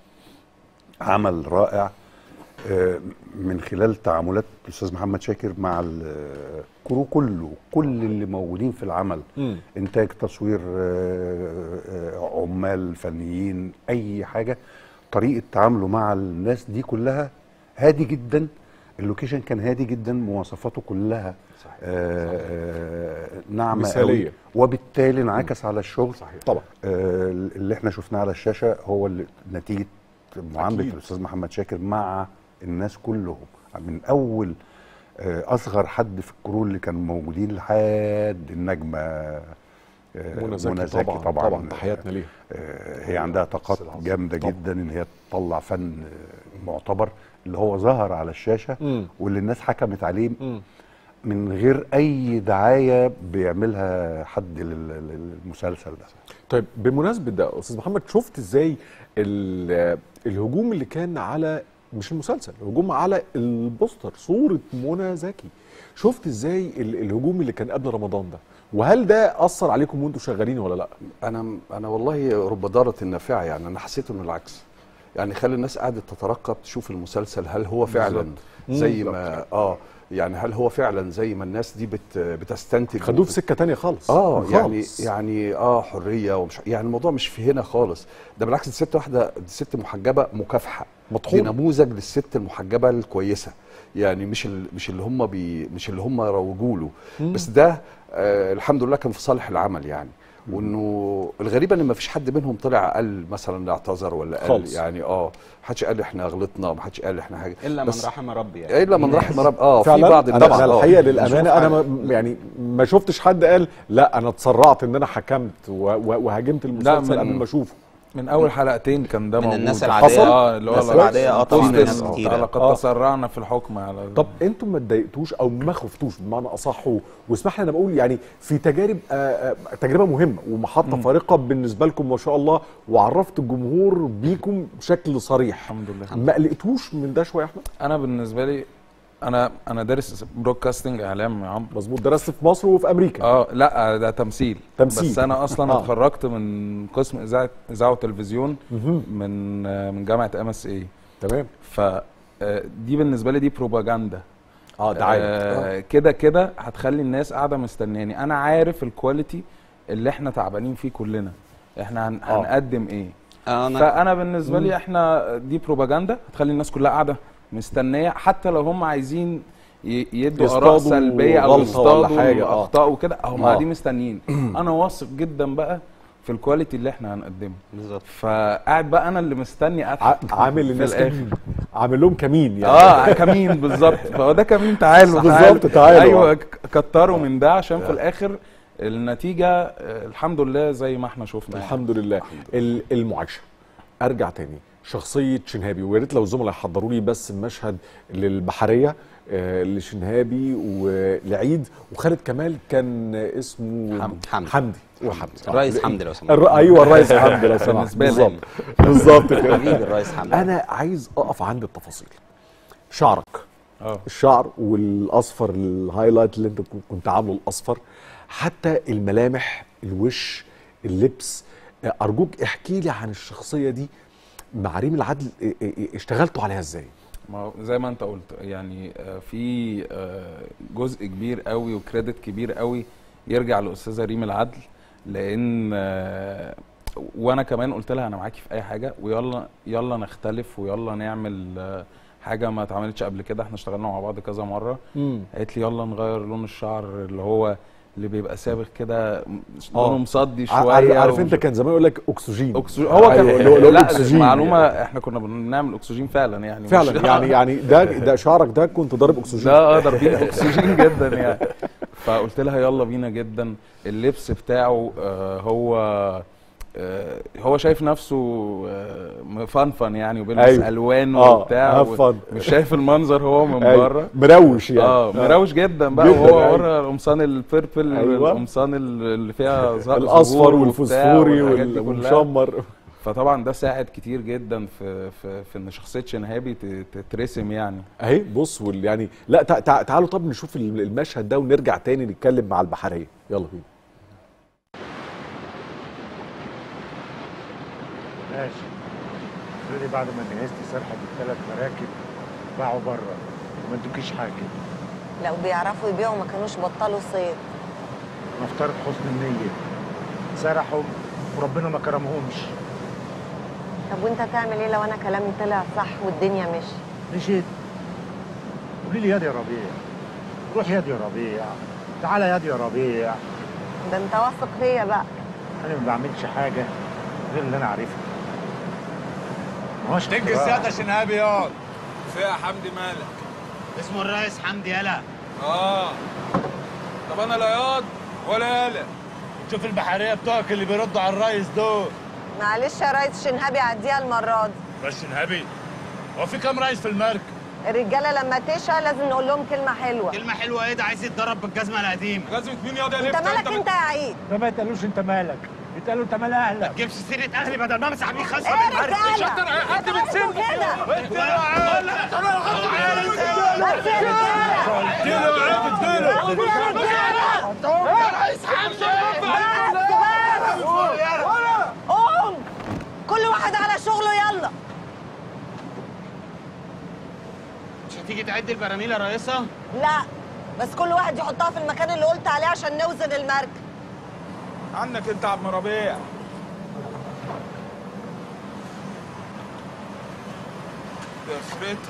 عمل رائع آه، من خلال تعاملات الاستاذ محمد شاكر مع الكرو كله كل اللي موجودين في العمل مم. انتاج تصوير آه، آه، عمال فنيين اي حاجه طريقه تعامله مع الناس دي كلها هادي جدا اللوكيشن كان هادي جدا مواصفاته كلها آه، آه، ناعمه مثالية. قوي وبالتالي انعكس على الشغل صحيح طبعا آه، اللي احنا شفناه على الشاشه هو اللي نتيجه معامله أكيد. الاستاذ محمد شاكر مع الناس كلهم من اول آه، اصغر حد في الكرو اللي كانوا موجودين لحد النجمه آه، منى زكي طبعا طبعا تحياتنا ليها آه، هي عندها طاقات جامده جدا ان هي تطلع فن آه، معتبر اللي هو ظهر على الشاشه مم. واللي الناس حكمت عليه مم. من غير اي دعايه بيعملها حد لل- للمسلسل ده طيب بمناسبه ده استاذ محمد شفت ازاي ال- الهجوم اللي كان على مش المسلسل الهجوم على البوستر صوره منى زكي شفت ازاي ال- الهجوم اللي كان قبل رمضان ده وهل ده اثر عليكم وانتم شغالين ولا لا انا انا والله رب ضاره نافعه يعني انا حسيت انه العكس يعني خلي الناس قاعده تترقب تشوف المسلسل هل هو فعلا بالظبط. زي مم. ما اه يعني هل هو فعلا زي ما الناس دي بت بتستنتج خدوه في سكه تانية خالص اه يعني خالص. يعني اه حريه ومش يعني الموضوع مش في هنا خالص ده بالعكس دي ست واحده دي ست محجبه مكافحه مطحونة. دي نموذج للست المحجبه الكويسه يعني مش ال مش اللي هم بي مش اللي هم روجوا له مم. بس ده آه الحمد لله كان في صالح العمل يعني وانه الغريبه ان ما فيش حد منهم طلع قال مثلا اعتذر ولا قال خالص. يعني اه محدش قال احنا غلطنا محدش قال احنا حاجه الا من بس- رحم ربي يعني الا من رحم ربي اه في فعلا بعض انا الناس أنا آه. الحقيقه نشوف للامانه انا حاجة. ما يعني ما شفتش حد قال لا انا اتسرعت ان انا حكمت و- و- وهاجمت المسلسل من- قبل ما اشوفه من اول حلقتين كان ده من موجود الناس العادية. حصل؟ اه اللي هو الناس ال- العادية، آه، طبعاً، بوست ناس آه، كتيرة. لقد آه. تسرعنا في الحكم على طب انتم ما اتضايقتوش او ما خفتوش بمعنى اصح و- واسمح لي انا بقول يعني في تجارب آه، آه، تجربه مهمه ومحطه فارقه بالنسبه لكم ما شاء الله وعرفت الجمهور بيكم بشكل صريح الحمد لله ما قلقتوش من ده شويه يا احمد انا بالنسبه لي انا انا دارس برودكاستنج اعلام يا عمرو مظبوط درست في مصر وفي امريكا اه لا ده تمثيل تمثيل. بس انا اصلا آه. اتخرجت من قسم اذاعه اذاعه وتلفزيون مهم. من آه، من جامعه ام اس اي تمام ف آه، دي بالنسبه لي دي بروباجندا اه دعايه آه، كده كده هتخلي الناس قاعده مستنياني انا عارف الكواليتي اللي احنا تعبانين فيه كلنا احنا هن... آه. هنقدم ايه أنا- فانا بالنسبه مم. لي احنا دي بروباجندا هتخلي الناس كلها قاعده مستنيه حتى لو هم عايزين ي- يدوا اراء يصطادوا سلبيه او غلطة ولا يصطادوا حاجة، آه. اخطاء وكده هم آه. قاعدين مستنيين انا واثق جدا بقى في الكواليتي اللي احنا هنقدمه بالظبط فقاعد بقى انا اللي مستني اضحك عامل في الناس الاخر كمين. عامل لهم كمين يعني اه كمين بالظبط فهو ده كمين تعالوا بالظبط، تعالوا. ايوه ك- كتروا من ده عشان في الاخر النتيجه آه، الحمد لله زي ما احنا شفنا يعني. الحمد لله ال- المعايشه ارجع تاني شخصيه شنهابي ويا ريت لو الزملاء يحضروا لي بس مشهد للبحريه آه، لشنهابي ولعيد وخالد كمال كان اسمه حمدي. حمدي. حمدي وحمدي الرئيس حمدي لو سمحت. الر... ايوه الرئيس حمدي لو سمحت بالنسبة لي. بالظبط بالظبط كده حبيبي الرئيس حمدي. انا عايز اقف عند التفاصيل شعرك اه الشعر والاصفر الهايلايت اللي انت كنت عامله الاصفر حتى الملامح الوش اللبس آه، ارجوك احكي لي عن الشخصيه دي مع ريم العدل آه، آه، آه، اشتغلتوا عليها ازاي ما هو زي ما انت قلت يعني آه، في آه، جزء كبير قوي وكريدت كبير قوي يرجع لاستاذه ريم العدل لان آه، وانا كمان قلت لها انا معاكي في اي حاجه ويلا يلا نختلف ويلا نعمل آه، حاجه ما اتعملتش قبل كده احنا اشتغلنا مع بعض كذا مره مم. قالت لي يلا نغير لون الشعر اللي هو اللي بيبقى سابغ كده آه. لونه مصدي ع- شويه عارف, عارف ومش- انت كان زمان يقول لك اكسجين اكسجين هو كان أيوة، اللي هو- اللي هو لا الأكسجين. معلومه احنا كنا بنعمل اكسجين فعلا يعني فعلا مش- يعني يعني ده ده شعرك ده كنت ضارب اكسجين ده اه ضاربين اكسجين جدا يعني فقلت لها يلا بينا جدا اللبس بتاعه آه هو آه هو شايف نفسه آه مفنفن يعني وبيلبس أيوة. الوان آه، وبتاع have fun. مش شايف المنظر هو من أيوة. بره مروش يعني. اه آه. مروش جدا بقى جداً، وهو أيوة. ورا القمصان البيربل أيوة. والقمصان اللي فيها زهر الاصفر زهور وبتاع والفوسفوري والحاجات دي وال- كلها. والمشمر فطبعا ده ساعد كتير جدا في في, في ان شخصيه شنهابي ت- تترسم يعني اهي بص وال يعني لا تع تع تعالوا طب نشوف ال- المشهد ده ونرجع تاني نتكلم مع البحريه يلا بينا ماشي افرضي بعد ما جهزتي سرحة الثلاث مراكب باعوا بره وما ادوكيش حاجة لو بيعرفوا يبيعوا ما كانوش بطلوا صيد نفترض حسن النية سرحوا وربنا ما كرمهمش طب وانت تعمل ايه لو انا كلامي طلع صح والدنيا مشي مشيت قولي لي ياد يا ربيع روح ياد يا ربيع تعالى ياد يا ربيع ده انت واثق فيا بقى انا ما بعملش حاجة غير اللي انا عارفها ما هوش دق اختراع. السيادة شنهابي ياض فيها حمدي مالك اسمه الرئيس حمدي يلا اه طب انا لا ياض ولا يلا شوف البحرية بتوعك اللي بيردوا على الرئيس دول معلش يا ريس شنهابي عديها المرة دي بس شنهابي هو في كام رئيس في المركب الرجالة لما تشقى لازم نقول لهم كلمة حلوة كلمة حلوة ايه ده عايز يتضرب بالجزمة القديمة جزمة مين ياض يا انت لفت مالك انت يا عيد ده ما يتقالوش انت مالك يتقالوا انت مال اهلك ما تجيبش سيرة اهلي بدل ما امسح بيه خشبة ايه بالمركب رجالة؟ مش اكتر اي حد انتوا بتسيبه كده. انت يا عيال لا انا غلط بس يا رجالة. اديله يا عيب اديله قوم يا رجالة. يا رئيس حمدي قوم كل واحد على شغله يلا مش هتيجي تعد البراميل يا رئيسة؟ لا بس كل واحد يحطها في المكان اللي قلت عليه عشان نوزن المركب عنك انت يا عم ربيع يخرب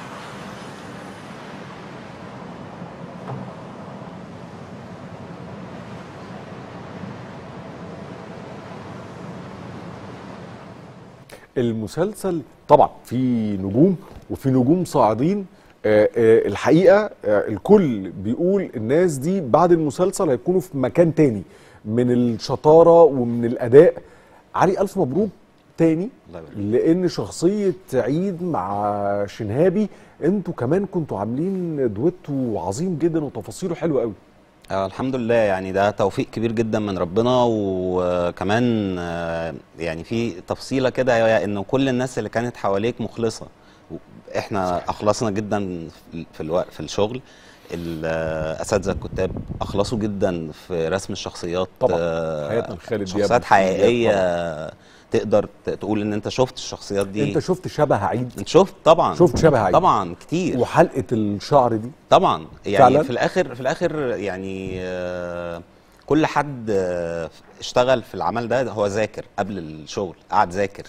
المسلسل طبعا في نجوم وفي نجوم صاعدين آه، آه، الحقيقه آه، الكل بيقول الناس دي بعد المسلسل هيكونوا في مكان تاني من الشطاره ومن الاداء علي الف مبروك تاني لان شخصيه عيد مع شنهابي انتوا كمان كنتوا عاملين دويتو عظيم جدا وتفاصيله حلوه قوي آه الحمد لله يعني ده توفيق كبير جدا من ربنا وكمان آه يعني في تفصيله كده هي انه كل الناس اللي كانت حواليك مخلصه احنا اخلصنا جدا في الوقت في الشغل الاساتذه الكتاب اخلصوا جدا في رسم الشخصيات طبعا. آه، حياتنا لخالد دياب شخصيات وخالد حقيقيه دياب تقدر ت- تقول ان انت شفت الشخصيات دي انت شفت شبه عيد انت شفت طبعا شفت شبه عيد طبعا كتير وحلقه الشعر دي طبعا يعني فعلاً؟ في الاخر في الاخر يعني آه، كل حد آه، اشتغل في العمل ده هو ذاكر قبل الشغل قعد ذاكر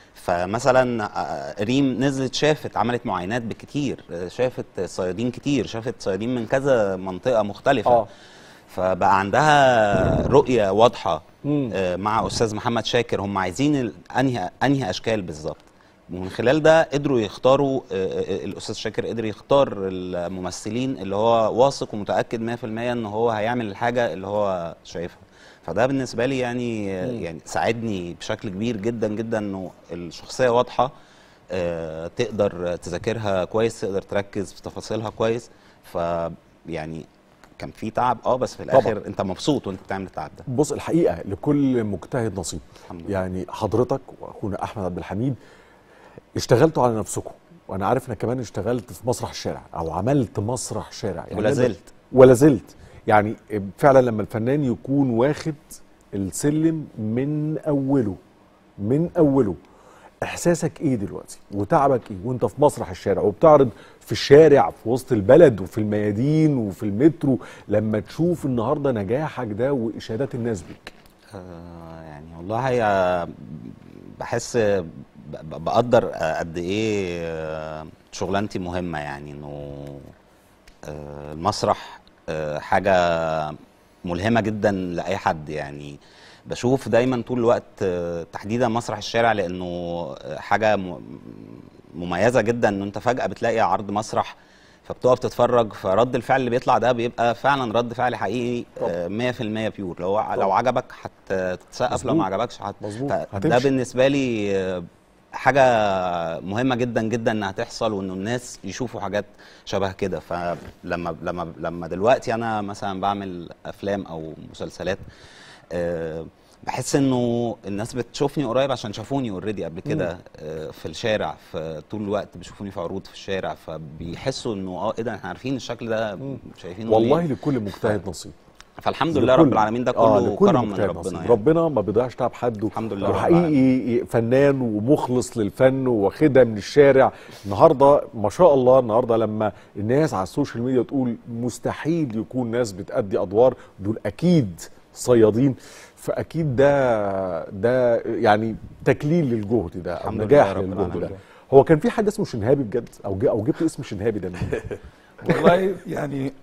فمثلا آه، ريم نزلت شافت عملت معاينات بكتير آه، شافت صيادين كتير شافت صيادين من كذا منطقه مختلفه آه. فبقى عندها رؤيه واضحه مم. آه، مع استاذ محمد شاكر هم عايزين ال- انهي انهي اشكال بالظبط ومن خلال ده قدروا يختاروا آه، آه، الاستاذ شاكر قدر يختار الممثلين اللي هو واثق ومتاكد 100% ان هو هيعمل الحاجه اللي هو شايفها فده بالنسبه لي يعني آه، مم. يعني ساعدني بشكل كبير جدا جدا انه الشخصيه واضحه آه، تقدر تذاكرها كويس تقدر تركز في تفاصيلها كويس ف يعني كان في تعب اه بس في الاخر طبعاً. انت مبسوط وانت بتعمل التعب ده بص الحقيقه لكل مجتهد نصيب الحمد لله. يعني حضرتك واخونا احمد عبد الحميد اشتغلتوا على نفسكم وانا عارف انك كمان اشتغلت في مسرح الشارع او عملت مسرح شارع ولا أنا- زلت. ولا زلت يعني فعلا لما الفنان يكون واخد السلم من اوله من اوله احساسك ايه دلوقتي وتعبك ايه وانت في مسرح الشارع وبتعرض في الشارع في وسط البلد وفي الميادين وفي المترو لما تشوف النهارده نجاحك ده واشادات الناس بيك آه، يعني والله هي بحس ب- بقدر آه، قد ايه آه، شغلانتي مهمه يعني انه آه، المسرح آه، حاجه ملهمه جدا لاي حد يعني بشوف دايما طول الوقت آه، تحديدا مسرح الشارع لانه آه، حاجه م- مميزه جدا ان انت فجاه بتلاقي عرض مسرح فبتقف تتفرج فرد الفعل اللي بيطلع ده بيبقى فعلا رد فعل حقيقي آه، 100% بيور لو لو عجبك هتتسقف لو ما مظبوط. عجبكش هت... مظبوط. ف- ده هتمشي. بالنسبه لي آه، حاجه مهمه جدا جدا انها تحصل وانه الناس يشوفوا حاجات شبه كده فلما لما لما دلوقتي انا مثلا بعمل افلام او مسلسلات آه، بحس انه الناس بتشوفني قريب عشان شافوني اوريدي قبل كده آه، في الشارع في طول الوقت بيشوفوني في عروض في الشارع فبيحسوا انه اه ايه ده احنا عارفين الشكل ده شايفينه والله ليه؟ لكل مجتهد نصيب فالحمد لله رب العالمين ده كله لكل كرم من مجتهد ربنا نصيب. يعني. ربنا ما بيضيعش تعب حد الحمد لله رب وحقيقي فنان ومخلص للفن واخدها من الشارع النهارده ما شاء الله النهارده لما الناس على السوشيال ميديا تقول مستحيل يكون ناس بتأدي ادوار دول اكيد صيادين فاكيد ده ده يعني تكليل للجهد ده او الحمد لله نجاح رب للجهد ده العالمين. هو كان في حد اسمه شنهابي بجد او ج- او جبت اسم شنهابي ده منين؟ والله يعني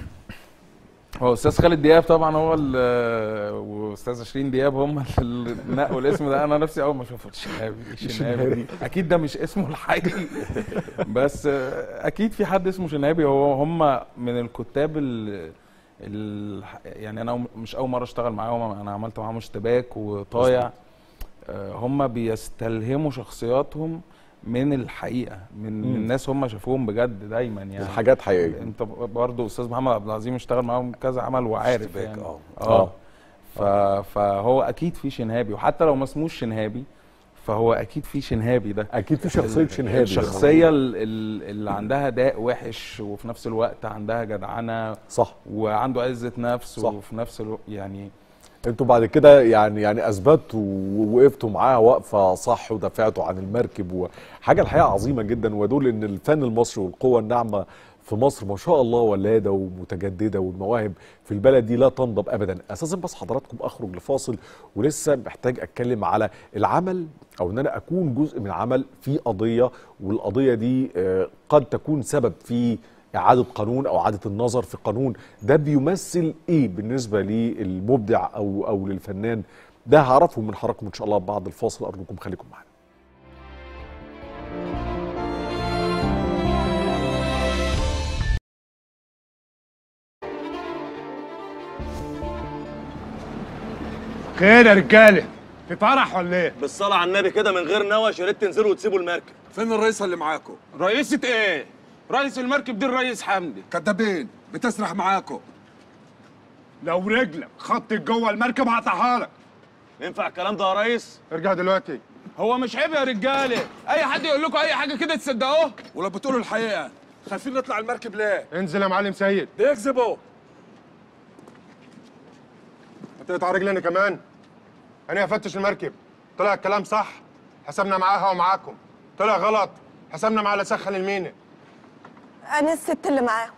هو استاذ خالد دياب طبعا هو ال- واستاذ شيرين دياب هم اللي نقوا الاسم ده انا نفسي اول ما اشوفه الشنهابي الشنهابي دي اكيد ده مش اسمه الحقيقي بس آه، اكيد في حد اسمه شنهابي هو هم من الكتاب ال ال يعني انا مش اول مره اشتغل معاهم انا عملت معاهم اشتباك وطايع آه، هم بيستلهموا شخصياتهم من الحقيقه من, مم. من ناس هم شافوهم بجد دايما يعني الحاجات حقيقية. انت برضه استاذ محمد عبد العظيم اشتغل معاهم كذا عمل وعارف اشتباك، يعني اه. اه ف... فهو اكيد في شنهابي وحتى لو ما اسموش شنهابي فهو اكيد في شنهابي ده اكيد في شخصية ال- شنهابي. الشخصيه ال- ال- اللي عندها داء وحش وفي نفس الوقت عندها جدعنه صح وعنده عزه نفس صح. وفي نفس الوقت يعني انتوا بعد كده يعني يعني اثبتوا ووقفتوا معاها وقفه صح ودافعتوا عن المركب وحاجه الحقيقه عظيمه جدا ودول ان الفن المصري والقوه الناعمه في مصر ما شاء الله ولاده ومتجدده والمواهب في البلد دي لا تنضب ابدا اساسا بس حضراتكم اخرج لفاصل ولسه محتاج اتكلم على العمل او ان انا اكون جزء من عمل في قضيه والقضيه دي آه، قد تكون سبب في إعادة قانون أو إعادة النظر في قانون ده بيمثل إيه بالنسبة للمبدع أو أو للفنان ده هعرفه من حضراتكم إن شاء الله بعد الفاصل أرجوكم خليكم معانا خير يا رجاله في فرح ولا ايه؟ بالصلاة على النبي كده من غير نوش يا ريت تنزلوا وتسيبوا المركب فين الرئيسة اللي معاكم؟ رئيسة ايه؟ رئيس المركب دي الرئيس حمدي كدابين بتسرح معاكم لو رجلك خطت جوه المركب هقطعها لك ينفع الكلام ده يا ريس؟ ارجع دلوقتي هو مش عيب يا رجاله اي حد يقول لكم اي حاجه كده تصدقوه ولو بتقولوا الحقيقة خايفين نطلع المركب ليه؟ انزل يا معلم سيد بيكذبوا هتقطع رجلي كمان انا هفتش المركب طلع الكلام صح حسبنا معاها ومعاكم طلع غلط حسبنا مع اللي سخن المينا انا الست اللي معاهم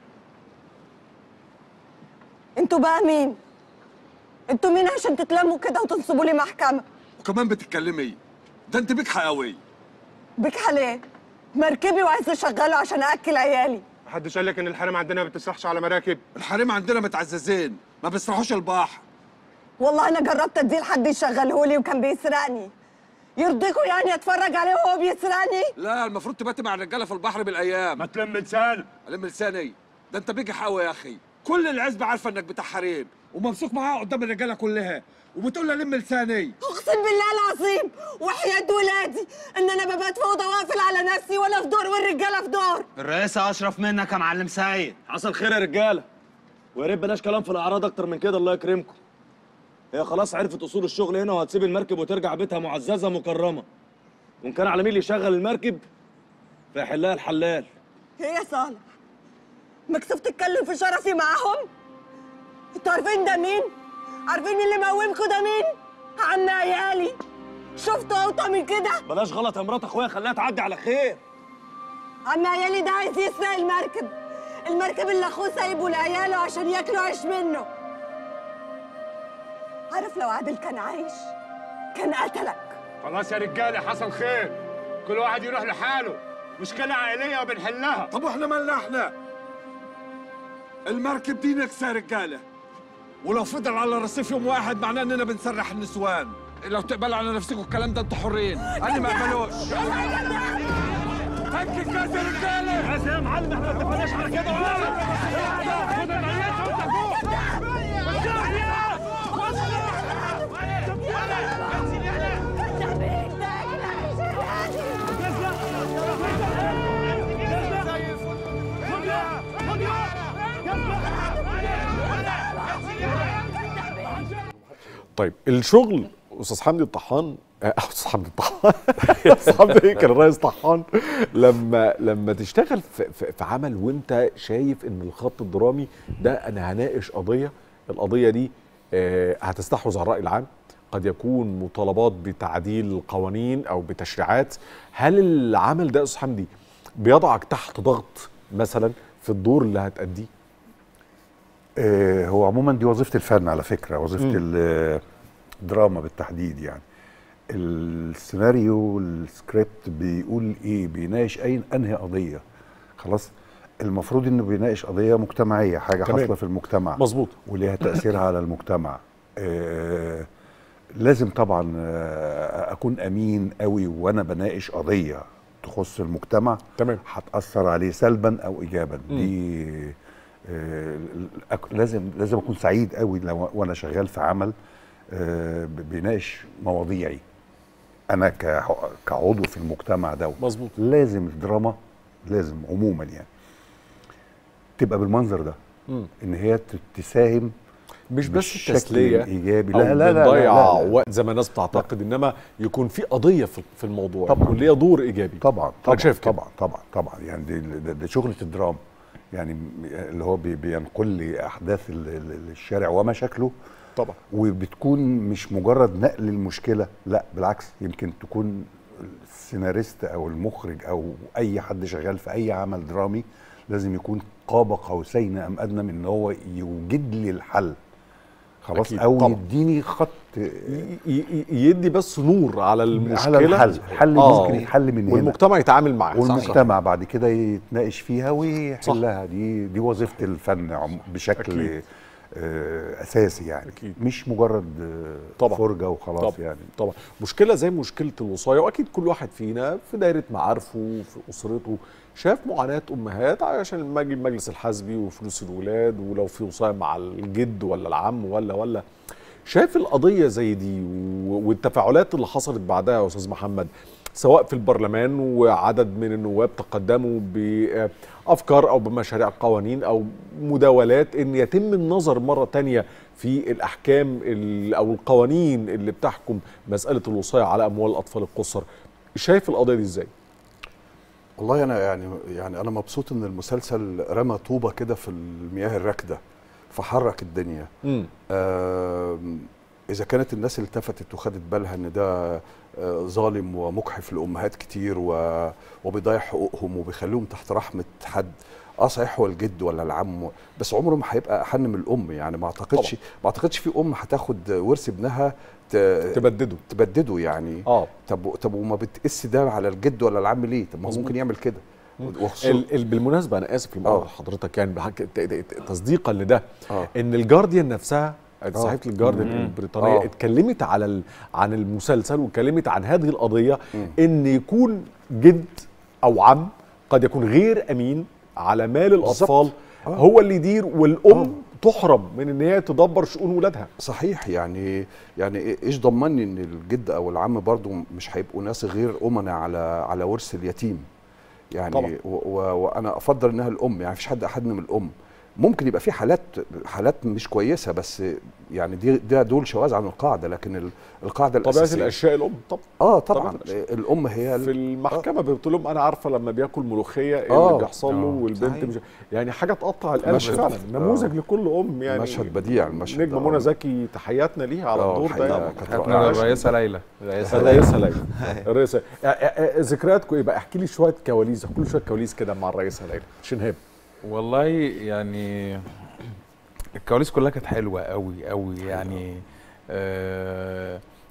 انتوا بقى مين انتوا مين عشان تتلموا كده وتنصبوا لي محكمه وكمان بتتكلمي ده انت بيك حقوي بك حلال مركبي وعايز اشغله عشان اكل عيالي محدش قال لك ان الحريم عندنا ما بتسرحش على مراكب الحريم عندنا متعززين ما بيسرحوش البحر والله انا جربت اديه لحد يشغله لي وكان بيسرقني يرضيكوا يعني اتفرج عليه وهو بيسرقني لا المفروض تباتي مع الرجاله في البحر بالايام ما تلم لسان الم لساني ده انت بيجي حقوي يا اخي كل العزبه عارفه انك بتاع حريم وممسوك معاها قدام الرجاله كلها وبتقول لها لم لساني اقسم بالله العظيم وحياة ولادي ان انا ببات فوضى واقفل على نفسي وانا في دور والرجاله في دور الرئيسة اشرف منك يا معلم سعيد حصل خير يا رجاله ويا ريت بلاش كلام في الاعراض اكتر من كده الله يكرمكم هي خلاص عرفت اصول الشغل هنا وهتسيب المركب وترجع بيتها معززه مكرمه وان كان على مين اللي يشغل المركب فيحلها الحلال ايه يا صالح مكسوف تتكلم في شرفي معاهم انتوا عارفين ده مين عارفين مين اللي مقومكوا ده مين عم عيالي شفتوا اوطى من كده بلاش غلط يا مرات اخويا خليها تعدي على خير عم عيالي ده عايز يسرق المركب المركب اللي اخوه سايبه لعياله عشان ياكلوا عيش منه عارف لو عادل كان عايش كان قتلك خلاص يا رجاله حصل خير كل واحد يروح لحاله مشكله عائليه وبنحلها طب واحنا مالنا احنا المركب دي نكسة يا رجاله ولو فضل على الرصيف يوم واحد معناه اننا بنسرح النسوان لو تقبلوا على نفسكم الكلام ده انتوا حرين انا ما اقبلوش فك الكاس يا رجاله بس يا معلم احنا ما اتفقناش على كده خد الميت وانت فوق طيب الشغل استاذ حمدي الطحان آه، استاذ حمدي الطحان استاذ حمدي كان الرئيس طحان لما لما تشتغل في, في, في عمل وانت شايف ان الخط الدرامي ده انا هناقش قضيه القضيه دي آه، هتستحوذ على الراي العام قد يكون مطالبات بتعديل قوانين او بتشريعات هل العمل ده يا استاذ حمدي بيضعك تحت ضغط مثلا في الدور اللي هتأديه آه، هو عموما دي وظيفه الفن على فكره وظيفه مم. ال- الدراما بالتحديد يعني السيناريو السكريبت بيقول ايه بيناقش اي انهي قضيه خلاص المفروض انه بيناقش قضيه مجتمعيه حاجه تمام. حاصله في المجتمع مظبوط وليها تاثيرها على المجتمع آه لازم طبعا آه اكون امين قوي وانا بناقش قضيه تخص المجتمع تمام هتاثر عليه سلبا او ايجابا مم. دي آه أك- لازم لازم اكون سعيد قوي لو وانا شغال في عمل آه ب- بيناقش مواضيعي انا كح- كعضو في المجتمع ده مظبوط لازم الدراما لازم عموما يعني تبقى بالمنظر ده مم. ان هي ت- تساهم مش بس بالشكل التسليه الايجابي أو لا لا لا, لا, بنضيع لا, لا. وقت زي ما الناس بتعتقد انما يكون في قضيه في في الموضوع طبعاً. يكون ليها دور ايجابي طبعا أنا طبعا شايف كده. طبعا طبعا طبعا يعني دي, ده, ده شغله الدراما يعني م- اللي هو بي- بينقل لي احداث ال- ال- الشارع ومشاكله طبعا وبتكون مش مجرد نقل المشكله لا بالعكس يمكن تكون السيناريست او المخرج او اي حد شغال في اي عمل درامي لازم يكون قاب قوسين ام ادنى من ان هو يوجد لي الحل خلاص أكيد، او طبعاً. يديني خط ي- ي- يدي بس نور على المشكله على الحل الحل آه. ممكن يتحل من هنا والمجتمع يتعامل معاه والمجتمع بعد كده يتناقش فيها ويحلها دي دي وظيفه الفن عم- بشكل أكيد. آه اساسي يعني أكيد. مش مجرد آه طبعا فرجه وخلاص طبعا يعني طبعا مشكله زي مشكله الوصايه واكيد كل واحد فينا في دايره معارفه في اسرته شاف معاناه امهات عشان لما يجي المجلس الحزبي وفلوس الولاد ولو في وصايه مع الجد ولا العم ولا ولا شايف القضيه زي دي و- والتفاعلات اللي حصلت بعدها يا استاذ محمد سواء في البرلمان وعدد من النواب تقدموا بافكار او بمشاريع قوانين او مداولات ان يتم النظر مره تانية في الاحكام ال- او القوانين اللي بتحكم مساله الوصايه على اموال الاطفال القصر شايف القضيه دي ازاي والله انا يعني يعني انا مبسوط ان المسلسل رمى طوبه كده في المياه الراكده فحرك الدنيا مم. آم، اذا كانت الناس التفتت وخدت بالها ان ده آه، ظالم ومجحف لامهات كتير و- وبيضيع حقوقهم وبيخليهم تحت رحمه حد اه صحيح هو الجد ولا العم بس عمره ما هيبقى احن من الام يعني ما اعتقدش طبعا. ما اعتقدش في ام هتاخد ورث ابنها ت- تبدده تبدده يعني اه طب طب وما بتقيس ده على الجد ولا العم ليه طب ما هو مظبوط. ممكن يعمل كده وخصوصا ال ال بالمناسبه انا اسف لمقاطعه آه. حضرتك يعني بحك ت- ت- تصديقا لده آه. ان الجارديان نفسها صحيفه الجارديان مم. البريطانيه آه. اتكلمت على ال عن المسلسل واتكلمت عن هذه القضيه ان يكون جد او عم قد يكون غير امين على مال الاطفال آه. هو اللي يدير والام تحرم من ان هي تدبر شؤون ولادها صحيح يعني يعني ايش ضمني ان الجد او العم برضو مش هيبقوا ناس غير امنا على على ورث اليتيم يعني طبعا. و و وانا افضل انها الام يعني مفيش حد احد من الام ممكن يبقى في حالات حالات مش كويسه بس يعني دي ده دول شواذ عن القاعده لكن ال- القاعده طبيعه الاساسيه الاشياء الام طب اه طبيعة طبعا الأشياء. الام هي في المحكمه بتقول لهم انا عارفه لما بياكل ملوخيه ايه آه. اللي بيحصل له آه. والبنت صحيح. مش يعني حاجه تقطع القلب مشهد. فعلا نموذج آه. لكل ام يعني مشهد بديع المشهد نجمه ده. منى زكي تحياتنا ليها على آه، الدور ده الحقيقة يعني. كانت كانت رائعة. رائعة. الرئيسه ليلى الرئيسه ليلى الرئيسه آه، آه، آه، ذكرياتكم ايه بقى احكي لي شويه كواليس احكي لي شويه كواليس كده مع الرئيسه ليلى شنهاب والله يعني الكواليس كلها كانت حلوه قوي قوي يعني آه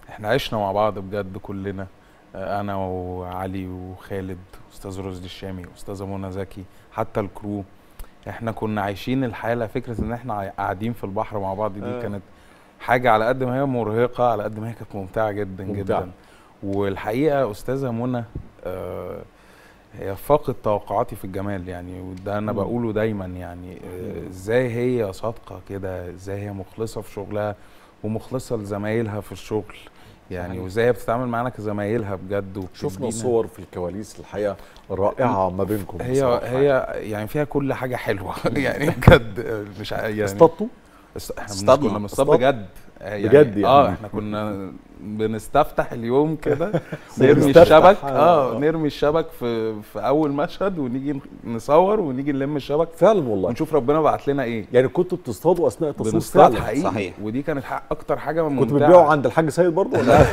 احنا عشنا مع بعض بجد كلنا آه، انا وعلي وخالد استاذ رشدي الشامي استاذه منى زكي حتى الكرو احنا كنا عايشين الحاله فكره ان احنا عا- قاعدين في البحر مع بعض دي آه. كانت حاجه على قد ما هي مرهقه على قد ما هي كانت ممتعه جدا ممتعة. جدا والحقيقه استاذه منى آه، هي فاقت توقعاتي في الجمال يعني وده انا مم. بقوله دايما يعني آه، ازاي هي صادقه كده ازاي هي مخلصه في شغلها ومخلصه لزمايلها في الشغل يعني صحيح. وازاي هي بتتعامل معانا كزمايلها بجد شفنا وبتدينا- صور في الكواليس الحقيقه رائعه ما بينكم هي بصراحة. هي يعني فيها كل حاجه حلوه يعني بجد مش ع- يعني اصطادتوا؟ است- احنا بنص- اصطادنا. كنا بنصطاد اصطاد؟ بجد يعني بجد يعني. اه احنا كنا بنستفتح اليوم كده نرمي نرمي الشبك. الشبك آه. اه نرمي الشبك في في اول مشهد ونيجي نصور ونيجي نلم الشبك فعلا والله ونشوف ربنا بعت لنا ايه يعني كنتوا بتصطادوا اثناء التصوير بنصطاد فعلا حقيقي صحيح. ودي كانت حق اكتر حاجه ممتعه كنتوا بتبيعوا عند الحاج سيد برضه ولا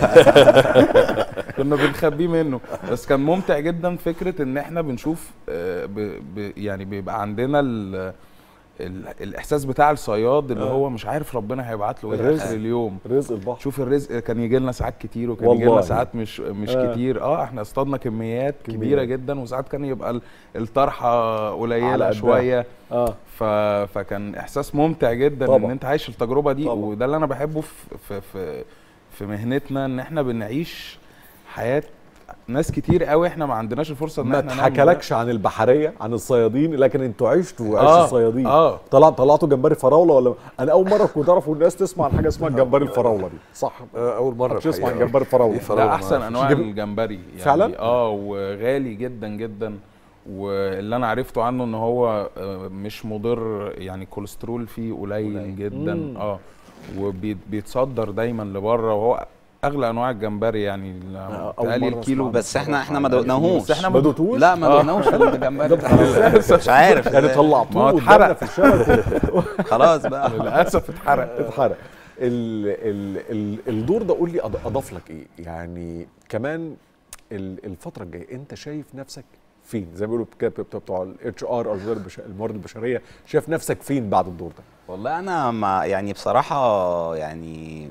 كنا بنخبيه منه بس كان ممتع جدا فكره ان احنا بنشوف آه، ب ب يعني بيبقى عندنا ال ال الاحساس بتاع الصياد اللي آه. هو مش عارف ربنا هيبعت له ايه الرزق. اخر اليوم رزق البحر شوف الرزق كان يجي لنا ساعات كتير وكان يجي والله. لنا ساعات مش مش آه. كتير اه احنا اصطادنا كميات كميات. كبيره جدا وساعات كان يبقى ال- الطرحه على قليله قدها. شويه اه ف... فكان احساس ممتع جدا طبعا. ان انت عايش التجربه دي طبعا. وده اللي انا بحبه في في في, في مهنتنا ان احنا بنعيش حياه ناس كتير قوي احنا ما عندناش الفرصه ان ما احنا نعمل ده. اتحكلكش عن البحريه عن الصيادين لكن انتوا عشتوا عيش آه، الصيادين آه. طلع طلعتوا جمبري فراوله ولا انا اول مره كنت اعرف الناس تسمع عن حاجه اسمها الجمبري الفراوله دي صح آه، اول مره محدش يسمع عن الحقيقة. جمبري فراوله دي فراولة ده ما احسن أعرفش. انواع جم- الجمبري يعني فعلا؟ اه وغالي جدا جدا واللي انا عرفته عنه ان هو آه، مش مضر يعني الكوليسترول فيه قليل, قليل. جدا مم. اه وبيتصدر دايما لبره وهو اغلى انواع الجمبري يعني آه، أول بقالي مرة الكيلو أسمع بس احنا احنا ما بقالي دقناهوش بس احنا ما دقتوش؟ لا ما آه. دقناهوش الجمبري للاسف مش عارف يعني إزاي. طلعتوه ما هو قدامنا اتحرق. في الشبكه خلاص بقى للاسف اتحرق اتحرق ال ال ال الدور ده قول لي أض- اضاف لك ايه يعني كمان ال- الفتره الجايه انت شايف نفسك فين زي ما بيقولوا بتوع- بتوع- بتوع الاتش ار او وزارة البش- الموارد البشريه شايف نفسك فين بعد الدور ده والله انا ما يعني بصراحه يعني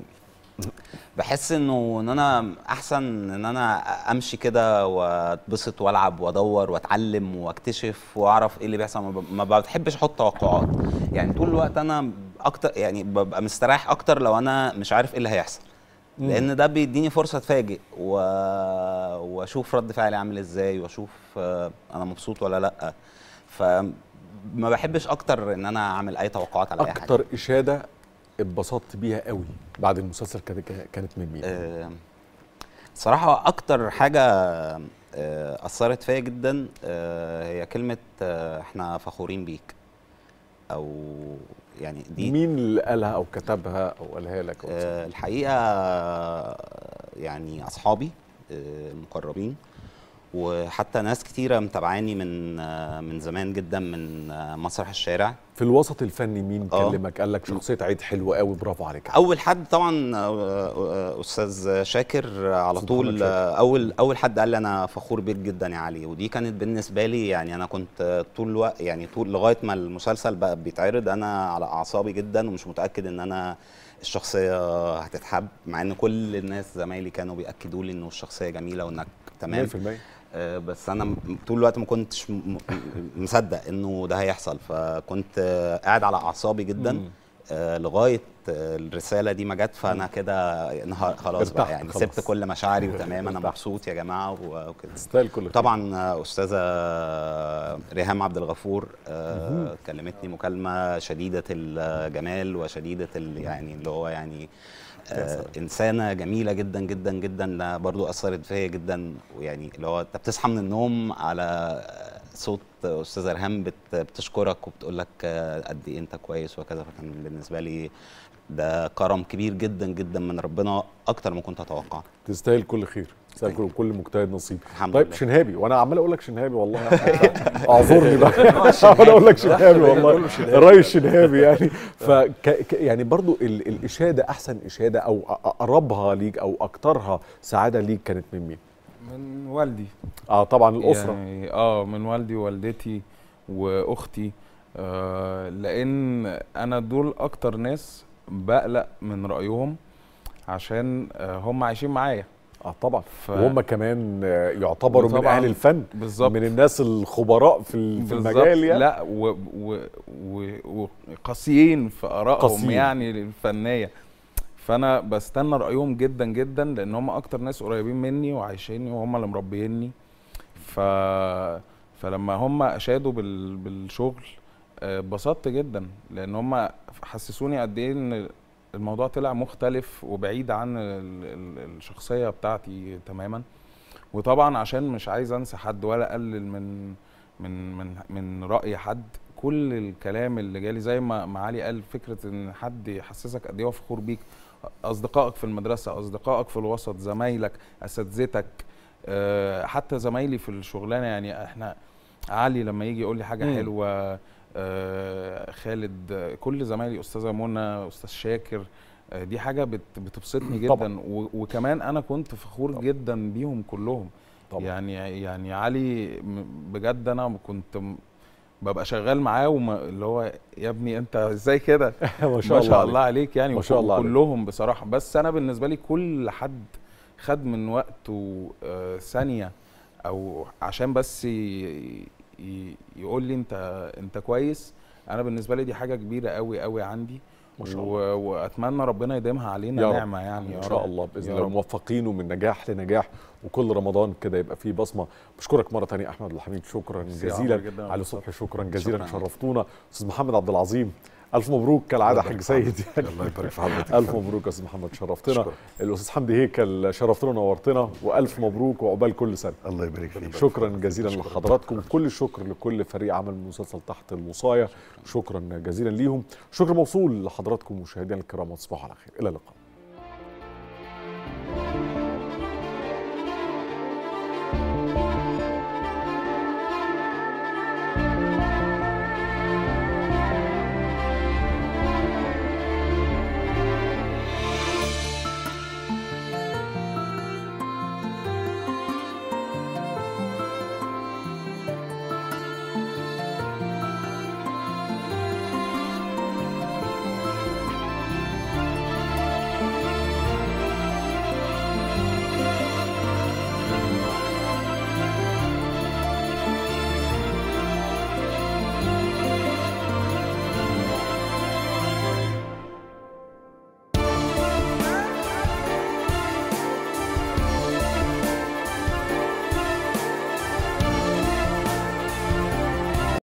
بحس انه ان انا احسن ان انا امشي كده واتبسط والعب وادور واتعلم واكتشف واعرف ايه اللي بيحصل ما ب- ما بحبش احط توقعات يعني طول الوقت انا اكتر يعني ببقى مستريح اكتر لو انا مش عارف ايه اللي هيحصل مم. لان ده بيديني فرصه اتفاجئ و... واشوف رد فعلي عامل ازاي واشوف آه، انا مبسوط ولا لا فما بحبش اكتر ان انا اعمل اي توقعات على اي حاجه اكتر اشاده اتبسطت بيها قوي بعد المسلسل كانت كانت من مين آه، صراحة أكتر حاجة آه، أثرت فيا جدا آه، هي كلمة آه، إحنا فخورين بيك أو يعني دي مين اللي قالها او كتبها او قالها لك أو آه، الحقيقة آه، يعني أصحابي آه، المقربين وحتى ناس كتيرة متابعاني من آه، من زمان جدا من آه، مسرح الشارع في الوسط الفني مين آه. كلمك قال لك شخصيه عيد حلوه قوي برافو عليك اول حد طبعا آه، آه، استاذ شاكر على أستاذ طول محمد شاكر. آه، اول اول حد قال لي انا فخور بيك جدا يا علي ودي كانت بالنسبه لي يعني انا كنت آه، طول الوقت يعني طول لغايه ما المسلسل بقى بيتعرض انا على اعصابي جدا ومش متاكد ان انا الشخصيه هتتحب مع ان كل الناس زمايلي كانوا بياكدوا لي انه الشخصيه جميله وانك تمام 100% آه، بس انا م- طول الوقت ما كنتش م- م- مصدق انه ده هيحصل فكنت آه، قاعد على اعصابي جدا مم. آه، لغايه آه، الرساله دي ما جت فانا كده نهار خلاص ارتحت بقى يعني خلاص. سبت كل مشاعري وتمام انا ارتحت. مبسوط يا جماعه و- وكده تستاهل كل خير. طبعا آه، استاذه ريهام عبد الغفور آه، مهم. كلمتني مكالمه شديده الجمال وشديده ال- يعني اللي هو يعني آه انسانه جميله جدا جدا جدا لا برضو اثرت فيا جدا ويعني اللي هو انت بتصحى من النوم على صوت استاذه ريهام بت بتشكرك وبتقول لك آه، قد ايه انت كويس وكذا فكان بالنسبه لي ده كرم كبير جدا جدا من ربنا اكتر ما كنت اتوقع تستاهل كل خير تستاهل كل كل مجتهد نصيب الحمد طيب لله. شنهابي وانا عمال اقول لك شنهابي والله اعذرني بقى عمال اقول لك شنهابي والله كله شنهابي. الريس شنهابي يعني ف يعني برضو ال... الاشاده احسن اشاده او أ- اقربها ليك او اكترها سعاده ليك كانت من مين؟ من والدي اه طبعا الاسره يعني اه من والدي ووالدتي واختي آه لان انا دول اكتر ناس بقلق من رايهم عشان آه، هم عايشين معايا اه طبعا ف... وهم كمان آه، يعتبروا من وطبعاً اهل الفن بالظبط من الناس الخبراء في ال- في بالظبط. المجال يعني لا و... و... و... وقاسيين في ارائهم قاسيين. يعني الفنيه فانا بستنى رايهم جدا جدا لان هم اكتر ناس قريبين مني وعايشيني وهم اللي مربيني ف فلما هم اشادوا بال... بالشغل آه، اتبسطت جدا لان هم حسسوني قد ايه ان الموضوع طلع مختلف وبعيد عن ال... ال... الشخصيه بتاعتي تماما وطبعا عشان مش عايز انسى حد ولا اقلل من من من من راي حد كل الكلام اللي جالي زي ما ما علي قال فكره ان حد يحسسك قد ايه هو فخور بيك اصدقائك في المدرسه اصدقائك في الوسط زمايلك اساتذتك آه، حتى زمايلي في الشغلانه يعني احنا علي لما يجي يقول لي حاجه مم. حلوه آه، خالد آه، كل زمايلي استاذه منى استاذ شاكر آه، دي حاجه بت بتبسطني طبعاً. جدا و- وكمان انا كنت فخور جدا بيهم كلهم طبعا. يعني يعني علي م- بجد انا كنت م- ببقى شغال معاه وما اللي هو يا ابني انت ازاي كده ما شاء الله ما شاء عليك. الله عليك يعني ما شاء الله عليك. كلهم بصراحه بس انا بالنسبه لي كل حد خد من وقته آه، ثانيه او عشان بس ي- ي- يقول لي انت انت كويس انا بالنسبه لي دي حاجه كبيره قوي قوي عندي ما شاء و- واتمنى ربنا يديمها علينا يا رب. نعمه يعني يا ان شاء رب. الله باذن يا الله رب. موفقين ومن نجاح لنجاح وكل رمضان كده يبقى فيه بصمه بشكرك مره ثانيه احمد الحميد شكرا ميرسي يا جزيلا عمرو جداً. علي صبحي شكرا جزيلا شكراً. شرفتونا استاذ محمد عبد العظيم الف مبروك كالعاده الله حاج يبارك سيد في يعني الله يبارك في حضرتك. الف مبروك يا استاذ محمد شرفتنا شكراً. الاستاذ حمدي هيكل شرفتنا ونورتنا والف مبروك وعقبال كل سنه الله يبارك فيك شكرا جزيلا لحضراتكم كل الشكر لكل فريق عمل مسلسل تحت الوصايه شكرا جزيلا ليهم شكر موصول لحضراتكم مشاهدينا الكرام وتصبحوا على خير الى اللقاء